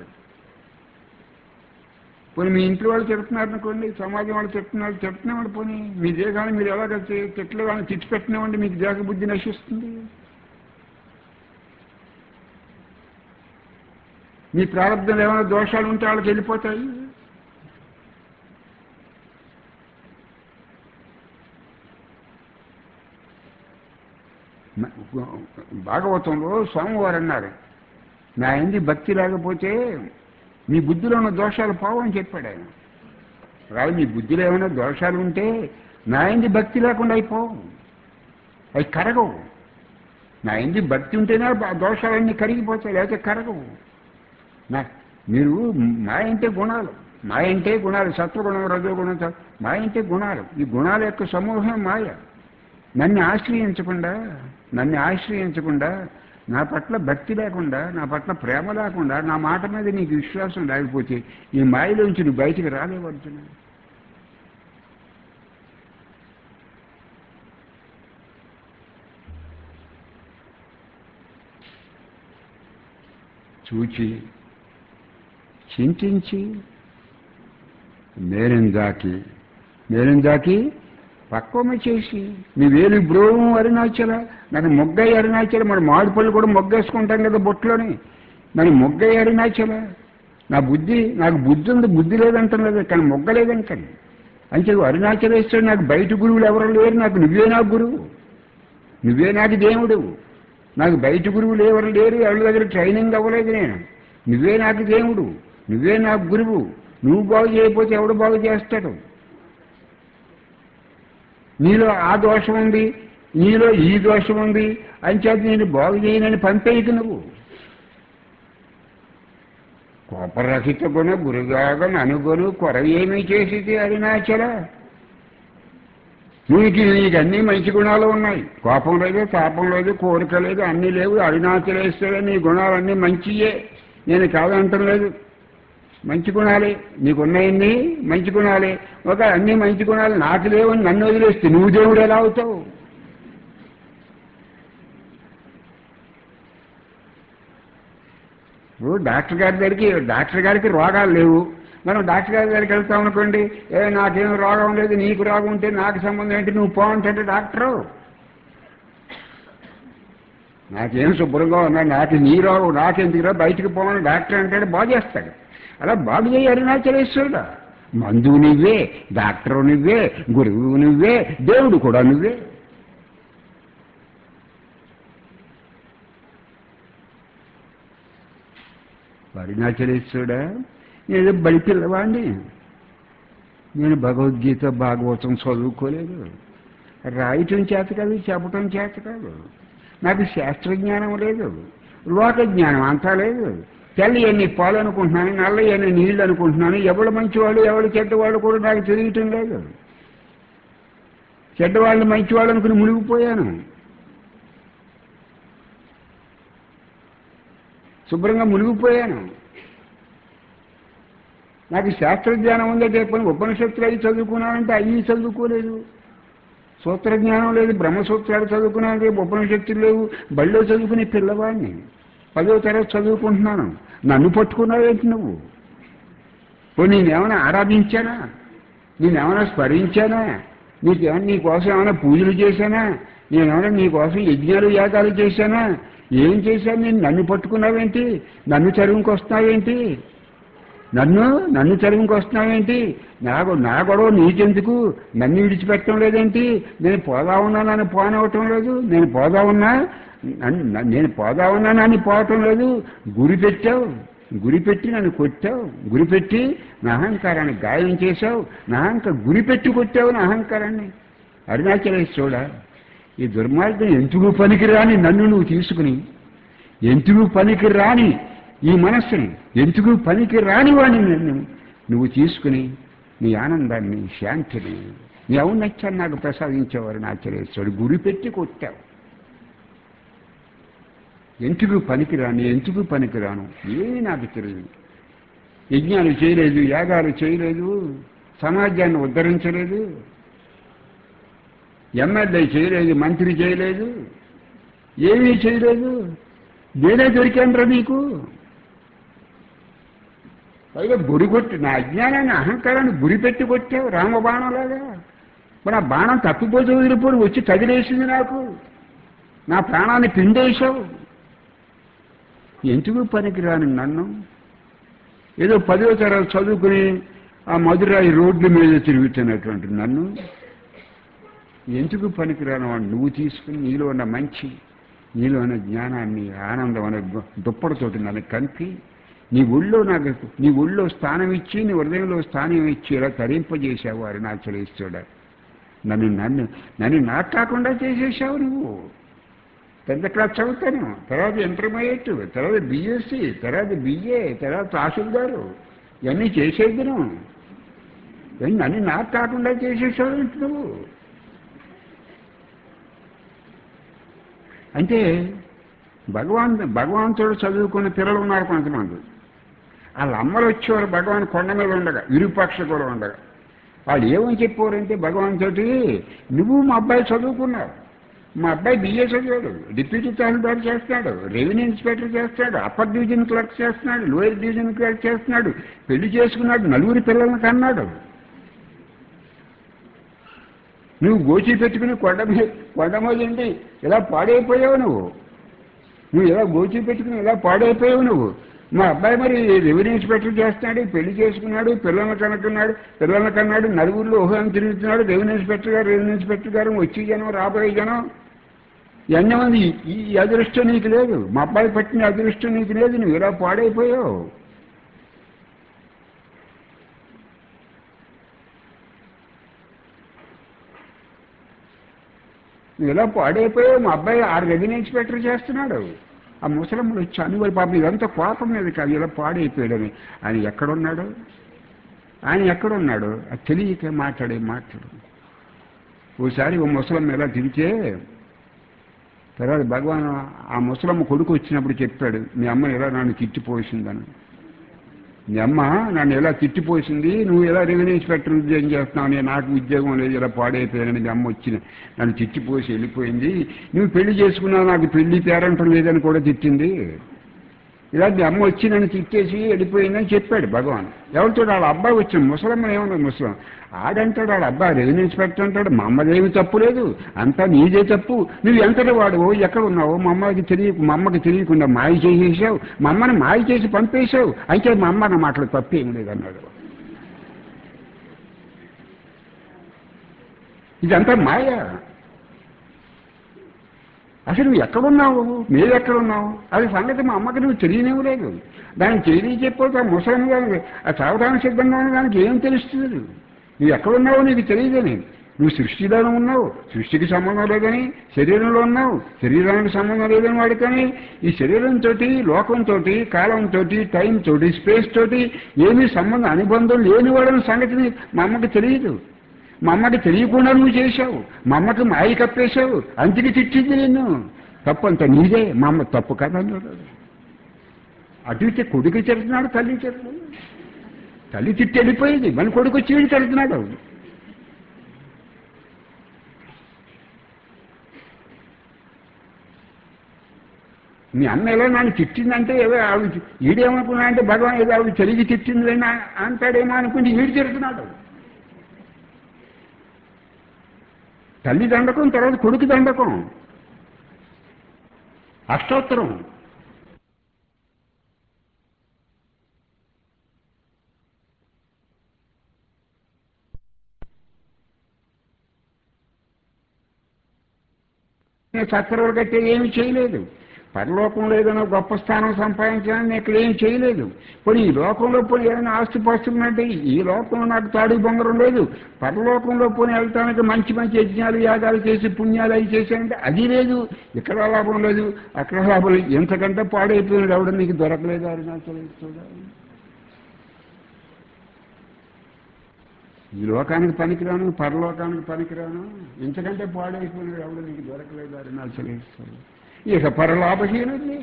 పోనీ మీ ఇంట్లో వాళ్ళు తిడుతున్నారు అనుకోండి సమాజం వాళ్ళు తిడుతున్నారు తిడుతున్నామండి పోనీ మీ దేహాన్ని మీరు ఎలాగ తి- తిట్లు కానీ తిట్టి పెట్టినామండి మీకు దేహ బుద్ధి నశిస్తుంది మీ ప్రారంభంలో ఏమైనా దోషాలు ఉంటే వాళ్ళకి వెళ్ళిపోతాయి మ- భాగవతంలో సోమవారం అన్నారు నా ఎంది భక్తి లేకపోతే మీ బుద్ధిలో ఉన్న దోషాలు పోవని చెప్పాడు ఆయన రాదు మీ బుద్ధిలో ఏమైనా దోషాలు ఉంటే నా ఎంది భక్తి లేకుండా అయిపోవు అవి కరగవు నా ఎంది భక్తి ఉంటేనే ఆ దోషాలన్నీ కరిగిపోతాయి లేకపోతే కరగవు నా మీరు మాయ అంటే గుణాలు మాయ అంటే గుణాలు సత్వగుణం రజోగుణం స- మాయ అంటే గుణాలు ఈ గుణాల యొక్క సమూహం మాయ నన్ను ఆశ్రయించకుండా నన్ను ఆశ్రయించకుండా నా పట్ల భక్తి లేకుండా నా పట్ల ప్రేమ లేకుండా నా మాట మీద నీకు విశ్వాసం లేకపోతే ఈ మాయలోంచి నువ్వు బయటికి రాలేవడుతున్నా చూచి చింతించి మేరం దాకి మేరం దాకి పక్వమ చేసి నీ వేలు బ్రోవం అరుణాచల నన్ను మొగ్గయ్య అరుణాచల మరి మామిడి పళ్ళు కూడా మొగ్గేసుకుంటాం కదా బొట్టులోని మరి మొగ్గయ్య అరుణాచల నా బుద్ధి నాకు బుద్ధి ఉంది బుద్ధి లేదంటాం లేదు కానీ మొగ్గ లేదంటాను అంటే అరుణాచలేశ్వరుడు నాకు బయట గురువులు ఎవరు లేరు నాకు నువ్వే నాకు గురువు నువ్వే నాకు దేవుడు నాకు బయట గురువులు ఎవరు లేరు ఎవరి దగ్గర ట్రైనింగ్ అవ్వలేదు నేను నువ్వే నాకు దేవుడు నువ్వే నాకు గురువు నువ్వు బాగు చేయకపోతే ఎవడు బాగు చేస్తాడు నీలో ఆ దోషం ఉంది నీలో ఈ దోషం ఉంది అంచేత నేను బాగు చేయనని పంపేయకు నువ్వు కోపరహిత గుణ గురుగాగం అనుగొను కొరవేమీ చేసేది అరుణాచల నీకు నీకు అన్ని మంచి గుణాలు ఉన్నాయి కోపం లేదు తాపం లేదు కోరిక లేదు అన్నీ లేవు అరుణాచలేశ్వరే నీ గుణాలన్నీ మంచియే నేను కాదంటం లేదు మంచి గుణాలే నీకున్నాయన్ని మంచి గుణాలే ఒక అన్ని మంచి గుణాలు నాకు లేవని నన్ను వదిలేస్తే నువ్వు దేవుడు ఎలా అవుతావు ఇప్పుడు డాక్టర్ గారి దగ్గరికి డాక్టర్ గారికి రోగాలు లేవు మనం డాక్టర్ గారి దగ్గరికి వెళ్తాం అనుకోండి ఏ నాకేం రోగం లేదు నీకు రోగం ఉంటే నాకు సంబంధం ఏంటి నువ్వు పోవంటే డాక్టరు నాకేం శుభ్రంగా ఉన్నా నాకు నీ రోగం నాకెందుకురా బయటికి పోవని డాక్టర్ అంటాడు బాగు చేస్తాడు అలా బాగు చేయి అరుణాచలేశ్వరుడా మందు నువ్వే డాక్టరు నువ్వే గురువు నువ్వే దేవుడు కూడా నువ్వే అరుణాచలేశ్వరుడా నేను బడి పిల్లవాడిని నేను భగవద్గీత భాగవతం చదువుకోలేదు రాయటం చేత కాదు చెప్పటం చేత కాదు నాకు శాస్త్రజ్ఞానం లేదు లోక జ్ఞానం అంతా లేదు తెల్లయన్ని పాలు అనుకుంటున్నాను నల్లయన్ని నీళ్ళు అనుకుంటున్నాను ఎవడు మంచివాళ్ళు ఎవడు చెడ్డవాళ్ళు కూడా నాకు తెలియటం లేదు చెడ్డవాళ్ళు మంచివాళ్ళు అనుకుని మునిగిపోయాను శుభ్రంగా మునిగిపోయాను నాకు శాస్త్రజ్ఞానం ఉందంటే పని ఉపనిషత్తులు అవి చదువుకున్నానంటే అవి చదువుకోలేదు సూత్రజ్ఞానం లేదు బ్రహ్మసూత్రాలు చదువుకున్నానంటే ఉపనిషత్తులు లేవు బళ్ళో చదువుకునే పిల్లవాడిని పదో తరగతి చదువుకుంటున్నాను నన్ను పట్టుకున్నావేంటి నువ్వు ఓ నేనేమైనా ఆరాధించానా నేనేమైనా స్మరించానా నీకేమైనా నీకోసం ఏమైనా పూజలు చేశానా నేనేమైనా నీకోసం యజ్ఞాలు యాగాలు చేశానా ఏం చేశాను నేను నన్ను పట్టుకున్నావేంటి నన్ను చరువుకి వస్తున్నావేంటి నన్ను నన్ను చరువుకి వస్తున్నావేంటి నాకు నా గొడవ నీకెందుకు నన్ను విడిచిపెట్టడం లేదేంటి నేను పోదా ఉన్నా నన్ను పోనవటం లేదు నేను పోదా ఉన్నా నన్ను- నన్ను- నేను పోదా ఉన్నా నన్ను పోవటం లేదు గురి పెట్టావు గురి పెట్టి నన్ను కొట్టావు గురి పెట్టి నా అహంకారాన్ని గాయం చేశావు నా అహంకారం గురి పెట్టి కొట్టావు నా అహంకారాన్ని అరుణాచలేశ్వరుడా ఈ దుర్మార్గం ఎందుకు పనికిరాని నన్ను నువ్వు తీసుకుని ఎందుకు పనికి రాని ఈ మనస్సుని ఎందుకు పనికి రాని వాడిని నన్ను నువ్వు తీసుకుని నీ ఆనందాన్ని శాంతిని నీ ఔన్నత్యాన్ని నాకు ప్రసాదించేవారు నా చెల్లేశ్వరుడు గురి పెట్టి కొట్టావు ఎందుకు పనికిరాని ఎందుకు పనికిరాను ఏమీ నాకు తెలియదు యజ్ఞాలు చేయలేదు యాగాలు చేయలేదు సమాజాన్ని ఉద్ధరించలేదు ఎమ్మెల్యే చేయలేదు మంత్రి చేయలేదు ఏమీ చేయలేదు నేనే దొరికానురా నీకు పైగా గురి కొట్టి నా అజ్ఞానాన్ని అహంకారాన్ని గురి పెట్టి కొట్టావు రామబాణంలాగా మరి ఆ బాణం తప్పిపోతే వదిలిపోయి వచ్చి కదిలేసింది నాకు నా ప్రాణాన్ని పిండేశావు ఎందుకు పనికిరాని నన్ను ఏదో పదో తరగతి చదువుకుని ఆ మధురాయి రోడ్ల మీద తిరుగుతున్నటువంటి నన్ను ఎందుకు పనికిరాని వాడు నువ్వు తీసుకుని నీలో ఉన్న మంచి నీలో ఉన్న జ్ఞానాన్ని ఆనందం అనే గు- దుప్పటితోటి నన్ను కంపి నీ ఒళ్ళో నాకు నీ ఒళ్ళో స్థానం ఇచ్చి నీ హృదయంలో స్థానం ఇచ్చి ఇలా తరింపజేసావు అరుణాచలేశ్వరుడ నన్ను నన్ను నన్ను నాకు కాకుండా చేసేసావు నువ్వు టెన్త్ క్లాస్ చదువుతాను తర్వాత ఇంటర్మీడియట్ తర్వాత బీఎస్సీ తర్వాత బిఏ తర్వాత తహసీల్దారు ఇవన్నీ చేసేద్దును ఇవన్నీ నన్ను నాకు కాకుండా చేసేసావు ఏంటి నువ్వు అంటే భగవాన్ భగవంతుడు చదువుకున్న పిల్లలు ఉన్నారు కొంతమంది వాళ్ళ అమ్మలు వచ్చేవారు భగవాన్ కొండ మీద ఉండగా విరూపాక్ష కూడా ఉండగా వాళ్ళు ఏమని చెప్పారంటే భగవంతుడి నువ్వు మా అబ్బాయి చదువుకున్నావు మా అబ్బాయి బిఏ చదివాడు డిప్యూటీ తహసీల్దార్ చేస్తున్నాడు రెవెన్యూ ఇన్స్పెక్టర్ చేస్తున్నాడు అప్పర్ డివిజన్ క్లర్క్ చేస్తున్నాడు లోయర్ డివిజన్ క్లర్క్ చేస్తున్నాడు పెళ్లి చేసుకున్నాడు నలుగురి పిల్లల్ని కన్నాడు నువ్వు గోచి పెట్టుకుని కొండ మీద కొండ మీద ఉండి ఇలా పాడైపోయావు నువ్వు నువ్వు ఇలా గోచి పెట్టుకుని ఇలా పాడైపోయావు నువ్వు మా అబ్బాయి మరి రెవెన్యూ ఇన్స్పెక్టర్ చేస్తున్నాడు పెళ్లి చేసుకున్నాడు పిల్లల్ని కనుక్కున్నాడు పిల్లల్ని కన్నాడు నలుగురిలో ఊహం తిరుగుతున్నాడు రెవెన్యూ ఇన్స్పెక్టర్ గారు రెవెన్యూ ఇన్స్పెక్టర్ గారు వచ్చి జనం రాబోయే జనం ఎన్ని మంది ఈ ఈ అదృష్టం నీకు లేదు మా అబ్బాయి పట్టిన అదృష్టం నీకు లేదు నువ్వు ఇలా పాడైపోయావు నువ్వు ఇలా పాడైపోయావు మా అబ్బాయి ఆరు రెవెన్యూ ఇన్స్పెక్టర్ చేస్తున్నాడు ఆ ముసలమ్మలు వచ్చి అనువరి పాపం ఇదంతా కోపం మీద కాదు ఇలా పాడైపోయాడని ఆయన ఎక్కడున్నాడు ఆయన ఎక్కడున్నాడు అది తెలియక మాట్లాడే మాట్లాడు ఓసారి ఓ ముసలమ్మ ఇలా తిరిగితే తర్వాత భగవాన్ ఆ ముసలమ్మ కొడుకు వచ్చినప్పుడు చెప్పాడు మీ అమ్మ ఎలా నన్ను తిట్టిపోసిందని మీ అమ్మ నన్ను ఎలా తిట్టిపోసింది నువ్వు ఎలా రెవెన్యూ ఇన్స్పెక్టర్ ఉద్యోగం చేస్తున్నావు నేను నాకు ఉద్యోగం లేదు ఇలా పాడైపోయానని మీ అమ్మ వచ్చిన నన్ను తిట్టిపోసి వెళ్ళిపోయింది నువ్వు పెళ్లి చేసుకున్నావు నాకు పెళ్లి పేరంటం లేదని కూడా తిట్టింది ఇలా మీ అమ్మ వచ్చి నన్ను తిట్టేసి వెళ్ళిపోయిందని చెప్పాడు భగవాన్ ఎవరితో వాళ్ళ అబ్బాయి వచ్చిన ముసలమ్మ ఏమన్నా ముసలం ఆడంటాడు వాళ్ళ అబ్బాయి రెవెన్యూ ఇన్స్పెక్టర్ అంటాడు మా అమ్మదేమి తప్పు లేదు అంతా నీదే తప్పు నువ్వు ఎంతటి వాడువో ఎక్కడ ఉన్నావో మా అమ్మకి తెలియ మా అమ్మకి తెలియకుండా మాయ చేసేసావు మా అమ్మని మాయ చేసి పంపేశావు అయితే మా అమ్మ నా మాటలు తప్పేం లేదన్నాడు ఇదంతా మాయ అసలు నువ్వు ఎక్కడున్నావు మీరు ఎక్కడున్నావు అది సంగతి మా అమ్మకి నువ్వు తెలియనేవు లేదు దానికి తెలియ చెప్పితే ఆ ముసలి ఆ సావధాన సిద్ధంగా ఉన్న దానికి ఏం తెలుస్తుంది నువ్వు ఎక్కడున్నావో నీకు తెలియదని నువ్వు సృష్టిలోనే ఉన్నావు సృష్టికి సంబంధం లేదని శరీరంలో ఉన్నావు శరీరానికి సంబంధం లేదని వాడు కానీ ఈ శరీరంతో లోకంతో కాలంతో టైం తోటి స్పేస్ తోటి ఏమీ సంబంధం అనుబంధం లేని వాడని సంగతిని మా అమ్మకి తెలియదు మా అమ్మకి తెలియకుండా నువ్వు చేశావు మా అమ్మకి మాయి కప్పేశావు అంతికి తిట్టింది నిన్ను తప్పు అంత నీదే మా అమ్మ తప్పు కదా అన్నాడు అటు ఇటు కొడుకు తిడుతున్నాడు తల్లి తిడుతున్నాడు తల్లి తిట్టి వెళ్ళిపోయింది మన కొడుకు వచ్చి వీడు తిడుతున్నాడు మీ అమ్మ ఎలా నన్ను తిట్టిందంటే ఏదో ఆవిడ ఈడేమనుకున్నా అంటే భగవాన్ ఏదో ఆవిడ తెలిగి తిట్టింది అంటాడేమో అనుకుంటే ఈడు తిడుతున్నాడు తల్లి దండకం తర్వాత కొడుకు దండకం అష్టోత్తరం చక్రలు కట్టే ఏమి చేయలేదు పరలోకంలో ఏదైనా గొప్ప స్థానం సంపాదించాలని ఇక్కడ ఏం చేయలేదు పోనీ ఈ లోకంలో పోనీ ఏదైనా ఆస్తి పాస్తున్నట్టే ఈ లోకంలో నాకు తాడు బొంగరం లేదు పరలోకంలో పోనీ వెళ్తానికి మంచి మంచి యజ్ఞాలు యాగాలు చేసి పుణ్యాలు అవి చేశానంటే అది లేదు ఇక్కడ లాభం లేదు అక్కడ లాభం లేదు ఎంతకంటే పాడైపోయినాడు ఎవడ నీకు దొరకలేదు అరుణాచలేశ్వరుడు ఈ లోకానికి పనికిరాను పరలోకానికి పనికిరాను ఇంతకంటే పాడైపోయినాడు ఎవడు నీకు దొరకలేదు అరుణాచలేశ్వరుడు ఇక పరలాభహీనుడిని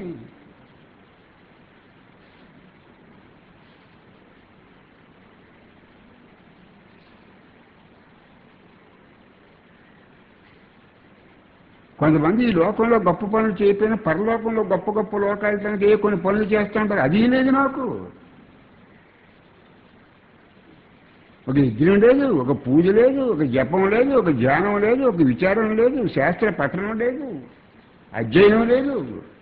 కొంతమంది ఈ లోకంలో గొప్ప పనులు చేయకపోయినా పరలోకంలో గొప్ప గొప్ప లోకాలకి ఏ కొన్ని పనులు చేస్తూ ఉంటారు అది లేదు నాకు ఒక యజ్ఞం లేదు ఒక పూజ లేదు ఒక జపం లేదు ఒక ధ్యానం లేదు ఒక విచారం లేదు శాస్త్ర పఠనం లేదు అధ్యయనం లేదు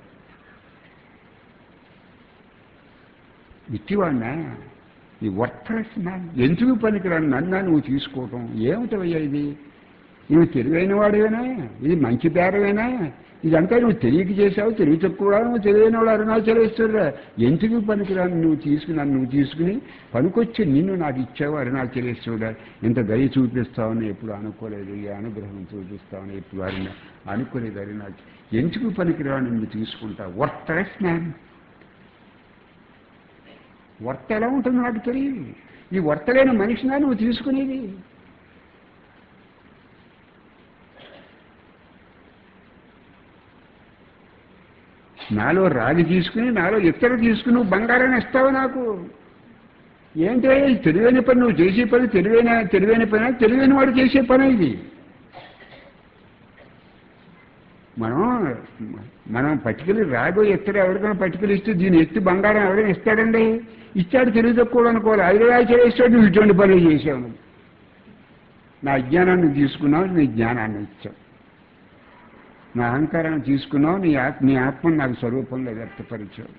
ఇట్టివాడినా ఈ వర్తలెస్ మ్యాన్ ఎందుకు పనికిరాను నన్ను నువ్వు తీసుకోవటం ఏమిటవయ్యా ఇది నువ్వు తెలివైన వాడివేనా ఇది మంచి బేరవేనా ఇదంతా నువ్వు తెలియక చేసావు తెలివి తక్కువ నువ్వు తెలివైన వాడు అరుణాచలేశ్వరురా ఎందుకు పనికిరాను నువ్వు తీసుకుని నన్ను నువ్వు తీసుకుని పనికొచ్చి నిన్ను నాకు ఇచ్చావు అరుణాచలేశ్వరుడా ఇంత దయ చూపిస్తావని ఎప్పుడు అనుకోలేదు ఈ అనుగ్రహం చూపిస్తావని ఎప్పుడు అరుణ అనుకోలేదు అరుణాచ ఎందుకు పనికిరాను నువ్వు తీసుకుంటా వర్తలెస్ మ్యాన్ వర్త ఎలా ఉంటుందో నాకు తెలియదు ఈ వర్తలేని మనిషినా నువ్వు తీసుకునేది నాలో రాగి తీసుకుని నాలో ఇత్తడి తీసుకుని నువ్వు బంగారాన్ని ఇస్తావు నాకు ఏంటో ఈ తెలివైన పని నువ్వు చేసే పని తెలివైన తెలివైన పని తెలివైన వాడు చేసే పని ఇది మనం మనం పట్టుకెళ్ళి రాగో ఎత్తడి ఎవరికైనా పట్టుకెళ్ళి ఇస్తే దీన్ని ఎత్తి బంగారం ఎవరైనా ఇస్తాడండి ఇచ్చాడు తెలివి తక్కువ అనుకోవాలి ఐదు రాజాలు ఇస్తాడు నువ్వు ఇటువంటి పనులు చేసావు నా అజ్ఞానాన్ని తీసుకున్నావు నీ జ్ఞానాన్ని ఇచ్చావు నా అహంకారాన్ని తీసుకున్నావు నీ ఆత్మ నీ ఆత్మను నాకు స్వరూపంలో వ్యక్తపరిచావు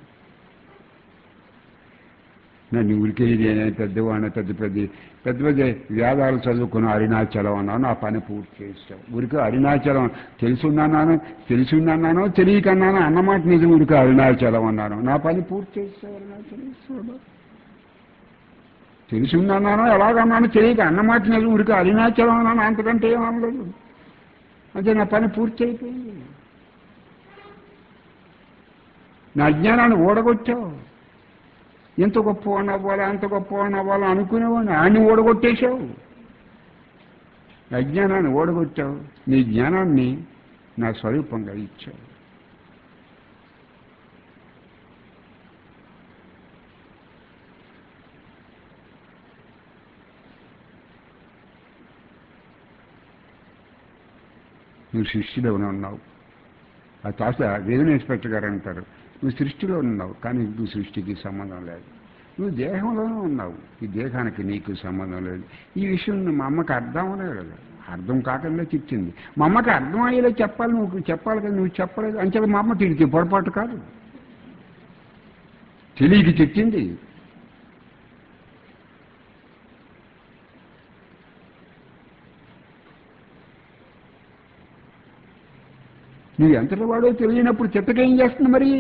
నన్ను ఉరికి పెద్దవాడిని పెద్ద పెద్ద పెద్ద పెద్ద వేదాలు చదువుకున్న అరుణాచలం అన్నావు నా పని పూర్తి చేసావు ఊరికి అరుణాచలం తెలుసున్నాను తెలుసున్నానో తెలియకన్నానో అన్నమాట నిజం ఊరికి అరుణాచలం అన్నాను నా పని పూర్తి చేసావు అరుణాచలేశ్వరుడు తెలుసున్నానో ఎలాగన్నానో తెలియక అన్నమాట నిజం ఊరికి అరుణాచలం అన్నాను అంతకంటే ఏమనలేదు అంటే నా పని పూర్తి అయిపోయింది నా అజ్ఞానాన్ని ఓడగొట్టావు ఎంత గొప్పవాడిని అవ్వాలా అంత గొప్పవాడిని అవ్వాలా అనుకునేవాడిని ఆయన్ని ఓడగొట్టేశావు అజ్ఞానాన్ని ఓడగొట్టావు నీ జ్ఞానాన్ని నా స్వరూపంగా ఇచ్చావు నువ్వు సృష్టిలోనే ఉన్నావు ఆ తాత రెవెన్యూ ఇన్స్పెక్టర్ గారు అంటారు నువ్వు సృష్టిలో ఉన్నావు కానీ నువ్వు సృష్టికి సంబంధం లేదు నువ్వు దేహంలోనే ఉన్నావు ఈ దేహానికి నీకు సంబంధం లేదు ఈ విషయం మా అమ్మకి అర్థం అవ్వలేదు అర్థం కాకుండా చెప్పింది మా అమ్మకి అర్థం అయ్యేలా చెప్పాలి నువ్వు చెప్పాలి కదా నువ్వు చెప్పలేదు అంచేత మా అమ్మ తిరిగి పొరపాటు కాదు తెలియక చెప్పింది నువ్వు ఎంతటి వాడో తెలియనప్పుడు చెత్తకేం చేస్తుంది మరి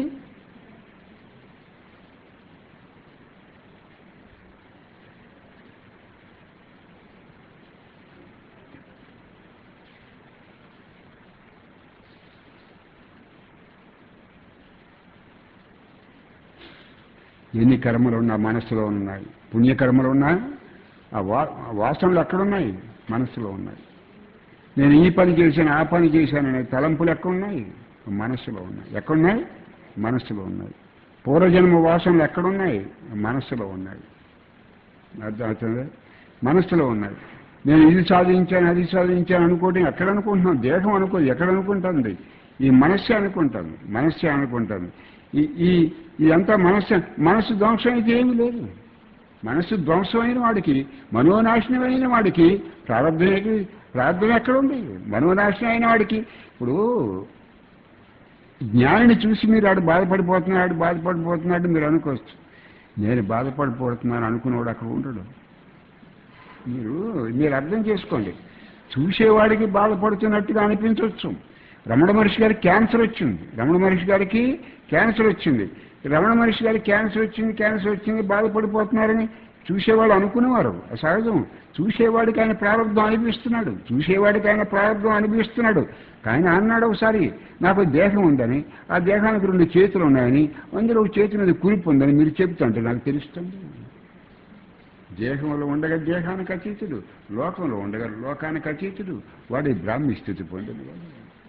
ఎన్ని కర్మలు ఉన్నా మనస్సులో ఉన్నాయి పుణ్యకర్మలు ఉన్నా ఆ వా ఆ వాసనలు ఎక్కడున్నాయి మనస్సులో ఉన్నాయి నేను ఈ పని చేశాను ఆ పని చేశాననే తలంపులు ఎక్కడున్నాయి మనస్సులో ఉన్నాయి ఎక్కడున్నాయి మనస్సులో ఉన్నాయి పూర్వజన్మ వాసనలు ఎక్కడున్నాయి మనస్సులో ఉన్నాయి అర్థమవుతుంది మనస్సులో ఉన్నాయి నేను ఇది సాధించాను అది సాధించాను అనుకోవడం ఎక్కడ అనుకుంటున్నాను దేహం అనుకో ఎక్కడ అనుకుంటుంది ఈ మనస్సే అనుకుంటాను మనస్సే అనుకుంటాను ఈ ఈ ఇదంతా మనస్సు మనస్సు ధ్వంసం అయితే ఏమీ లేదు మనస్సు ధ్వంసమైన వాడికి మనోనాశనమైన వాడికి ప్రారంభం ప్రార్థన ఎక్కడ ఉంది మనోనాశనం అయిన వాడికి ఇప్పుడు జ్ఞానిని చూసి మీరు ఆడు బాధపడిపోతున్నాడు బాధపడిపోతున్నాడు మీరు అనుకోవచ్చు నేను బాధపడిపోతున్నాను అనుకునేవాడు అక్కడ ఉండడు మీరు మీరు అర్థం చేసుకోండి చూసేవాడికి బాధపడుతున్నట్టుగా అనిపించవచ్చు రమణ మహర్షి గారికి క్యాన్సర్ వచ్చింది రమణ మహర్షి గారికి క్యాన్సర్ వచ్చింది రమణ మహర్షి గారికి క్యాన్సర్ వచ్చింది క్యాన్సర్ వచ్చింది బాధపడిపోతున్నారని చూసేవాళ్ళు అనుకునేవారు సహజం చూసేవాడికి ఆయన ప్రారంభం అనిపిస్తున్నాడు చూసేవాడికి ఆయన ప్రారంభం అనిపిస్తున్నాడు కానీ అన్నాడు ఒకసారి నాకు దేహం ఉందని ఆ దేహానికి రెండు చేతులు ఉన్నాయని అందులో ఒక చేతి మీద కురిపు ఉందని మీరు చెప్తుంటే నాకు తెలుస్తుంది దేహంలో ఉండగా దేహానికి అతీతుడు లోకంలో ఉండగా లోకానికి అతీతుడు వాడి బ్రాహ్మి స్థితి పొందిన వాడు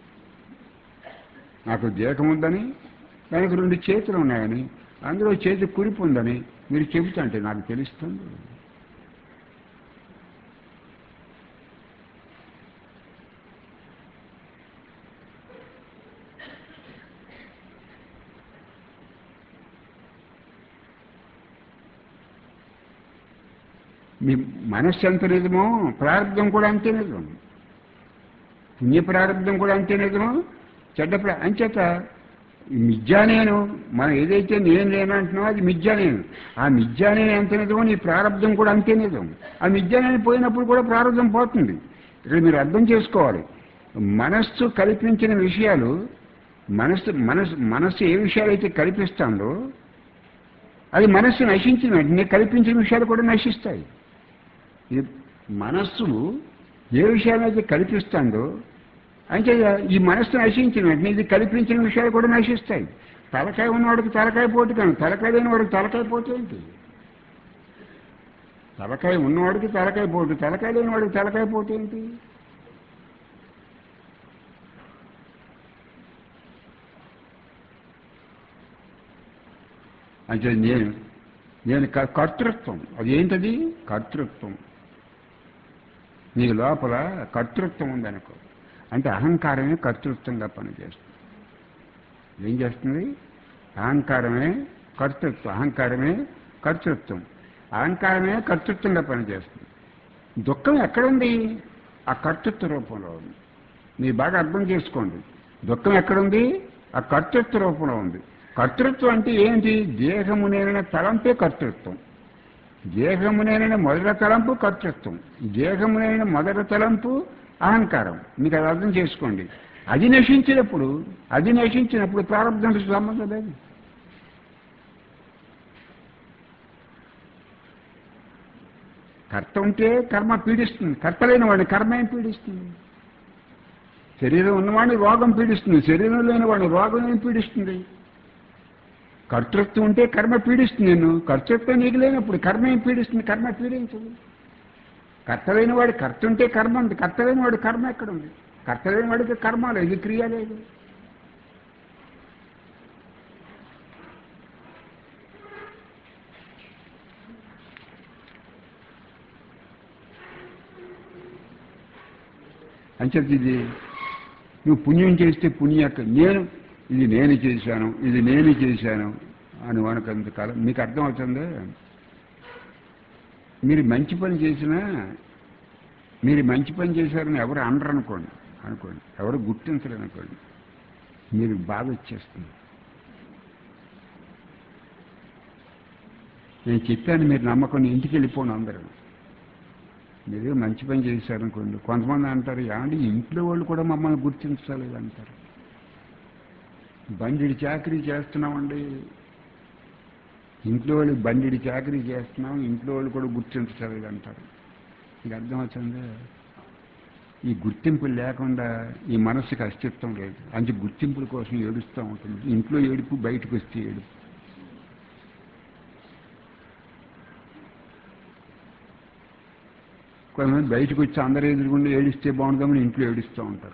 నాకు దేహం ఉందని దానికి రెండు చేతులు ఉన్నాయని అందులో చేతి కురిపు ఉందని మీరు చెబుతుంటే నాకు తెలుస్తుంది మీ మనస్సు ఎంత నిజమో ప్రారంభం కూడా అంతే నిజం పుణ్య ప్రారంభం కూడా అంతే నిజమో చెడ్డ ప్రా అంచేత ఈ మిథ్యా నేను మనం ఏదైతే నేను నేను అంటున్నామో అది మిథ్యా నేను ఆ మిథ్యా నేను ఎంత నిజమో నీ ప్రారంభం కూడా అంతే నిజం ఆ మిథ్యా నేను పోయినప్పుడు కూడా ప్రారంభం పోతుంది ఇక్కడ మీరు అర్థం చేసుకోవాలి మనస్సు కల్పించిన విషయాలు మనస్సు మనస్సు మనస్సు ఏ విషయాలు అయితే కల్పిస్తుందో అది మనస్సు నశించిన వెంటనే కల్పించిన విషయాలు కూడా నశిస్తాయి ఇది మనస్సు ఏ విషయాలైతే కల్పిస్తుందో అంటే ఈ మనస్సు నశించిన వెంటనే ఇది కల్పించిన విషయాలు కూడా నశిస్తాయి తలకాయ ఉన్నవాడికి తలకాయ పోటు కానీ తలకాయ లేని వాడికి తలకాయ పోటు ఏంటి తలకాయ ఉన్నవాడికి తలకాయ పోటు తలకాయ లేని వాడికి తలకాయ పోటు ఏంటి అంటే నేను నేను క- కర్తృత్వం అది ఏంటది కర్తృత్వం నీ లోపల కర్తృత్వం ఉందనుకో అంటే అహంకారమే కర్తృత్వంగా పనిచేస్తుంది ఏం చేస్తుంది అహంకారమే కర్తృత్వం అహంకారమే కర్తృత్వం అహంకారమే కర్తృత్వంగా పనిచేస్తుంది దుఃఖం ఎక్కడుంది ఆ కర్తృత్వ రూపంలో ఉంది మీరు బాగా అర్థం చేసుకోండి దుఃఖం ఎక్కడుంది ఆ కర్తృత్వ రూపంలో ఉంది కర్తృత్వం అంటే ఏంటి దేహమునేన తలంపే కర్తృత్వం దేహమునేన మొదటి తలంపు కర్తృత్వం దేహమునేన మొదటి తలంపు అహంకారం మీకు అది అర్థం చేసుకోండి అది నశించినప్పుడు అది నశించినప్పుడు ప్రారంభం సంబంధం లేదు కర్త ఉంటే కర్మ పీడిస్తుంది కర్త లేని వాడిని కర్మ ఏం పీడిస్తుంది శరీరం ఉన్నవాడిని రోగం పీడిస్తుంది శరీరం లేని వాడిని రోగం ఏం పీడిస్తుంది కర్తృత్వం ఉంటే కర్మ పీడిస్తుంది నేను కర్తృత్వం నీకు లేనప్పుడు కర్మ ఏం పీడిస్తుంది కర్మ పీడించదు కర్త లేని వాడి కర్త ఉంటే కర్మ ఉంది కర్త లేని వాడి కర్మ ఎక్కడ ఉంది కర్త లేని వాడికి కర్మ లేదు క్రియ లేదు అంచేత ఇది నువ్వు పుణ్యం చేస్తే పుణ్యక నేను ఇది నేను చేశాను ఇది నేను చేశాను అని వనకంతకాలం మీకు అర్థం అవుతుంది మీరు మంచి పని చేసినా మీరు మంచి పని చేశారని ఎవరు అనరు అనుకోండి అనుకోండి ఎవరు గుర్తించరు అనుకోండి మీరు బాధ వచ్చేస్తుంది నేను చెప్పాను మీరు నమ్మకం ఇంటికి వెళ్ళిపోండి అందరూ మీరు మంచి పని చేశారనుకోండి కొంతమంది అంటారు ఏమండి ఇంట్లో వాళ్ళు కూడా మమ్మల్ని గుర్తించలేదు అంటారు బండిడి చాకరీ చేస్తున్నామండి ఇంట్లో వాళ్ళు బండిడి చాకరీ చేస్తున్నాం ఇంట్లో వాళ్ళు కూడా గుర్తించలేదు అంటారు ఇది అర్థమవుతుంది ఈ గుర్తింపు లేకుండా ఈ మనసుకి అస్తిత్వం లేదు అంతే గుర్తింపుల కోసం ఏడుస్తూ ఉంటుంది ఇంట్లో ఏడుపు బయటకు వస్తే ఏడుపు కొంతమంది బయటకు వచ్చి అందరూ ఎదురుకుండా ఏడిస్తే బాగుంటుందని ఇంట్లో ఏడుస్తూ ఉంటారు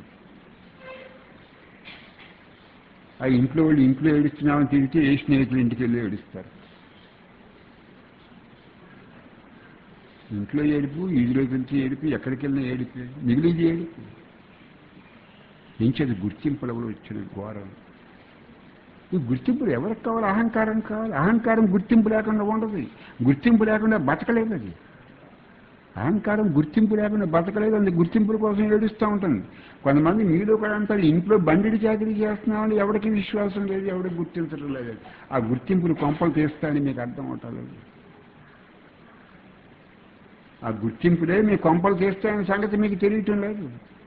ఆ ఇంట్లో వాళ్ళు ఇంట్లో ఏడుస్తున్నామని తిరిగితే ఏ స్నేహితులు ఇంటికి వెళ్ళి ఏడుస్తారు ఇంట్లో ఏడుపు ఈదిలోకి వెళ్తే ఏడుపు ఎక్కడికి వెళ్ళినా ఏడుపు మిగిలింది ఏడుపు పెంచేది గుర్తింపుల కూడా వచ్చిన ఘోరం ఈ గుర్తింపులు ఎవరికి కావాలి అహంకారం కావాలి అహంకారం గుర్తింపు లేకుండా ఉండదు గుర్తింపు లేకుండా బతకలేదు అది అహంకారం గుర్తింపు లేకుండా బతకలేదు అది గుర్తింపుల కోసం ఏడుస్తూ ఉంటుంది కొంతమంది మీలో కూడా అంటారు ఇంట్లో బండిడి చాకరీ చేస్తున్నామని ఎవరికి విశ్వాసం లేదు ఎవరికి గుర్తించడం లేదు ఆ గుర్తింపులు కొంపలు తీస్తాయని మీకు అర్థం అవటలేదు ఆ గుర్తింపులే మీ కొంపలు తీస్తాయనే సంగతి మీకు తెలియటం లేదు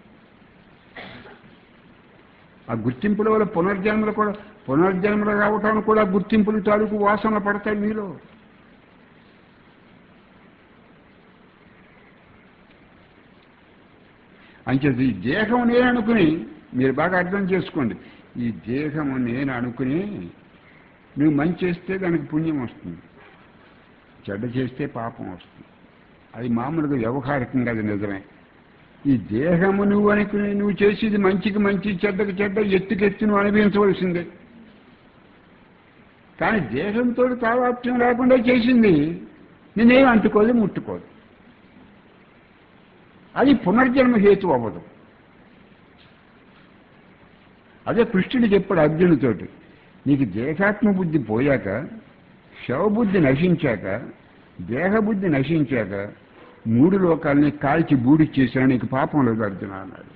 ఆ గుర్తింపుల వల్ల పునర్జన్మలు కూడా పునర్జన్మలు రావటానికి కూడా గుర్తింపులు తాలూకు వాసనలు పడతాయి మీలో అంచేది ఈ దేహం నేను అనుకుని మీరు బాగా అర్థం చేసుకోండి ఈ దేహము నేను అనుకుని నువ్వు మంచి చేస్తే దానికి పుణ్యం వస్తుంది చెడ్డ చేస్తే పాపం వస్తుంది అది మామూలుగా వ్యవహారికంగా అది నిజమే ఈ దేహము నువ్వు అనుకుని నువ్వు చేసేది మంచికి మంచి చెడ్డకి చెడ్డ ఎత్తుకెత్తి నువ్వు అనుభవించవలసిందే కానీ దేహంతో తావాప్యం లేకుండా చేసింది నేనేం అంటుకోదు ముట్టుకోదు అది పునర్జన్మ హేతు అవ్వదు అదే కృష్ణుడు చెప్పాడు అర్జునుతోటి నీకు దేహాత్మ బుద్ధి పోయాక శవబుద్ధి నశించాక దేహబుద్ధి నశించాక మూడు లోకాలని కాల్చి బూడి చేసినా నీకు పాపం లేదు అర్జున అన్నాడు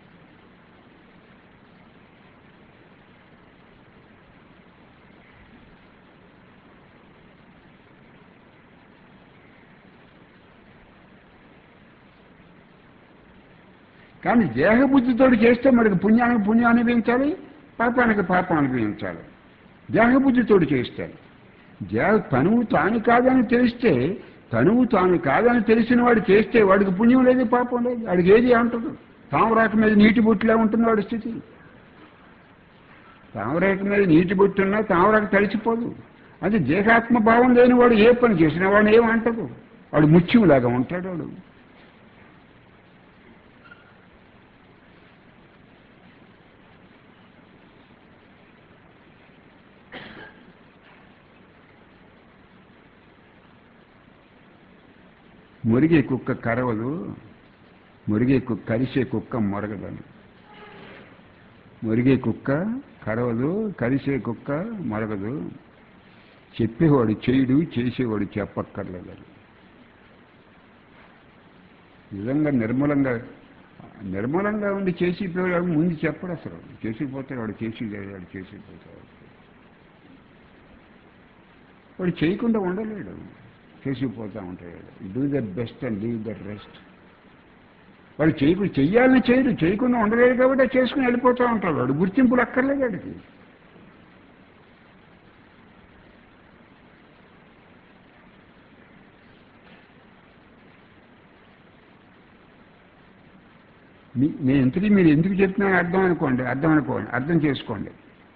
కానీ దేహబుద్ధితో చేస్తే మనకి పుణ్యానికి పుణ్యం అనిపించాలి పాపానికి పాపం అనిపించాలి దేహబుద్ధితో చేస్తాడు దేహ తనువు తాను కాదని తెలిస్తే తనువు తాను కాదని తెలిసిన వాడు చేస్తే వాడికి పుణ్యం లేదు పాపం లేదు వాడికి ఏది అంటదు తామరాక మీద నీటి బొట్టులా ఉంటుంది వాడి స్థితి తామరాక మీద నీటి బొట్టున్నా తామరాక తడిచిపోదు అది దేహాత్మ భావం లేని వాడు ఏ పని చేసినా వాడిని ఏమంటదు వాడు ముత్యంలాగా ఉంటాడు వాడు మురిగే కుక్క కరవదు మురిగే కుక్క కరిసే కుక్క మొరగదని మురిగే కుక్క కరవదు కరిసే కుక్క మొరగదు చెప్పేవాడు చేయుడు చేసేవాడు చెప్పక్కర్లేదని నిజంగా నిర్మలంగా నిర్మలంగా ఉండి చేసిపోయాడు ముందు చెప్పడు అసలు చేసిపోతాడు వాడు చేసి వాడు చేసిపోతాడు వాడు చేయకుండా ఉండలేడు చేసిపోతూ ఉంటాడు do the best and leave the rest వాడు చేయకుండా చెయ్యాలని చేయరు చేయకుండా ఉండలేడు కాబట్టి అది చేసుకుని వెళ్ళిపోతూ ఉంటాడు వాడు గుర్తింపులు అక్కర్లేదు వాడికి మీ నేను ఇంతకీ మీరు ఎందుకు చెప్తున్నాను అర్థం అనుకోండి అర్థం అనుకోండి అర్థం చేసుకోండి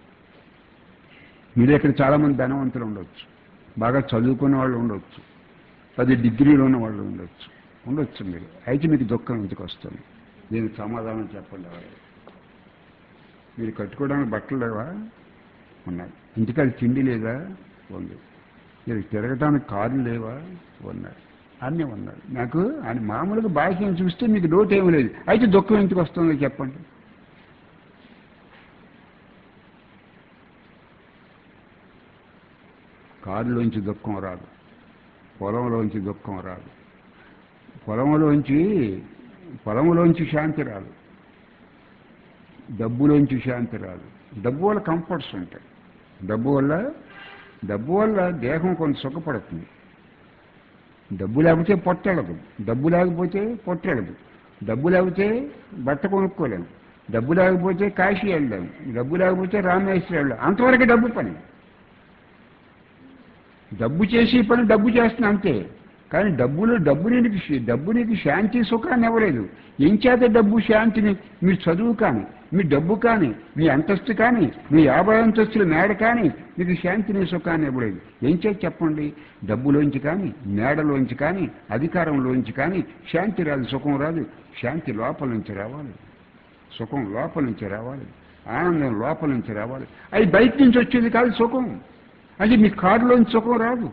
మీరు ఇక్కడ చాలామంది ధనవంతులు ఉండొచ్చు బాగా చదువుకున్న వాళ్ళు ఉండొచ్చు పది డిగ్రీలు ఉన్న వాళ్ళు ఉండొచ్చు ఉండొచ్చు మీరు అయితే మీకు దుఃఖం ఎందుకు వస్తుంది దీనికి సమాధానం చెప్పండి ఎవరు మీరు కట్టుకోవడానికి బట్టలు లేవా ఉన్నాయి ఇంటికాడ తిండి లేదా ఉంది మీరు తిరగటానికి కార్లు లేవా ఉన్నాయి అన్నీ ఉన్నాయి నాకు అని మామూలుగా బాహ్యం చూస్తే మీకు లోటు ఏమీ లేదు అయితే దుఃఖం ఎందుకు వస్తుందో చెప్పండి కారులోంచి దుఃఖం రాదు పొలంలోంచి దుఃఖం రాదు పొలంలోంచి పొలంలోంచి శాంతి రాదు డబ్బులోంచి శాంతి రాదు డబ్బు వల్ల కంఫర్ట్స్ ఉంటాయి డబ్బు వల్ల డబ్బు వల్ల దేహం కొంత సుఖపడుతుంది డబ్బు లేకపోతే పొట్టెడదు డబ్బు లేకపోతే పొట్టెడదు డబ్బు లేకపోతే బట్ట కొనుక్కోలేము డబ్బు లేకపోతే కాశీ వెళ్ళాము డబ్బు లేకపోతే రామేశ్వరం వెళ్ళాం అంతవరకు డబ్బు పని డబ్బు చేసి పని డబ్బు చేస్తున్నా అంతే కానీ డబ్బులు డబ్బు నీకు శ- డబ్బు నీకు శాంతి సుఖాన్ని ఇవ్వలేదు ఏం చేత డబ్బు శాంతిని మీ చదువు కానీ మీ డబ్బు కానీ మీ అంతస్తు కానీ మీ యాభై అంతస్తుల మేడ కానీ మీకు శాంతిని సుఖాన్ని ఇవ్వలేదు ఏం చేత చెప్పండి డబ్బులోంచి కానీ మేడలోంచి కానీ అధికారంలోంచి కానీ శాంతి రాదు సుఖం రాదు శాంతి లోపల నుంచి రావాలి సుఖం లోపల నుంచి రావాలి ఆనందం లోపల నుంచి రావాలి అది బయట నుంచి వచ్చేది కాదు సుఖం అది మీ కారులోంచి సుఖం రాదు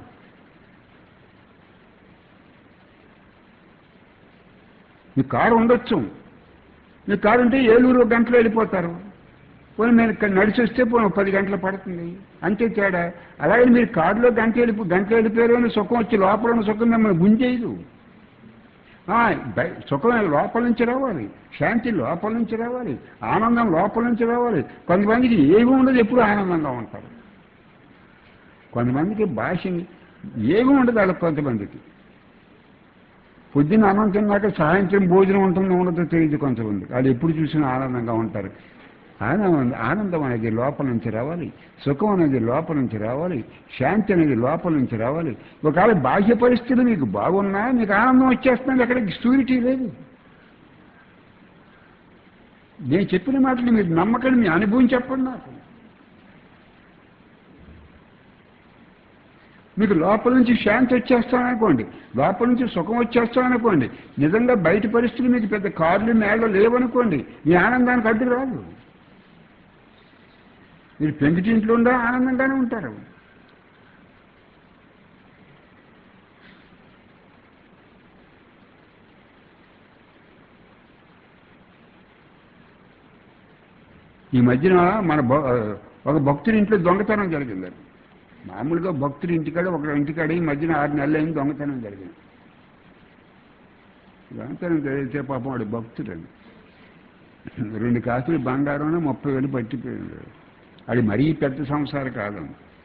మీ కారు ఉండొచ్చు మీ కారు ఉంటే ఏలూరు ఒక గంటలో వెళ్ళిపోతారు పోనీ మీరు ఇక్కడ నడిచి వస్తే పోనీ ఒక పది గంటలు పడుతుంది అంతే తేడా అలాగే మీరు కారులో గంట వెళ్ళిపో గంట వెళ్ళిపోయారు అని సుఖం వచ్చి లోపల ఉన్న సుఖం మిమ్మల్ని గుంజేయదు ఆ, బయ- సుఖం లోపల నుంచి రావాలి శాంతి లోపల నుంచి రావాలి ఆనందం లోపల నుంచి రావాలి కొంతమందికి ఏమి ఉండదు ఎప్పుడు ఆనందంగా ఉంటారు కొంతమందికి భాష ఏమి ఉండదు వాళ్ళకి కొంతమందికి పొద్దున్న అన్నం తిన్నాక సాయంత్రం భోజనం ఉంటుందో ఉండదో తెలియదు కొంతమంది వాళ్ళు ఎప్పుడు చూసినా ఆనందంగా ఉంటారు ఆనందం ఆనందం అనేది లోపల నుంచి రావాలి సుఖం అనేది లోపల నుంచి రావాలి శాంతి అనేది లోపల నుంచి రావాలి ఒకవేళ బాహ్య పరిస్థితులు మీకు బాగున్నా మీకు ఆనందం వచ్చేస్తుంది అక్కడ స్టూరిటీ లేదు నేను చెప్పిన మాటలు మీరు నమ్మకండి మీ అనుభవం చెప్పండి నాకు మీకు లోపల నుంచి శాంతి వచ్చేస్తాం అనుకోండి లోపల నుంచి సుఖం వచ్చేస్తాం అనుకోండి నిజంగా బయట పరిస్థితులు మీకు పెద్ద కార్లు మేళ్ళు లేవనుకోండి మీ ఆనందానికి అడ్డు రాదు మీరు పెంకుటింట్లో ఉండా ఆనందంగానే ఉంటారు ఈ మధ్యన మన భ- ఒక భక్తుడి ఇంట్లో దొంగతనం జరిగింది మామూలుగా భక్తుడి ఇంటికాడ ఒక ఇంటికాడ ఈ మధ్యన ఆరు నెలలు అయింది దొంగతనం జరిగింది దొంగతనం జరిగితే పాపం వాడు భక్తుడండి రెండు కాసులు బంగారం ముప్పై వేలు పట్టిపోయింది అది మరీ పెద్ద సంసారం కాదు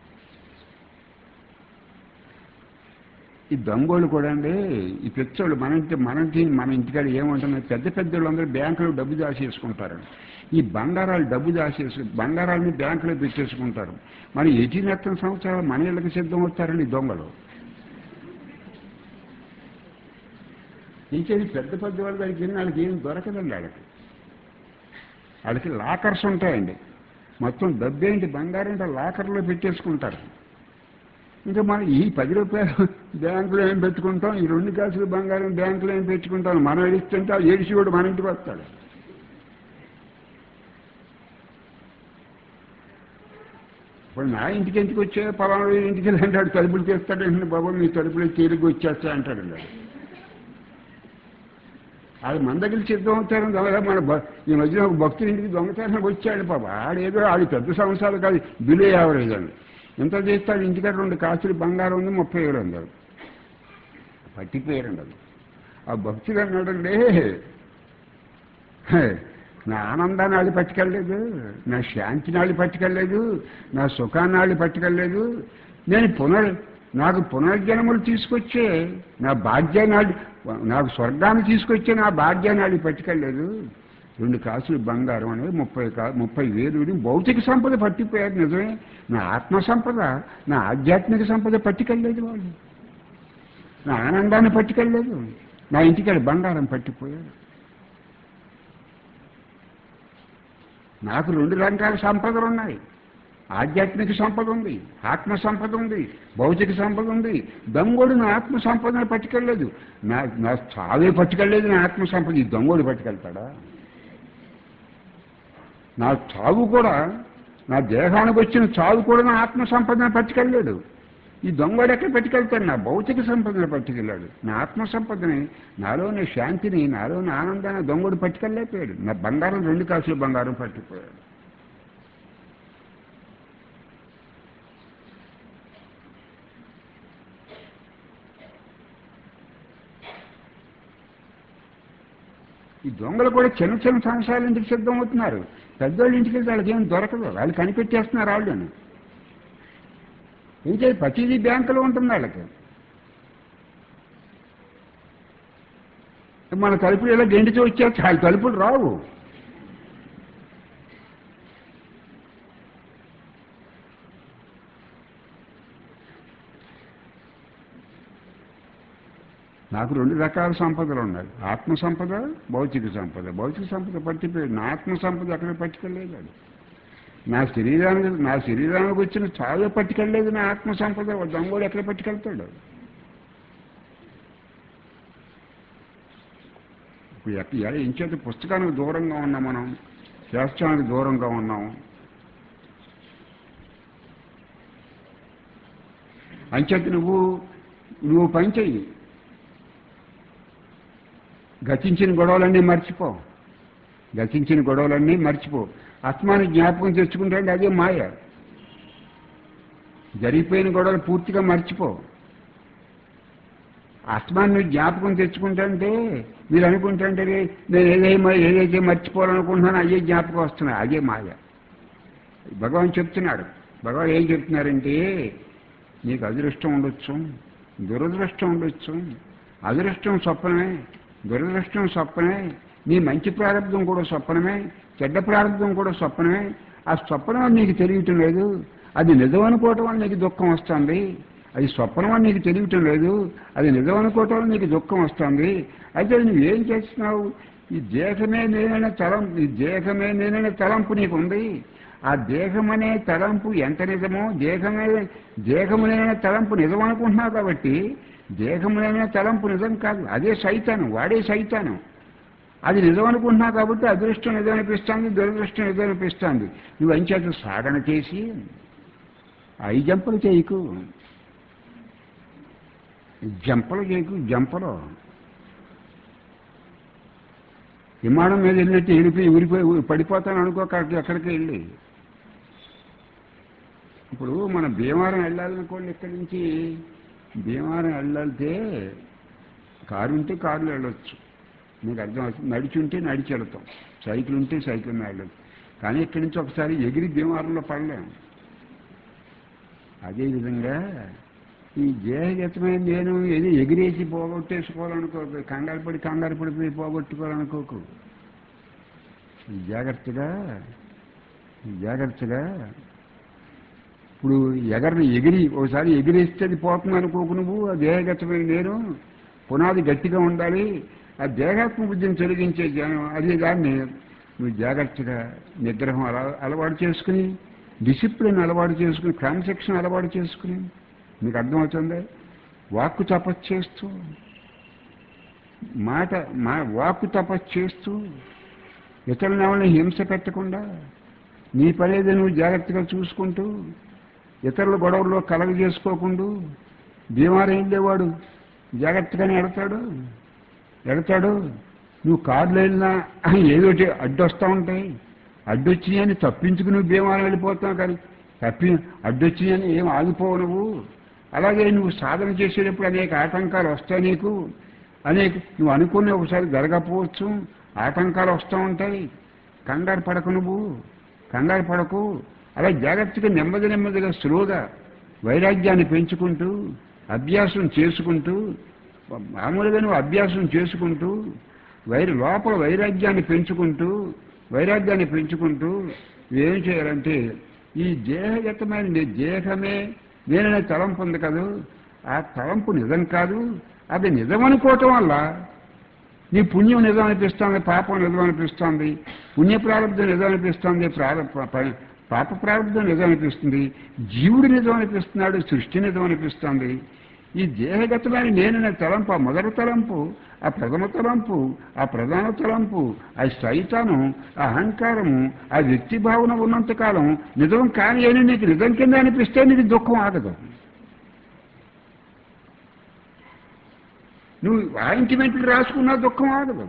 ఈ దొంగోళ్ళు కూడా అండి ఈ పెద్దోళ్ళు మన ఇంటి మన ఇంటి మన ఇంటికాడ ఏమంటున్నారు పెద్ద పెద్దోళ్ళు అందరూ బ్యాంకులో డబ్బు దాచేసుకుంటారు ఈ బంగారాలు డబ్బు దాచేసు బంగారాలని బ్యాంకులో పెట్టేసుకుంటారు మన ఎటీ నెత్తం సంవత్సరాలు మన ఇళ్ళకి సిద్ధం అవుతారండి ఈ దొంగలు ఇంకేది పెద్ద పెద్ద వాళ్ళ దగ్గరికి వెళ్ళిన వాళ్ళకి ఏం దొరకదండి వాళ్ళకి వాళ్ళకి లాకర్స్ ఉంటాయండి మొత్తం డబ్బేంటి బంగారం అంటే లాకర్లో పెట్టేసుకుంటారు ఇంకా మనం ఈ పది రూపాయలు బ్యాంకులో ఏం పెట్టుకుంటాం ఈ రెండు కాసులు బంగారం బ్యాంకులో ఏం పెట్టుకుంటాం మనం ఏడిస్తుంటే ఆ ఏడిసి కూడా మన ఇంటికి వస్తాడు ఇప్పుడు నా ఇంటికి ఎందుకు వచ్చే పలానా ఇంటికి అంటాడు తలుపులు తీస్తాడు ఏంటంటే బాబు మీ తలుపులు తిరిగి వచ్చేస్తా అంటాడు అది మన దగ్గర సిద్ధం అవుతారు దొంగ మన భ- ఈ మధ్యన ఒక భక్తుడి ఇంటికి దొంగతనానికి వచ్చాడు పాప ఆడేదో ఆడి పెద్ద సంవత్సరాలు కాదు బిలో యావరేజ్ అని ఎంత చేస్తాడు ఇంటికాడ రెండు కాసులు బంగారం ఉంది ముప్పై వేలు అన్నారు పట్టిపోయారండి అది ఆ భక్తుడు అన్నాడండి "హే, నా ఆనందాన్ని వాళ్ళు పట్టుకెళ్ళలేదు నా శాంతిని వాళ్ళు పట్టుకెళ్ళలేదు నా సుఖాన్ని వాళ్ళు పట్టుకెళ్ళలేదు నేను పునర్ నాకు పునర్జన్మలు తీసుకొచ్చే నా భాగ్యాన్ని వాళ్ళు నాకు స్వర్గాన్ని తీసుకొచ్చే నా భాగ్యాన్ని వాళ్ళు పట్టుకెళ్ళలేదు రెండు కాసులు బంగారం అనేది ముప్పై కా ముప్పై వేలు భౌతిక సంపద పట్టిపోయారు నిజమే నా ఆత్మ సంపద నా ఆధ్యాత్మిక సంపద పట్టుకెళ్ళలేదు వాళ్ళు నా ఆనందాన్ని పట్టుకెళ్ళలేదు నా ఇంటికి బంగారం పట్టిపోయారు నాకు రెండు రకాల సంపదలు ఉన్నాయి ఆధ్యాత్మిక సంపద ఉంది ఆత్మ సంపద ఉంది భౌతిక సంపద ఉంది దొంగోడు నా ఆత్మ సంపదను పట్టుకెళ్ళలేదు నా నా చావే పట్టుకెళ్ళలేదు నా ఆత్మ సంపద ఈ దొంగోడు పట్టుకెళ్తాడా నా చావు కూడా నా దేహానికి వచ్చిన చావు కూడా నా ఆత్మ సంపదను పట్టుకెళ్ళాడు ఈ దొంగడు ఎక్కడ పట్టుకెళ్తాడు నా భౌతిక సంపదను పట్టుకెళ్ళాడు నా ఆత్మ సంపదని నాలోని శాంతిని నాలోని ఆనందాన్ని దొంగడు పట్టుకెళ్ళలేకపోయాడు నా బంగారం రెండు కాసులు బంగారం పట్టుకుపోయాడు ఈ దొంగలు కూడా చిన్న చిన్న సంవత్సరాల ఇంటికి సిద్ధం అవుతున్నారు పెద్దోళ్ళ ఇంటికి వెళ్తే వాళ్ళకి ఏం దొరకదు వాళ్ళు కనిపెట్టేస్తున్నారు వాళ్ళని ఇంకా ప్రతిదీ బ్యాంకులో ఉంటుంది వాళ్ళకి మన తలుపులు ఇలా గెండితో వచ్చేస్తే వాళ్ళ తలుపులు రావు నాకు రెండు రకాల సంపదలు ఉన్నాయి ఆత్మ సంపద భౌతిక సంపద భౌతిక సంపద పట్టిపోయాడు నా ఆత్మ సంపద ఎక్కడ పట్టుకెళ్ళలేదు అది. నా శరీరానికి నా శరీరానికి వచ్చిన చావే పట్టుకెళ్ళలేదు నా ఆత్మ సంపద దొంగోడు ఎక్కడ పట్టుకెళ్తాడు ఇప్పుడు ఎక్కడ ఇంచేత పుస్తకానికి దూరంగా ఉన్నాం మనం శాస్త్రానికి దూరంగా ఉన్నాం అంచేత నువ్వు నువ్వు పని చెయ్యి గతించిన గొడవలన్నీ మర్చిపో గతించిన గొడవలన్నీ మర్చిపో ఆత్మాన్ని జ్ఞాపకం తెచ్చుకుంటే అదే మాయ జరిగిపోయిన గొడవలు పూర్తిగా మర్చిపో ఆత్మాన్ని నువ్వు జ్ఞాపకం తెచ్చుకుంటే మీరు అనుకుంటుంటే నేను ఏదైతే ఏదైతే మర్చిపోవాలనుకుంటున్నానో అయ్యే జ్ఞాపకం వస్తున్నాయి అదే మాయ భగవాన్ చెప్తున్నాడు భగవాన్ ఏం చెప్తున్నారంటే నీకు అదృష్టం ఉండొచ్చు దురదృష్టం ఉండొచ్చు అదృష్టం స్వప్నమే దురదృష్టం స్వప్నమే నీ మంచి ప్రారంభం కూడా స్వప్నమే చెడ్డ ప్రారంభం కూడా స్వప్నమే ఆ స్వప్నం అని నీకు తెలియటం లేదు అది నిజం అనుకోవటం వల్ల నీకు దుఃఖం వస్తుంది అది స్వప్నం అని నీకు తెలియటం లేదు అది నిజం అనుకోవటం వల్ల నీకు దుఃఖం వస్తుంది అయితే నువ్వేం చేస్తున్నావు ఈ దేహమే నేనైనా తలం ఈ దేహమే నేనైనా తలంపు నీకుంది ఆ దేహం అనే తలంపు ఎంత నిజమో దేహమే దేహమునైన తలంపు నిజం అనుకుంటున్నావు కాబట్టి దేహమునైన తలంపు నిజం కాదు అదే సైతానం వాడే సైతానం అది నిజం అనుకుంటున్నావు కాబట్టి అదృష్టం నిజం అనిపిస్తుంది దురదృష్టం నిజం అనిపిస్తుంది నువ్వు అంచేత సాధన చేసి ఐ జంపలు చేయకు జంపలు చేయకు జంపలు విమానం మీద వెళ్ళినట్టు వెళ్ళిపోయి ఊరిపోయి పడిపోతాను అనుకో అక్కడికి ఎక్కడికి వెళ్ళి ఇప్పుడు మన భీమవరం వెళ్ళాలనుకోండి ఇక్కడి నుంచి భీమవరం వెళ్ళాలితే కారు ఉంటే కారులో వెళ్ళొచ్చు మీకు అర్థం అవుతుంది నడిచి ఉంటే నడిచి వెళ్తాం సైకిల్ ఉంటే సైకిల్ మీద వెళ్ళొచ్చు కానీ ఇక్కడి నుంచి ఒకసారి ఎగిరి భీమవరంలో పడలేము అదేవిధంగా ఈ దేహగతమైన నేను ఏది ఎగిరేసి పోగొట్టేసుకోవాలనుకోకు కంగారు పడి కంగారు పడిపోయి పోగొట్టుకోవాలనుకోకు ఈ జాగ్రత్తగా ఈ జాగ్రత్తగా ఇప్పుడు ఎగరిని ఎగిరి ఒకసారి ఎగిరేస్తే అది పోతుంది అనుకోకు నువ్వు ఆ దేహగతమైన నేను పునాది గట్టిగా ఉండాలి ఆ దేహాత్మ బుద్ధిని తొలగించే జ్ఞానం అదే దాన్ని నువ్వు జాగ్రత్తగా నిగ్రహం అల అలవాటు చేసుకుని డిసిప్లిన్ అలవాటు చేసుకుని క్రమశిక్షణ అలవాటు చేసుకుని మీకు అర్థమవుతుంది వాక్కు తపస్సు చేస్తూ మాట మా వాక్కు తపస్సు చేస్తూ ఇతరుల ఎవరిని హింస పెట్టకుండా నీ పనేది నువ్వు జాగ్రత్తగా చూసుకుంటూ ఇతరుల గొడవల్లో కలగ చేసుకోకుండా బీమారు వెళ్ళేవాడు జాగ్రత్తగానే ఎడతాడు ఎడతాడు నువ్వు కారులో వెళ్ళినా ఏదోటి అడ్డొస్తూ ఉంటాయి అడ్డొచ్చినాయని తప్పించుకుని నువ్వు బీమారం వెళ్ళిపోతావు కానీ తప్పి అడ్డొచ్చినాయని ఏం ఆగిపోవు నువ్వు అలాగే నువ్వు సాధన చేసేటప్పుడు అనేక ఆటంకాలు వస్తాయి నీకు అనేక నువ్వు అనుకుని ఒకసారి జరగకపోవచ్చు ఆటంకాలు వస్తూ ఉంటాయి కంగారు పడకు నువ్వు కంగారు పడకు అలా జాగ్రత్తగా నెమ్మది నెమ్మదిగా స్లోగా వైరాగ్యాన్ని పెంచుకుంటూ అభ్యాసం చేసుకుంటూ మామూలుగా నువ్వు అభ్యాసం చేసుకుంటూ వైర లోపల వైరాగ్యాన్ని పెంచుకుంటూ వైరాగ్యాన్ని పెంచుకుంటూ ఏం చేయాలంటే ఈ దేహగతమైన నీ దేహమే నేననే తలంపు ఉంది కదూ ఆ తలంపు నిజం కాదు అది నిజం అనుకోవటం వల్ల నీ పుణ్యం నిజం అనిపిస్తుంది పాపం నిజం అనిపిస్తుంది పుణ్య ప్రారంభం నిజం అనిపిస్తుంది ప్రార- ప- పాప ప్రారంభం నిజం అనిపిస్తుంది జీవుడు నిజం అనిపిస్తున్నాడు సృష్టి నిజం అనిపిస్తుంది ఈ దేహగతమైన నేను తలంపు ఆ మొదటి తలంపు ఆ ప్రథమ తలంపు ఆ ప్రధాన తలంపు ఆ సైతానం ఆ అహంకారము ఆ వ్యక్తి భావన ఉన్నంతకాలం నిజం కాని అని నీకు నిజం కింద అనిపిస్తే నీకు దుఃఖం ఆగదు నువ్వు ఆయింట్మెంట్లు రాసుకున్నా దుఃఖం ఆగదు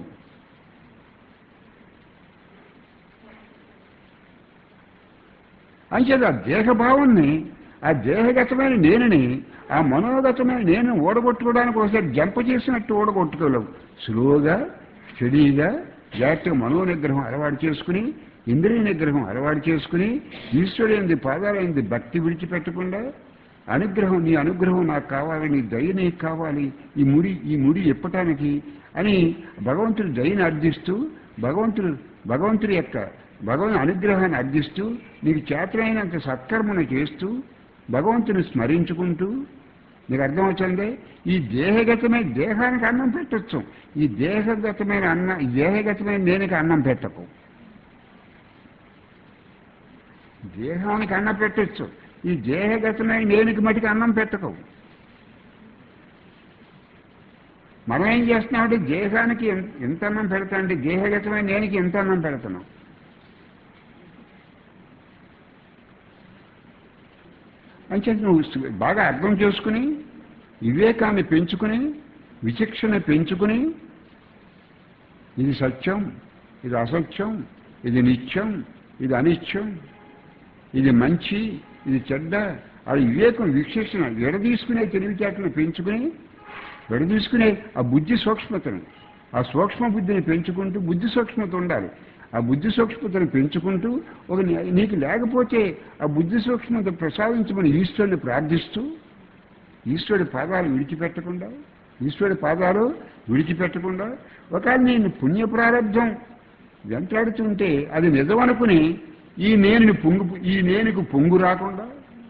అంచేది ఆ దేహభావాన్ని ఆ దేహగతమైన నేనని ఆ మనోగతమైన నేను ఓడగొట్టుకోవడానికి ఒకసారి జంప చేసినట్టు ఓడగొట్టుకోలేవు స్లోగా స్టడీగా జాగ్రత్తగా మనో నిగ్రహం అలవాటు చేసుకుని ఇంద్రియ నిగ్రహం అలవాటు చేసుకుని ఈశ్వరుడి పాదాలైంది భక్తి విడిచిపెట్టకుండా అనుగ్రహం నీ అనుగ్రహం నాకు కావాలి నీ దయ నీకు కావాలి ఈ ముడి ఈ ముడి ఎప్పటానికి అని భగవంతుడి దయని అర్థిస్తూ భగవంతుడు భగవంతుడి యొక్క భగవంతుని అనుగ్రహాన్ని అర్థిస్తూ నీకు చేతనైనంత సత్కర్మను చేస్తూ భగవంతుని స్మరించుకుంటూ మీకు అర్థమవుతుంది ఈ దేహగతమైన దేహానికి అన్నం పెట్టచ్చు ఈ దేహగతమైన అన్న ఈ దేహగతమైన నేనికి అన్నం పెట్టకు దేహానికి అన్నం పెట్టచ్చు ఈ దేహగతమైన నేనికి మటుకు అన్నం పెట్టకు మనం ఏం చేస్తున్నామంటే దేహానికి ఎన్- ఎంత అన్నం పెడతామంటే దేహగతమైన నేనికి ఎంత అన్నం పెడుతున్నాం అంటే నువ్వు సు- బాగా అర్థం చేసుకుని వివేకాన్ని పెంచుకుని విచక్షణ పెంచుకుని ఇది సత్యం ఇది అసత్యం ఇది నిత్యం ఇది అనిత్యం ఇది మంచి ఇది చెడ్డ అది వివేకం విశేషణ విడదీసుకునే తెలివితేటను పెంచుకుని విడదీసుకునే ఆ బుద్ధి సూక్ష్మతను ఆ సూక్ష్మ బుద్ధిని పెంచుకుంటూ బుద్ధి సూక్ష్మత ఉండాలి ఆ బుద్ధి సూక్ష్మతను పెంచుకుంటూ ఒక నీ- నీకు లేకపోతే ఆ బుద్ధి సూక్ష్మత ప్రసాదించమని ఈశ్వరుని ప్రార్థిస్తూ ఈశ్వరుడి పాదాలు విడిచిపెట్టకుండా ఈశ్వరుడి పాదాలు విడిచిపెట్టకుండా ఒకవేళ నేను పుణ్య ప్రారంభం వెంటాడుతుంటే అది నిజమనుకుని ఈ నేను పొంగు ఈ నేనుకు పొంగు రాకుండా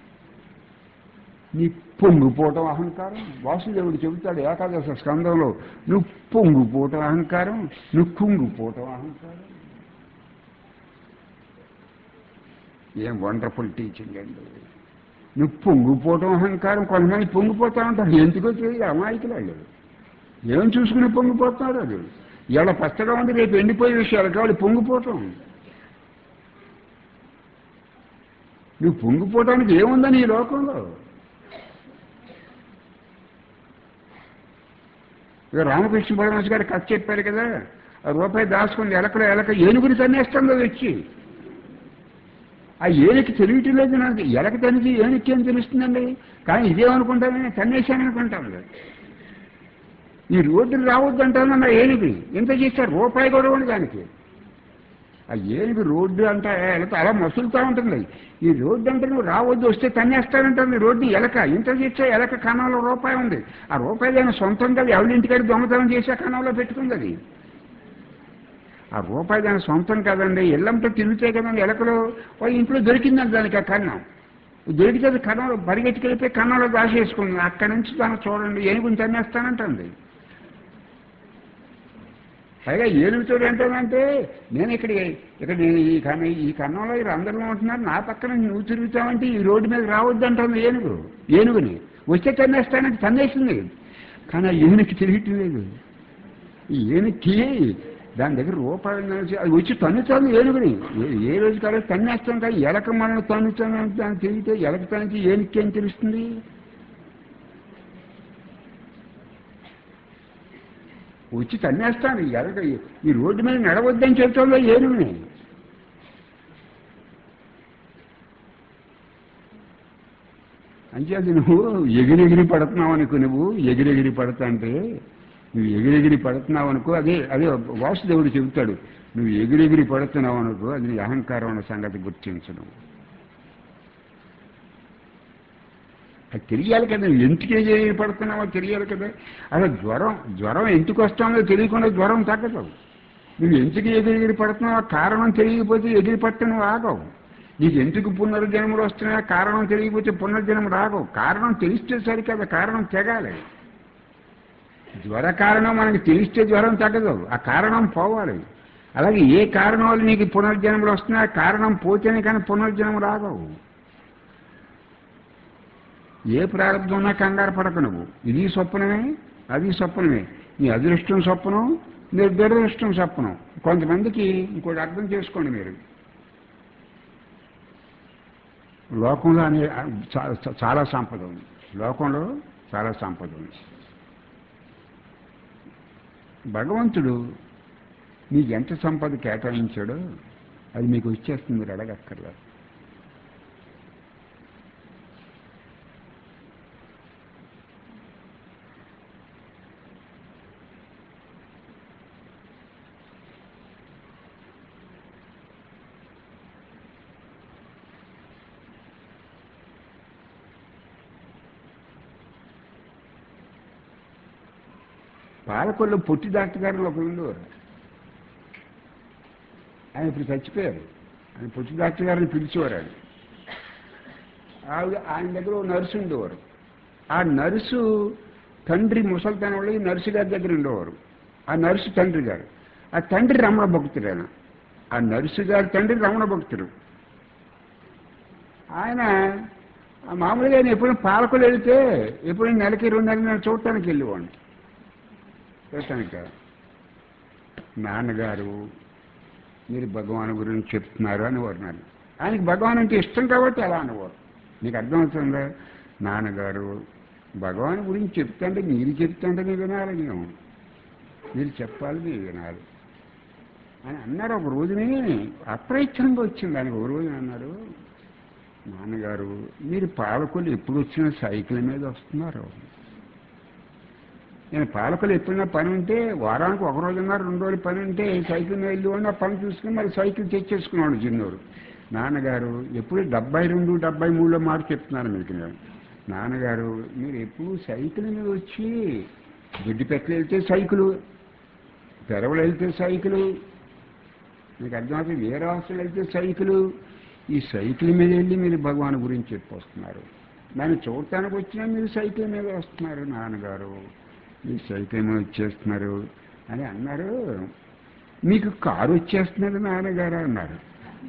నీ పొంగిపోవటం అహంకారం వాసుదేవుడు చెబుతాడు ఏకాదశ స్కందంలో నువ్వు పొంగిపోవటం అహంకారం నువ్వు కుంగిపోవటం అహంకారం ఏం వండర్ఫుల్ టీచింగ్ అండి నువ్వు పొంగిపోవటం అహంకారం కొంతమంది పొంగిపోతా ఉంటారు ఎందుకో తెలియదు అమాయకులు వాళ్ళు ఏం చూసుకుని పొంగిపోతున్నారు అది ఇవాళ పచ్చగా ఉంది రేపు ఎండిపోయే విషయాలు కాబట్టి పొంగిపోవటం నువ్వు పొంగిపోవటానికి ఏముందని ఈ లోకంలో ఇక రామకృష్ణ పరమహంస గారు కథ చెప్పారు కదా ఆ రూపాయి దాచుకుంది ఎలకలో ఎలక ఏనుగుని తన్నేస్తుంది అది వచ్చి ఆ ఏనుకి తెలియటం లేదు నాకు ఎలక తనిచి ఏనుక్కి ఏం తెలుస్తుందండి కానీ ఇదేమనుకుంటానని తన్నేశాను అనుకుంటాను ఈ రోడ్డులు రావద్దు అంటాను నా ఏనుగు ఎంత చేస్తారు రూపాయి కూడా ఉండదు దానికి ఆ ఏనుగు రోడ్డు అంటే ఎలక అలా మసులుతూ ఉంటుంది ఈ రోడ్డు అంటే నువ్వు రావద్దు వస్తే తన్నేస్తానంటుంది రోడ్డు ఎలక ఇంత చేస్తే ఎలక కణంలో రూపాయి ఉంది ఆ రూపాయి దాని సొంతంగా ఎవరింటికాడి దొంగతనం చేసి ఆ కణంలో పెట్టుకుంది అది ఆ రూపాయి దాని సొంతం కాదండి ఇల్లంతా తిరిగితే కదండి ఎలకలో వాళ్ళ ఇంట్లో దొరికిందండి దానికి ఆ కన్నం దొరికితే అది కన్నంలో పరిగెట్టుకెళ్ళిపోయి కన్నంలో దాచేసుకుంది అక్కడి నుంచి దాన్ని చూడండి ఏనుగుని తన్నేస్తానంటుంది పైగా ఏనుగుతో ఏంటంటే నేను ఇక్కడ ఇక్కడ నేను ఈ కన్న ఈ కన్నంలో వీరు అందరూ ఉంటున్నారు నా పక్కన నువ్వు తిరుగుతావంటే ఈ రోడ్డు మీద రావద్దు అంటుంది ఏనుగు ఏనుగుని వస్తే తన్నేస్తానంటే తన్నేసింది కానీ ఆ ఏనుగుకి తెలియటం లేదు ఈ ఏనుగుకి దాని దగ్గర రూపాయలు నిలిచి అది వచ్చి తన్నుతాను ఏనుగుని ఏ- ఏ రోజు కాదు తన్నేస్తాం కానీ ఎలక మనల్ని తన్నుతాను దానికి తెలిగితే ఎలక తనకి ఏనుగుకి ఏం తెలుస్తుంది వచ్చి తన్నేస్తాను ఈ ఎలక ఈ రోడ్డు మీద నడవద్దని చెప్తాలో ఏనుగుని అంచేది నువ్వు ఎగిరెగిరి పడుతున్నావు అనుకో నువ్వు ఎగిరెగిరి పడతా అంటే నువ్వు ఎగిరెగిరి పడుతున్నావు అనుకో అదే అదే వాసుదేవుడు చెబుతాడు నువ్వు ఎగిరెగిరి పడుతున్నావు అనుకో అది నీ అహంకారం అన్న సంగతి గుర్తించు నువ్వు అది తెలియాలి కదా నువ్వు ఎందుకు ఎగిరెగిరి పడుతున్నావో తెలియాలి కదా అసలు జ్వరం జ్వరం ఎందుకు వస్తుందో తెలియకుండా జ్వరం తగ్గదు నువ్వు ఎందుకు ఎగిరెగిరి పడుతున్నావు ఆ కారణం తెలియకపోతే ఎగిరి పట్ట నువ్వు ఆగవు నీకు ఎందుకు పునర్జన్మలు వస్తున్నాయో కారణం తెలియకపోతే పునర్జన్మ రాగవు కారణం తెలిస్తే సరికదా కారణం తెగాలి జ్వర కారణం మనకి తెలిస్తే జ్వరం తగ్గదు ఆ కారణం పోవాలి అలాగే ఏ కారణం వల్ల నీకు పునర్జన్మలు వస్తున్నాయో ఆ కారణం పోతేనే కానీ పునర్జన్మ రాగవు ఏ ప్రారంభం ఉన్నా కంగారు పడక నువ్వు ఇది స్వప్నమే అది స్వప్నమే నీ అదృష్టం స్వప్నం నీ దురదృష్టం స్వప్నం కొంతమందికి ఇంకోటి అర్థం చేసుకోండి మీరు లోకంలో అనే చా- చా- చాలా సంపద ఉంది లోకంలో చాలా సంపద ఉంది భగవంతుడు మీకు ఎంత సంపద కేటాయించాడో అది మీకు వచ్చేస్తుంది మీరు అడగక్కర్లేదు పాలకొల్లు పొట్టి డాక్టర్ గారు ఒకరు ఉండేవారు ఆయన ఇప్పుడు చచ్చిపోయారు ఆయన పొట్టి డాక్టర్ గారిని పిలిచేవారు ఆయన ఆవిడ ఆయన దగ్గర ఓ నర్సు ఉండేవారు ఆ నర్సు తండ్రి ముసలితనం వాళ్ళు ఈ నర్సు గారి దగ్గర ఉండేవారు ఆ నర్సు తండ్రి గారు ఆ తండ్రి రమణ భక్తుడు ఆయన ఆ నర్సు గారి తండ్రి రమణ భక్తుడు ఆయన ఆ మామూలుగా ఆయన ఎప్పుడు పాలకులు వెళితే ఎప్పుడు నెలకి రెండు నెలలు నేను చూడటానికి వెళ్ళేవాడిని చూడటానికి నాన్నగారు మీరు భగవాన్ గురించి చెప్తున్నారు అనేవారు నన్ను ఆయనకి భగవాన్ అంటే ఇష్టం కాబట్టి అలా అనేవారు నీకు అర్థమవుతుందా నాన్నగారు భగవాన్ గురించి చెప్తాంటే మీరు చెప్తాంటే నేను వినాలి నేను మీరు చెప్పాలి మీరు వినాలి అని అన్నారు ఒక రోజుని అప్రయత్నంగా వచ్చింది ఆయనకు ఒక రోజున అన్నారు నాన్నగారు మీరు పాలకులు ఎప్పుడు వచ్చినా సైకిల్ మీద వస్తున్నారు నేను పాలకులు ఎప్పుడైనా పని ఉంటే వారానికి ఒక రోజున్నా రెండు రోజులు పని ఉంటే సైకిల్ మీద వెళ్ళి ఆ పని చూసుకుని మరి సైకిల్ తెచ్చేసుకున్నాడు చిన్నోడు నాన్నగారు ఎప్పుడు డెబ్బై రెండు డెబ్బై మూడులో మాట చెప్తున్నారు మీకు నేను నాన్నగారు మీరు ఎప్పుడు సైకిల్ మీద వచ్చి గిడ్డిపెట్టలు వెళ్తే సైకిలు పెరవలు వెళ్తే సైకిలు మీకు అర్థమవుతుంది వేరే హాస్టల్ వెళ్తే సైకిలు ఈ సైకిల్ మీద వెళ్ళి మీరు భగవాన్ గురించి చెప్పొస్తున్నారు దాన్ని చూడటానికి వచ్చినా మీరు సైకిల్ మీద వస్తున్నారు నాన్నగారు ఈ సైకిల్ మీద వచ్చేస్తున్నారు అని అన్నారు మీకు కారు వచ్చేస్తున్నది నాన్నగారు అన్నారు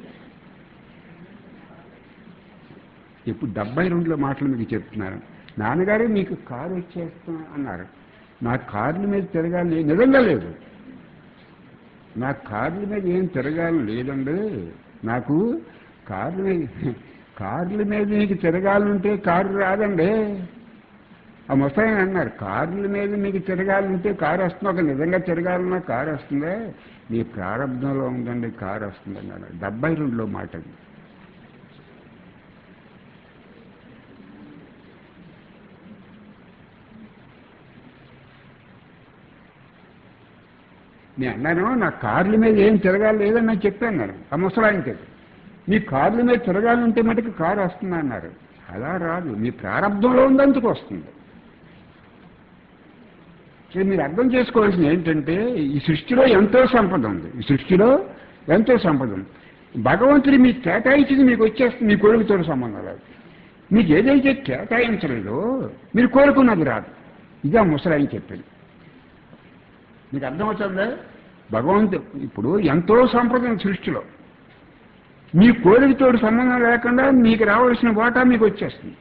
ఇప్పుడు డెబ్బై రెండులో మాటలు మీకు చెప్తున్నాను నాన్నగారు మీకు కారు వచ్చేస్తున్నా అన్నారు నా కార్ల మీద తిరగాలి నిజంగా లేదు నా కార్ల మీద ఏం తిరగాలని లేదండి నాకు కార్ల మీద కార్ల మీద మీకు తిరగాలంటే కారు రాదండి ఆ ముసాయన అన్నారు కార్ల మీద మీకు తిరగాలంటే కారు వస్తుంది ఒక నిజంగా తిరగాలన్నా కారు వస్తుందే మీ ప్రారంభంలో ఉందండి కారు వస్తుంది అన్నారు డెబ్బై రెండులో మాట అది నేను అన్నాను నా కార్ల మీద ఏం తిరగాలి లేదని నేను చెప్పాను నేను ఆ ముసలాయనకి మీ కార్ల మీద తిరగాలంటే మటుకు కారు వస్తుంది అన్నారు అలా రాదు మీ ప్రారంభంలో ఉందందుకు వస్తుంది సో మీరు అర్థం చేసుకోవాల్సింది ఏంటంటే ఈ సృష్టిలో ఎంతో సంపద ఉంది ఈ సృష్టిలో ఎంతో సంపద ఉంది భగవంతుడు మీకు కేటాయించింది మీకు వచ్చేస్తుంది మీ కోరికతో సంబంధం లేదు మీకు ఏదైతే కేటాయించలేదో మీరు కోరుకున్నది రాదు ఇదే ఆ ముసలాయన చెప్పింది మీకు అర్థమవుతుందా భగవంతు ఇప్పుడు ఎంతో సంపద ఉంది సృష్టిలో మీ కోరికతో సంబంధం లేకుండా మీకు రావాల్సిన వాటా మీకు వచ్చేస్తుంది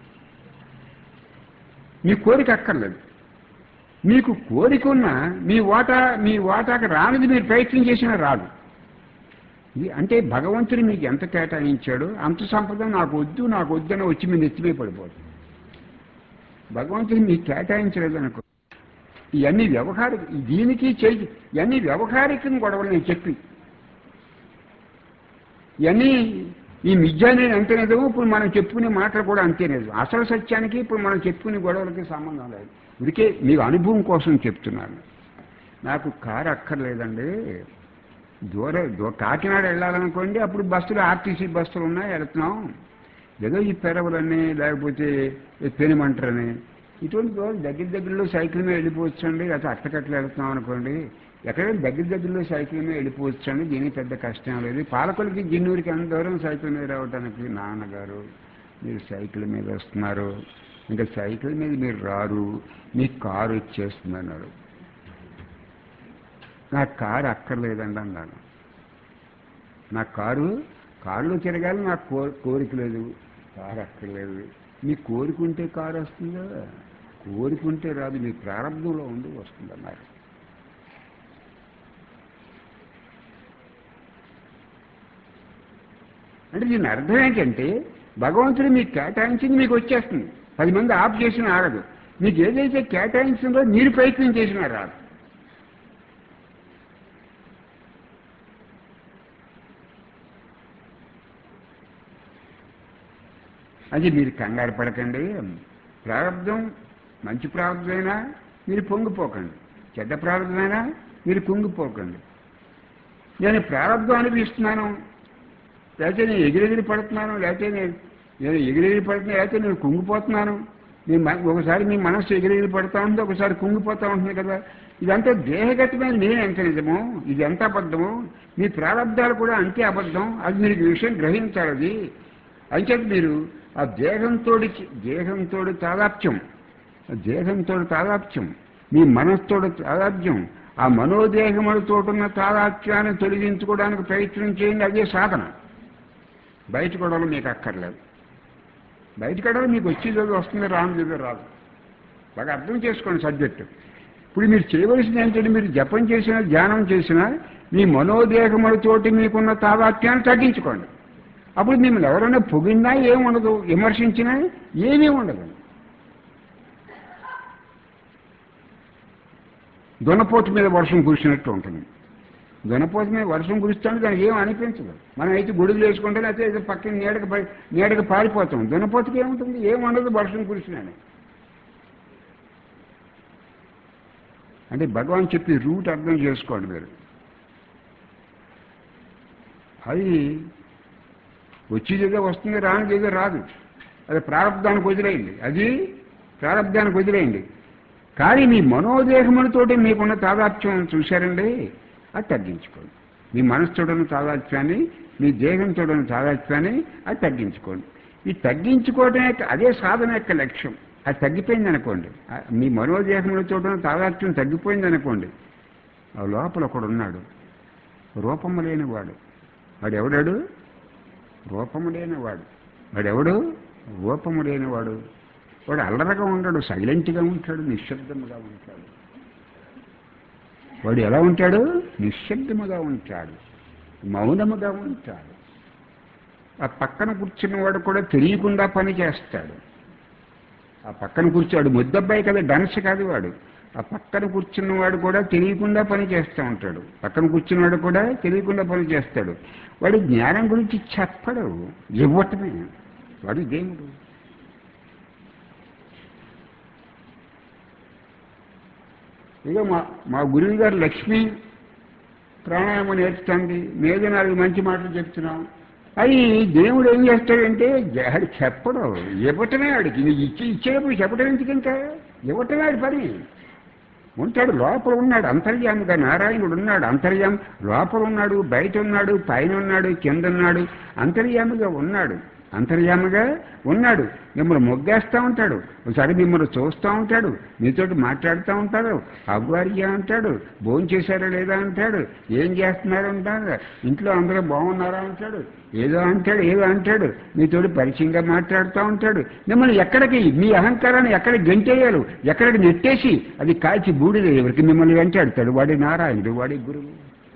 మీ కోరిక అక్కర్లేదు మీకు కోరిక ఉన్న మీ వాటా మీ వాటాకి రానిది మీరు ప్రయత్నం చేసినా రాదు ఇది అంటే భగవంతుడు మీకు ఎంత కేటాయించాడో అంత సంపద నాకు వద్దు నాకు వద్దని వచ్చి మీ నెత్తిమే పడిపోతుంది భగవంతుడు మీకు కేటాయించలేదు అనుకో ఇవన్నీ వ్యవహారిక దీనికి చేయి ఇవన్నీ వ్యవహారికం గొడవలు నేను చెప్పి ఇవన్నీ ఈ మిథ్య అనేది అంతే నిజము ఇప్పుడు మనం చెప్పుకునే మాటలు కూడా అంతే నిజం అసలు సత్యానికి ఇప్పుడు మనం చెప్పుకునే గొడవలకి సంబంధం లేదు ఇదికే మీకు అనుభవం కోసం చెప్తున్నాను నాకు కారు అక్కర్లేదండి దూర దూ కాకినాడ వెళ్ళాలనుకోండి అప్పుడు బస్సులు ఆర్టీసీ బస్సులు ఉన్నాయి వెళ్తున్నాం ఏదో ఈ పెరవలని లేకపోతే పెనుమంటరని ఇటువంటి రోజు దగ్గర దగ్గరలో సైకిల్ మీద వెళ్ళిపోవచ్చండి అట్లా అట్టకట్లు వెళ్తున్నాం అనుకోండి ఎక్కడైనా దగ్గర దగ్గరలో సైకిల్ మీద వెళ్ళిపోవచ్చండి దీనికి పెద్ద కష్టం లేదు పాలకులకి జిన్నూరికి ఎంత దూరం సైకిల్ మీద రావడానికి నాన్నగారు మీరు సైకిల్ మీద వస్తున్నారు ఇంకా సైకిల్ మీద మీరు రారు మీకు కారు వచ్చేస్తుంది అన్నాడు నాకు కారు అక్కర్లేదండి అన్నాను నా కారు కారులో తిరగాలి నాకు కో కోరిక లేదు కారు అక్కర్లేదు మీ కోరుకుంటే కారు వస్తుందా కోరుకుంటే రాదు మీ ప్రారంభంలో ఉండి వస్తుంది అన్నారు అంటే దీని అర్థం ఏంటంటే భగవంతుడు మీకు కేటాయించింది మీకు వచ్చేస్తుంది పది మంది ఆఫ్ చేసినా ఆగదు మీకు ఏదైతే కేటాయించిందో మీరు ప్రయత్నం చేసినా రాదు అది మీరు కంగారు పడకండి ప్రారంధం మంచి ప్రారంధమైనా మీరు పొంగిపోకండి చెడ్డ ప్రారంధమైనా మీరు కుంగిపోకండి నేను ప్రారంధం అనిపిస్తున్నాను లేకపోతే నేను ఎగిరెగిరి పడుతున్నాను లేకపోతే నేను నేను ఎగిరెగిరి పడుతున్నా లేకపోతే నేను కుంగిపోతున్నాను మీ మ- ఒకసారి మీ మనస్సు ఎగిరెగిరి పడుతూ ఉంటుంది ఒకసారి కుంగిపోతూ ఉంటుంది కదా ఇదంతా దేహగతమైన నేను ఎంత నిజమో ఇది ఎంత అబద్ధమో మీ ప్రారంధాలు కూడా అంతే అబద్ధం అది మీరు ఈ విషయం గ్రహించాలి అది అంచేత మీరు ఆ దేహంతో దేహంతో తాదాప్యం దేహంతో తాదాప్యం మీ మనస్సుతో తాదాప్యం ఆ మనోదేహములతో ఉన్న తాదాత్యాన్ని తొలగించుకోవడానికి ప్రయత్నం చేయండి అదే సాధన బయట గొడవలు మీకు అక్కర్లేదు బయట గొడవలు మీకు వచ్చేది వస్తుంది రానిది రాదు బాగా అర్థం చేసుకోండి సబ్జెక్టు ఇప్పుడు మీరు చేయవలసింది ఏంటంటే మీరు జపం చేసినా ధ్యానం చేసినా మీ మనోదేహములతోటి మీకున్న తాదాత్యాన్ని తగ్గించుకోండి అప్పుడు మిమ్మల్ని ఎవరైనా పొగిడినా ఏముండదు విమర్శించినా ఏమీ ఉండదు దొనపోతు మీద వర్షం కురిసినట్టు ఉంటుంది దొనపోతు మీద వర్షం కురుస్తుంటే దానికి ఏం అనిపించదు మనం అయితే గొడుగులు వేసుకుంటే అయితే ఏదో పక్కన నీడకి పై- నీడకి పారిపోతాం దొనపోతుకి ఏముంటుంది ఏం ఉండదు వర్షం కురిసినాను అంటే భగవాన్ చెప్పి రూట్ అర్థం చేసుకోండి మీరు అది వచ్చేదేదో వస్తుంది రానిదేదో రాదు అది ప్రారంధానికి వదిలేయండి అది ప్రారంధానికి వదిలేయండి కానీ మీ మనోదేహములతోటి మీకున్న తాదాత్మ్యం చూశారండి అది తగ్గించుకోండి మీ మనసుతోడున్న తాదాత్మ్యాన్ని మీ దేహంతోడున్న తాదాత్మ్యాన్ని అది తగ్గించుకోండి ఈ తగ్గించుకోవటం యొక్క అదే సాధన యొక్క లక్ష్యం అది తగ్గిపోయింది అనుకోండి ఆ మీ మనోదేహములతో ఉన్న తాదాత్మ్యం తగ్గిపోయింది అనుకోండి ఆ లోపల ఒకడు ఉన్నాడు రూపము లేనివాడు వాడు ఎవడాడు రూపము లేనివాడు వాడెవడు రూపము లేనివాడు వాడు అల్లరగా ఉండడు సైలెంట్గా ఉంటాడు నిశ్శబ్దముగా ఉంటాడు వాడు ఎలా ఉంటాడు నిశ్శబ్దముగా ఉంటాడు మౌనముగా ఉంటాడు ఆ పక్కన కూర్చున్నవాడు కూడా తెలియకుండా పని చేస్తాడు ఆ పక్కన కూర్చోడు ముద్దబ్బాయి కదా డన్స్ కాదు వాడు ఆ పక్కన కూర్చున్నవాడు కూడా తెలియకుండా పని చేస్తూ ఉంటాడు పక్కన కూర్చున్నవాడు కూడా తెలియకుండా పని చేస్తాడు వాడు జ్ఞానం గురించి చెప్పడు ఇవ్వటమే వాడు దేవుడు ఇక మా మా గురువు గారు లక్ష్మి ప్రాణాయామం నేర్చుతుంది మీద నాలుగు మంచి మాటలు చెప్తున్నాం అవి దేవుడు ఏం చేస్తాడంటే ఆడు చెప్పడు ఇవ్వటమే ఆడికి ఇది ఇచ్చి ఇచ్చేటప్పుడు చెప్పడం ఎందుకు ఇంకా ఇవ్వటమే ఆడి పని ఉంటాడు లోపల ఉన్నాడు అంతర్యామిగా నారాయణుడు ఉన్నాడు అంతర్యామి లోపల ఉన్నాడు బయట ఉన్నాడు పైన ఉన్నాడు కింద ఉన్నాడు అంతర్యామిగా ఉన్నాడు అంతర్యామిగా ఉన్నాడు మిమ్మల్ని మొగ్గేస్తూ ఉంటాడు ఒకసారి మిమ్మల్ని చూస్తూ ఉంటాడు మీతోటి మాట్లాడుతూ ఉంటాడు అవ్వార్య అంటాడు భోజనం చేశారా లేదా అంటాడు ఏం చేస్తున్నారు అంటాడు ఇంట్లో అందరూ బాగున్నారా అంటాడు ఏదో అంటాడు ఏదో అంటాడు మీతోటి పరిచయంగా మాట్లాడుతూ ఉంటాడు మిమ్మల్ని ఎక్కడికి మీ అహంకారాన్ని ఎక్కడికి గంటేయాలి ఎక్కడికి నెట్టేసి అది కాల్చి బూడిద ఎవరికి మిమ్మల్ని వెంటాడుతాడు వాడి నారాయణుడు వాడి గురువు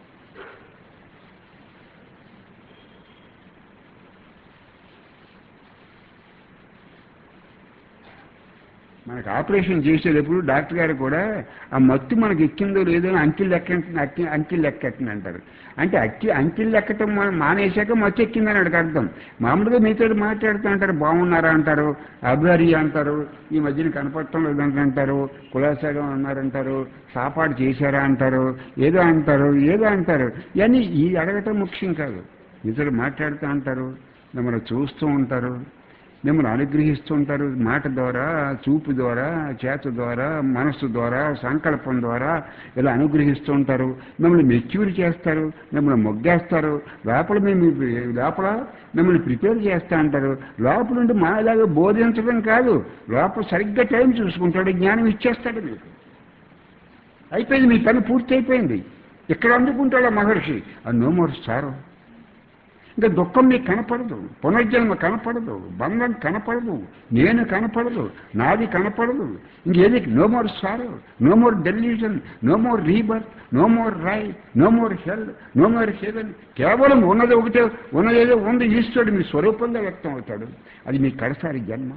మనకు ఆపరేషన్ చేసేటప్పుడు డాక్టర్ గారు కూడా ఆ మత్తు మనకి ఎక్కిందో లేదో అని అంకిల్ లెక్క అక్కి అంకిల్ లెక్క ఎక్కింది అంటారు అంటే అక్కి అంకిల్ లెక్కటం మనం మానేశాక మత్తు ఎక్కిందని అడిగి అర్థం మామూలుగా మీతో మాట్లాడుతూ అంటారు బాగున్నారా అంటారు అభివారి అంటారు ఈ మధ్యన కనపడటం లేదంటే అంటారు కులాసాగా ఉన్నారంటారు సాపాటు చేశారా అంటారు ఏదో అంటారు ఏదో అంటారు ఇవన్నీ ఈ అడగటం ముఖ్యం కాదు మీతో మాట్లాడుతూ అంటారు మిమ్మల్ని చూస్తూ ఉంటారు మిమ్మల్ని అనుగ్రహిస్తుంటారు మాట ద్వారా చూపు ద్వారా చేత ద్వారా మనస్సు ద్వారా సంకల్పం ద్వారా ఇలా అనుగ్రహిస్తూ ఉంటారు మిమ్మల్ని మెచ్యూర్ చేస్తారు మిమ్మల్ని మొగ్గేస్తారు లోపల మేము లోపల మిమ్మల్ని ప్రిపేర్ చేస్తూ అంటారు లోపల నుండి మాలాగా బోధించడం కాదు లోపల సరిగ్గా టైం చూసుకుంటాడు జ్ఞానం ఇచ్చేస్తాడు మీకు అయిపోయింది మీ పని పూర్తి అయిపోయింది ఇక్కడ అందుకుంటాడు ఆ మహర్షి ఆ నో మోర్ సారో ఇంకా దుఃఖం మీకు కనపడదు పునర్జన్మ కనపడదు బంధం కనపడదు నేను కనపడదు నాది కనపడదు ఇంకేది no more sorrow no more delusion no more rebirth no more right no more hell no more heaven కేవలం ఉన్నది ఒకటే ఉన్నదేదో ఉంది ఈశ్వరుడు మీ స్వరూపంగా వ్యక్తం అవుతాడు అది మీ కడసారి జన్మ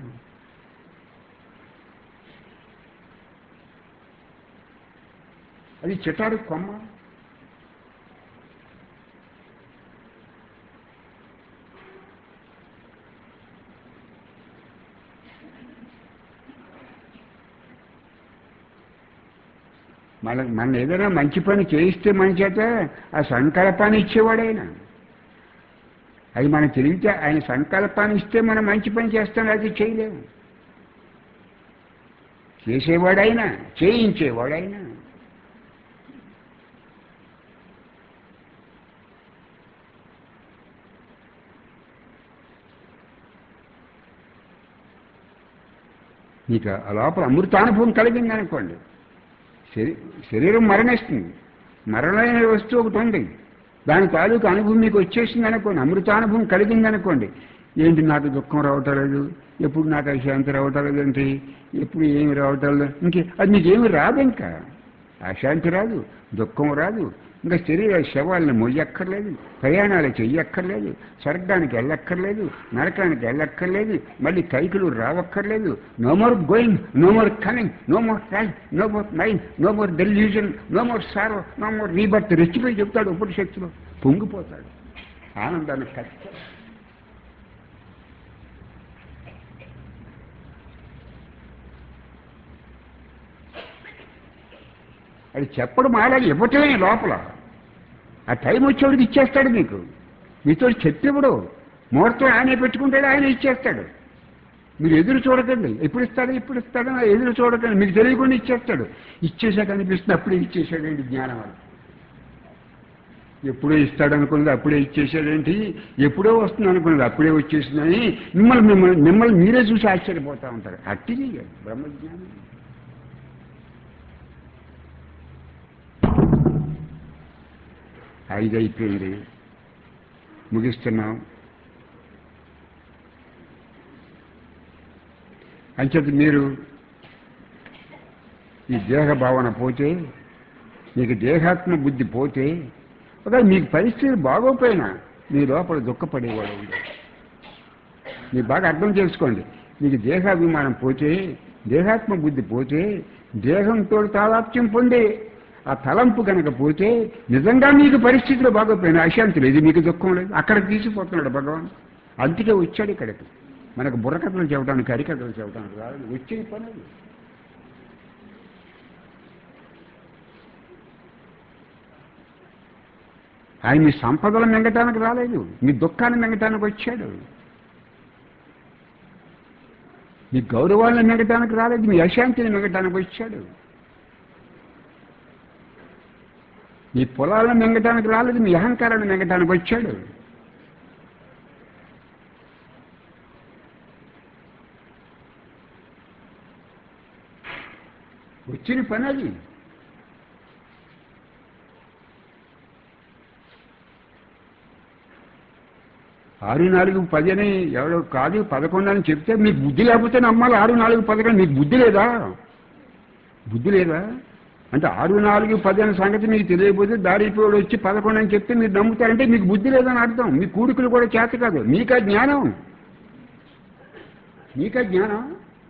అది చిటారు కొమ్మ మన మన ఏదైనా మంచి పని చేయిస్తే మన చేత ఆ సంకల్పాన్ని ఇచ్చేవాడైనా అది మన తెలివితే ఆయన సంకల్పాన్ని ఇస్తే మనం మంచి పని చేస్తాం అది చేయలేము చేసేవాడైనా చేయించేవాడైనా మీకు ఆ లోపల అమృతానుభవం కలిగింది అనుకోండి శరీ శరీరం మరణిస్తుంది మరణమైన వస్తువు ఒకటి ఉంది దాని తాలూకు అనుభవం మీకు వచ్చేసింది అనుకోండి అమృతానుభవం కలిగింది అనుకోండి ఏంటి నాకు దుఃఖం రావటం లేదు ఎప్పుడు నాకు అశాంతి రావటం లేదు ఏంటి ఎప్పుడు ఏమి రావటం లేదు ఇంకే అది నీకేమి రాదు ఇంకా అశాంతి రాదు దుఃఖం రాదు ఇంకా శరీర శవాలను మొయ్యక్కర్లేదు ప్రయాణాలు చెయ్యక్కర్లేదు స్వర్గానికి వెళ్ళక్కర్లేదు నరకానికి వెళ్ళక్కర్లేదు మళ్ళీ కైకులు రావక్కర్లేదు no more going no more coming no more time no more mind no more delusion no more sorrow no more rebirth రెచ్చిపోయి చెప్తాడు ఉపనిషత్తులో పొంగిపోతాడు ఆనందాన్ని కష్ట అది చెప్పడం మాడాలి ఇవ్వటమే లోపల ఆ టైం వచ్చేవాడికి ఇచ్చేస్తాడు మీకు మీతో చెప్పివ్వడు ముహూర్తం ఆయనే పెట్టుకుంటాడు ఆయన ఇచ్చేస్తాడు మీరు ఎదురు చూడకండి ఎప్పుడు ఇస్తాడు ఇప్పుడు ఇస్తాడు అని ఎదురు చూడకండి మీకు తెలియకుండా ఇచ్చేస్తాడు ఇచ్చేసాక అనిపిస్తుంది అప్పుడే ఇచ్చేసాడండి జ్ఞానం అని ఎప్పుడో ఇస్తాడు అనుకున్నది అప్పుడే ఇచ్చేసాడేంటి ఎప్పుడో వస్తుంది అనుకున్నది అప్పుడే వచ్చేసిందని మిమ్మల్ని మిమ్మల్ని మిమ్మల్ని మీరే చూసి ఆశ్చర్యపోతూ ఉంటారు అట్టిది బ్రహ్మజ్ఞానం ఐదు అయిపోయింది ముగిస్తున్నాం అంచేత మీరు ఈ దేహ భావన పోతే మీకు దేహాత్మ బుద్ధి పోతే ఒక మీకు పరిస్థితి బాగోపోయినా మీ లోపల దుఃఖపడేవాడు ఉండడు మీరు బాగా అర్థం చేసుకోండి మీకు దేహాభిమానం పోతే దేహాత్మ బుద్ధి పోతే దేహంతో తాదాప్యం పొందే ఆ తలంపు కనుక పోతే నిజంగా మీకు పరిస్థితులు బాగోపోయినా అశాంతి లేదు మీకు దుఃఖం లేదు అక్కడ తీసిపోతున్నాడు భగవాన్ అందుకే వచ్చాడు ఇక్కడికి మనకు బుర్రకథలు చెప్పడానికి హరికథలు చెప్పడానికి రాదు వచ్చే పని అది. ఆయన మీ సంపదలు మింగటానికి రాలేదు మీ దుఃఖాన్ని మింగటానికి వచ్చాడు మీ గౌరవాలను మింగటానికి రాలేదు మీ అశాంతిని మింగటానికి వచ్చాడు మీ పొలాలను మింగటానికి రాలేదు మీ అహంకారాన్ని మింగటానికి వచ్చాడు వచ్చిన పని అది ఆరు నాలుగు పది అని ఎవరో కాదు పదకొండు అని చెప్తే మీకు బుద్ధి లేకపోతే నమ్మాలి ఆరు నాలుగు పదకొండు మీకు బుద్ధి లేదా బుద్ధి లేదా అంటే ఆరు నాలుగు పది అనే సంగతి మీకు తెలియకపోతే దారిపోయాడు వచ్చి పదకొండు అని చెప్తే మీరు నమ్ముతారంటే మీకు బుద్ధి లేదని అర్థం మీ కూడికలు కూడా చేత కాదు మీకా జ్ఞానం మీకా జ్ఞానం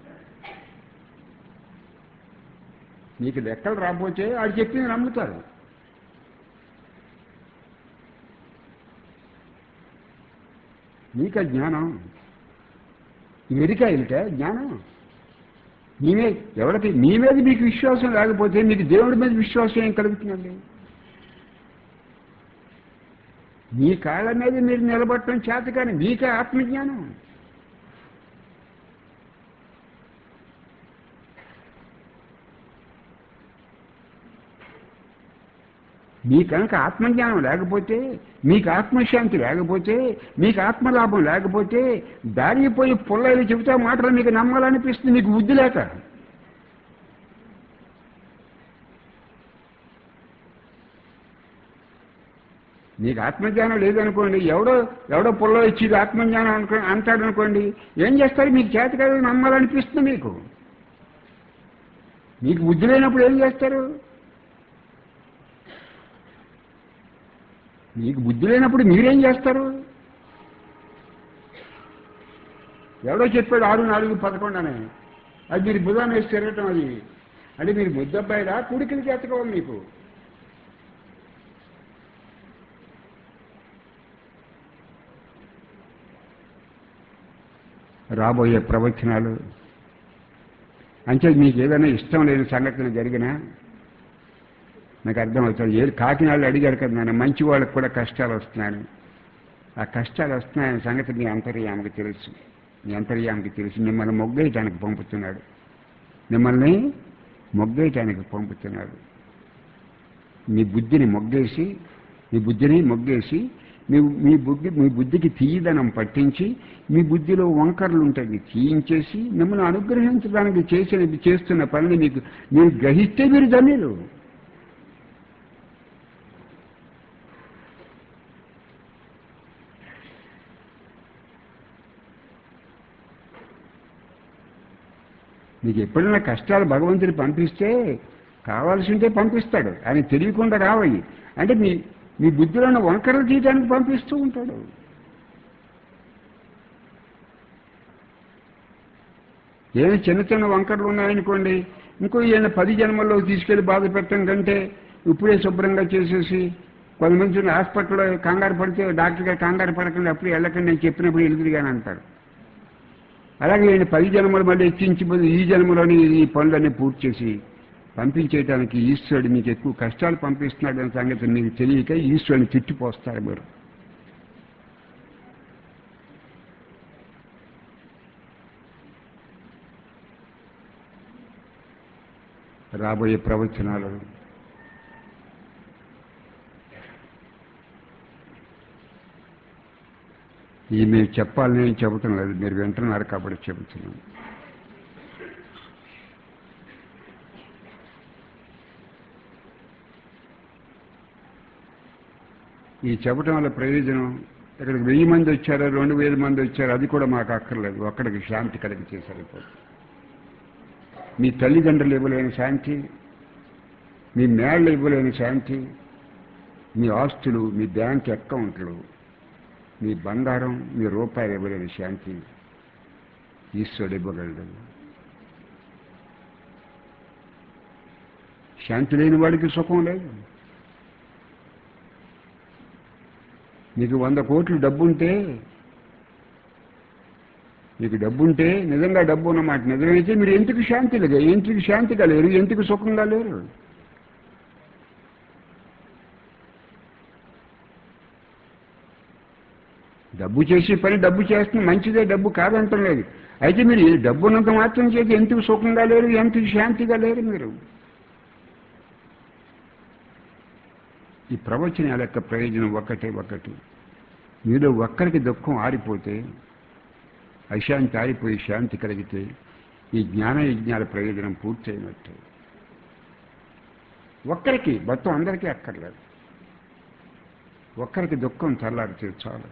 మీకు లెక్కలు రాకపోతే ఆడు చెప్పింది నమ్ముతారు నీక జ్ఞానం మెరికాయలట జ్ఞానం మీమే ఎవరికి మీ మీద మీకు విశ్వాసం లేకపోతే మీకు దేవుడి మీద విశ్వాసం ఏం కలుగుతుందండి మీ కాళ్ళ మీద మీరు నిలబడటం చేత కానీ మీకే ఆత్మజ్ఞానం మీ కనుక ఆత్మజ్ఞానం లేకపోతే మీకు ఆత్మశాంతి లేకపోతే మీకు ఆత్మలాభం లేకపోతే దారిపోయి పుల్లలు చెబుతా మాటలు మీకు నమ్మాలనిపిస్తుంది మీకు బుద్ధి లేక మీకు ఆత్మజ్ఞానం లేదనుకోండి ఎవడో ఎవడో పుల్ల ఇచ్చి ఇది ఆత్మజ్ఞానం అనుకో అంటాడు అనుకోండి ఏం చేస్తారు మీకు చేత కాదు నమ్మాలనిపిస్తుంది మీకు మీకు బుద్ధి లేనప్పుడు ఏం చేస్తారు మీకు బుద్ధి లేనప్పుడు మీరేం చేస్తారు ఎవడో చెప్పాడు ఆరు నాలుగు పదకొండు అని అది మీరు బుధాన్ని వేసి తిరగటం అది అంటే మీరు ముద్దబ్బాయిరా కుడికిని చేతకోవాలి మీకు రాబోయే ప్రవచనాలు అంటే మీకు ఏదైనా ఇష్టం లేని సంఘటన జరిగినా నాకు అర్థమవుతుంది ఏడు కాకినాడలో అడిగారు కదా నాన్న మంచి వాళ్ళకి కూడా కష్టాలు వస్తున్నాయని ఆ కష్టాలు వస్తున్నాయనే సంగతి మీ అంతర్యామకి తెలుసు మీ అంతర్యామకి తెలుసు మిమ్మల్ని మొగ్గేయటానికి పంపుతున్నాడు మిమ్మల్ని మొగ్గేయటానికి పంపుతున్నాడు మీ బుద్ధిని మొగ్గేసి మీ బుద్ధిని మొగ్గేసి మీ మీ బుద్ధి మీ బుద్ధికి తీయదనం పట్టించి మీ బుద్ధిలో వంకర్లు ఉంటాయి తీయించేసి మిమ్మల్ని అనుగ్రహించడానికి చేసిన చేస్తున్న పనిని మీకు మీరు గ్రహిస్తే మీరు ధన్యులు మీకు ఎప్పుడైనా కష్టాలు భగవంతుడు పంపిస్తే కావాల్సి ఉంటే పంపిస్తాడు ఆయన తెలియకుండా రావయ్యి అంటే మీ మీ బుద్ధిలో ఉన్న వంకరలు తీయడానికి పంపిస్తూ ఉంటాడు ఏమైనా చిన్న చిన్న వంకరలు ఉన్నాయనుకోండి ఇంకో ఈయన పది జన్మల్లో తీసుకెళ్లి బాధ పెట్టడం కంటే ఇప్పుడే శుభ్రంగా చేసేసి కొంతమంది చూడండి హాస్పిటల్లో కంగారు పడితే డాక్టర్ గారు కంగారు పడకండి అప్పుడు వెళ్ళకండి నేను చెప్పినప్పుడు వెళ్తుంది అంటారు అలాగే ఈయన పది జన్మలు మళ్ళీ ఎక్కించిపోయి ఈ జన్మలోని ఈ పనులన్నీ పూర్తి చేసి పంపించేయడానికి ఈశ్వరుడు మీకు ఎక్కువ కష్టాలు పంపిస్తున్నాడు అనే సంగతి మీకు తెలియక ఈశ్వరుని తిట్టిపోస్తారు మీరు రాబోయే ప్రవచనాలు ఈ మీరు చెప్పాలని నేను చెప్పటం లేదు మీరు వింటున్నారు కాబట్టి చెబుతున్నాను ఈ చెప్పటం వల్ల ప్రయోజనం ఇక్కడికి వెయ్యి మంది వచ్చారో రెండు వేల మంది వచ్చారో అది కూడా మాకు అక్కర్లేదు ఒక్కడికి శాంతి కలిగి సరిపోతుంది మీ తల్లిదండ్రులు ఇవ్వలేని శాంతి మీ మేళ్ళు ఇవ్వలేని శాంతి మీ ఆస్తులు మీ బ్యాంక్ అకౌంట్లు మీ బంగారం మీ రూపాయలు ఇవ్వలేని శాంతి ఈశ్వరుడు ఇవ్వగలడు శాంతి లేని వాడికి సుఖం లేదు మీకు వంద కోట్లు డబ్బుంటే మీకు డబ్బుంటే నిజంగా డబ్బు ఉన్నమాట నిజమైతే మీరు ఎందుకు శాంతి లేదు ఎందుకు శాంతిగా లేరు ఎందుకు సుఖంగా లేరు డబ్బు చేసే పని డబ్బు చేస్తుంది మంచిదే డబ్బు కాదంటం లేదు అయితే మీరు ఈ డబ్బు ఉన్నంత మాత్రం చేసి ఎందుకు సుఖంగా లేరు ఎందుకు శాంతిగా లేరు మీరు ఈ ప్రవచనాల యొక్క ప్రయోజనం ఒక్కటే ఒక్కటి మీలో ఒక్కరికి దుఃఖం ఆరిపోతే అశాంతి ఆరిపోయి శాంతి కలిగితే ఈ జ్ఞాన యజ్ఞాల ప్రయోజనం పూర్తయినట్టు ఒక్కరికి మొత్తం అందరికీ అక్కర్లేదు ఒక్కరికి దుఃఖం చల్లారితే చాలు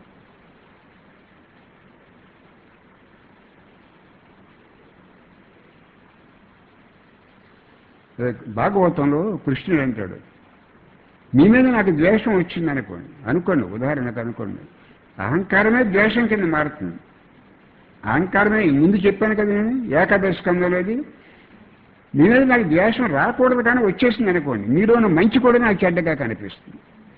భాగవతంలో కృష్ణుడు అంటాడు మీ మీద నాకు ద్వేషం వచ్చింది అనుకోండి అనుకోండి ఉదాహరణకు అనుకోండి అహంకారమే ద్వేషం కింద మారుతుంది అహంకారమే ముందు చెప్పాను కదా నేను ఏకాదశ స్కందంలోది మీ మీద నాకు ద్వేషం రాకూడదు కానీ వచ్చేసింది అనుకోండి మీలోని మంచి కూడా నాకు చెడ్డగా కనిపిస్తుంది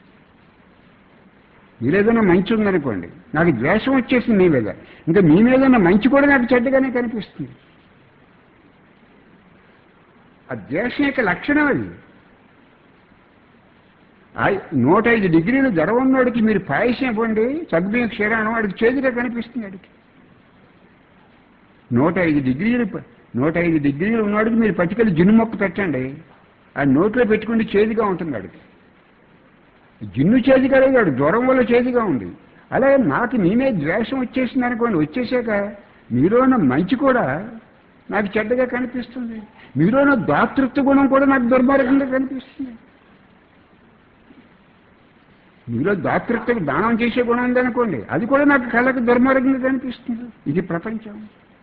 మీరేదైనా మంచి ఉందనుకోండి నాకు ద్వేషం వచ్చేసింది మీ మీద ఇంకా మీ మీద ఉన్న మంచి కూడా నాకు చెడ్డగానే కనిపిస్తుంది ఆ ద్వేషం యొక్క లక్షణం అది నూట ఐదు డిగ్రీలు జ్వరం ఉన్నవాడికి మీరు పాయసం ఇవ్వండి సగ్బియ్యం క్షీరాణం వాడికి చేతిగా కనిపిస్తుంది వాడికి నూట ఐదు డిగ్రీలు నూట ఐదు డిగ్రీలు ఉన్నవాడికి మీరు పట్టుకెళ్ళి జిన్ను మొక్క పెట్టండి ఆ నోట్లో పెట్టుకుంటే చేతిగా ఉంటుంది వాడికి జిన్ను చేతిగా లేదు వాడు జ్వరం వల్ల చేతిగా ఉంది అలాగే నాకు నేనే ద్వేషం వచ్చేసింది అనుకోండి వచ్చేసాక మీలో ఉన్న మంచి కూడా నాకు చెడ్డగా కనిపిస్తుంది మీలో ఉన్న దాతృత్వ గుణం కూడా నాకు దుర్మార్గంగా కనిపిస్తుంది మీలో దాతృత్వకు దానం చేసే గుణం ఉందనుకోండి అది కూడా నాకు కళ్ళకు దుర్మార్గంగా కనిపిస్తుంది ఇది ప్రపంచం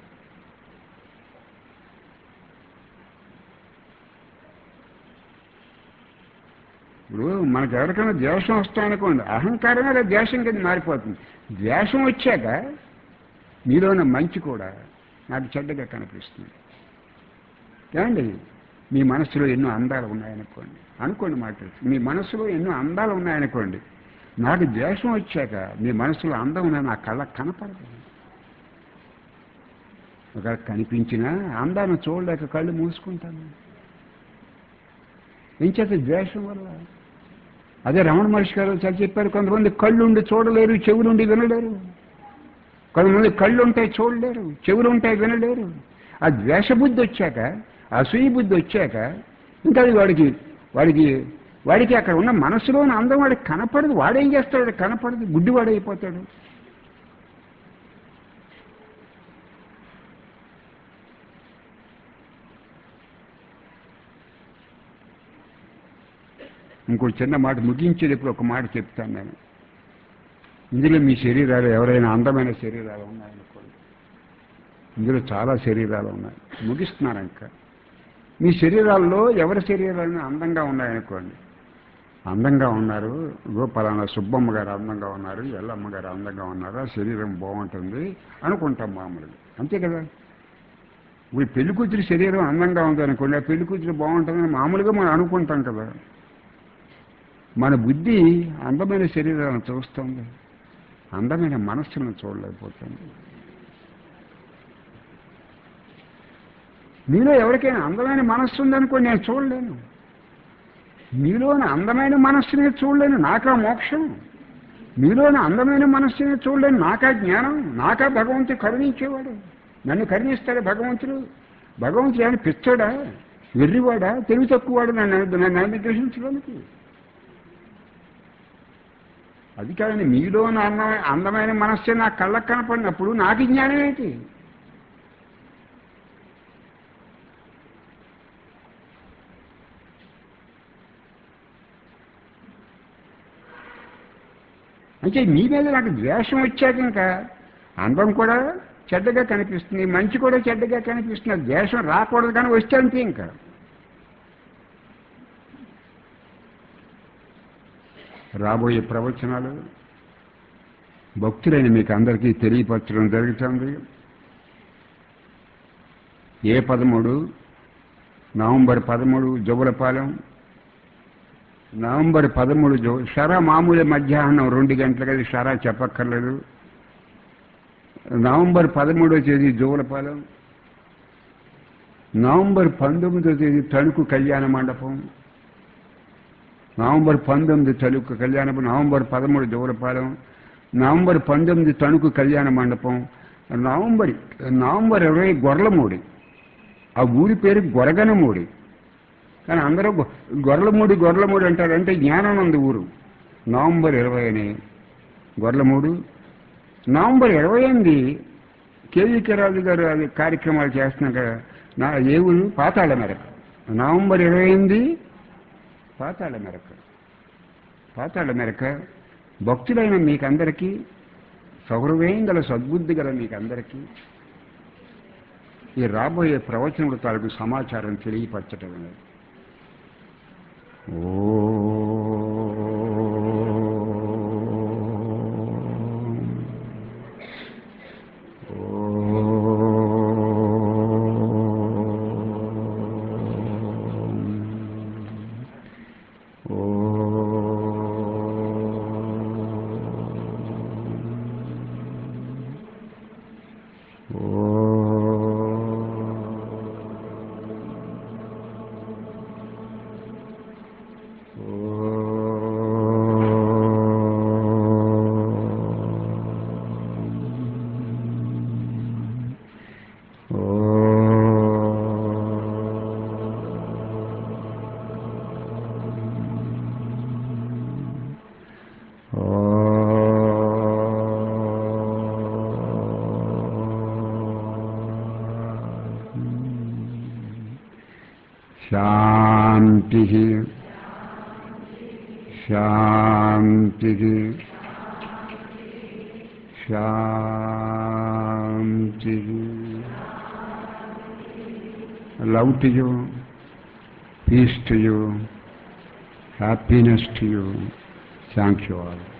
ఇప్పుడు మనకు ఎవరికైనా ద్వేషం వస్తాయనుకోండి అహంకారమే అలా ద్వేషం కింద మారిపోతుంది ద్వేషం వచ్చాక మీలోన మంచి కూడా నాకు చెడ్డగా కనిపిస్తుంది ఏమండి మీ మనసులో ఎన్నో అందాలు ఉన్నాయనుకోండి అనుకోండి మాట మీ మనసులో ఎన్నో అందాలు ఉన్నాయనుకోండి నాకు ద్వేషం వచ్చాక మీ మనసులో అందం ఉన్నా నా కళ్ళ కనపడదు ఒక కనిపించినా అందాన్ని చూడలేక కళ్ళు మూసుకుంటాను ఏం చేత ద్వేషం వల్ల అదే రమణ మహర్షి గారు చాలా చెప్పారు కొంతమంది కళ్ళు ఉండి చూడలేరు చెవులు ఉండి వినలేరు కొంతమంది కళ్ళు ఉంటాయి చూడలేరు చెవులు ఉంటాయి వినలేరు ఆ ద్వేష బుద్ధి వచ్చాక అసూయ బుద్ధి వచ్చాక ఇంకా అది వాడికి వాడికి వాడికి అక్కడ ఉన్న మనసులోని అందం వాడికి కనపడదు వాడేం చేస్తాడు వాడికి కనపడదు గుడ్డివాడైపోతాడు ఇంకో చిన్న మాట ముగించేటప్పుడు ఒక మాట చెప్తాను నేను ఇందులో మీ శరీరాలు ఎవరైనా అందమైన శరీరాలు ఉన్నాయనుకోండి ఇందులో చాలా శరీరాలు ఉన్నాయి ముగిస్తున్నాను ఇంకా మీ శరీరాల్లో ఎవరి శరీరాలు అందంగా ఉన్నాయనుకోండి అందంగా ఉన్నారు ఇగో పలానా సుబ్బమ్మ గారు అందంగా ఉన్నారు ఎల్లమ్మ గారు అందంగా ఉన్నారు ఆ శరీరం బాగుంటుంది అనుకుంటాం మామూలుగా అంతే కదా ఇప్పుడు పెళ్లి కూతురి శరీరం అందంగా ఉంది అనుకోండి ఆ పెళ్లి కూతురు బాగుంటుందని మామూలుగా మనం అనుకుంటాం కదా మన బుద్ధి అందమైన శరీరాలను చూస్తుంది అందమైన మనస్సును చూడలేకపోతుంది మీలో ఎవరికైనా అందమైన మనస్సు ఉందనుకోండి నేను చూడలేను మీలోని అందమైన మనస్సునే చూడలేను నాకా మోక్షం మీలోని అందమైన మనస్సునే చూడలేను నాకా జ్ఞానం నాకా భగవంతుడు కరుణించేవాడు నన్ను కరుణిస్తాడు భగవంతుడు భగవంతుడు ఏమైనా పిచ్చోడా వెర్రివాడా తెలివి తక్కువవాడు నన్ను నన్ను అనుగ్రహించడానికి అది కాదండి మీలోని అందమైన అందమైన మనస్సే నా కళ్ళకు కనపడినప్పుడు నాకు జ్ఞానం ఏంటి అంటే మీ మీద నాకు ద్వేషం వచ్చాక ఇంకా అందం కూడా చెడ్డగా కనిపిస్తుంది మంచి కూడా చెడ్డగా కనిపిస్తుంది ఆ ద్వేషం రాకూడదు కానీ వస్తే అంతే ఇంకా రాబోయే ప్రవచనాలు భక్తులైన మీకు అందరికీ తెలియపరచడం జరుగుతుంది ఏ పదమూడు నవంబర్ పదమూడు జవులపాలెం నవంబర్ పదమూడు జో షరా మామూలు మధ్యాహ్నం రెండు గంటలకి షరా చెప్పక్కర్లేదు నవంబర్ పదమూడో తేదీ జోలపాలెం నవంబర్ పంతొమ్మిదో తేదీ తణుకు కళ్యాణ మండపం నవంబర్ పంతొమ్మిది తణుకు కళ్యాణ నవంబర్ పదమూడు జోలపాలెం నవంబర్ పంతొమ్మిది తణుకు కళ్యాణ మండపం నవంబర్ నవంబర్ ఇరవై గొర్లమూడి ఆ ఊరి పేరు గొరగనమూడి కానీ అందరూ గొ- గొర్లమూడి గొర్లమూడి అంటారు అంటే జ్ఞానానంద ఊరు నవంబర్ ఇరవై అని గొర్లమూడు నవంబర్ ఇరవై ఎనిమిది కేవీకే రాజు గారు అది కార్యక్రమాలు చేస్తున్నాక నా ఏ ఊరు పాతాళ మెరక నవంబర్ ఇరవై ఎనిమిది పాతాళ మెరక పాతాళ మెరక భక్తులైన మీకందరికీ సౌరవేయం గల సద్బుద్ధి గల మీకందరికీ ఈ రాబోయే ప్రవచనముల తాలూకు సమాచారం తెలియపరచటం అనేది శాంతి శాంతి శాంతి love to you peace to you happiness to you thank you all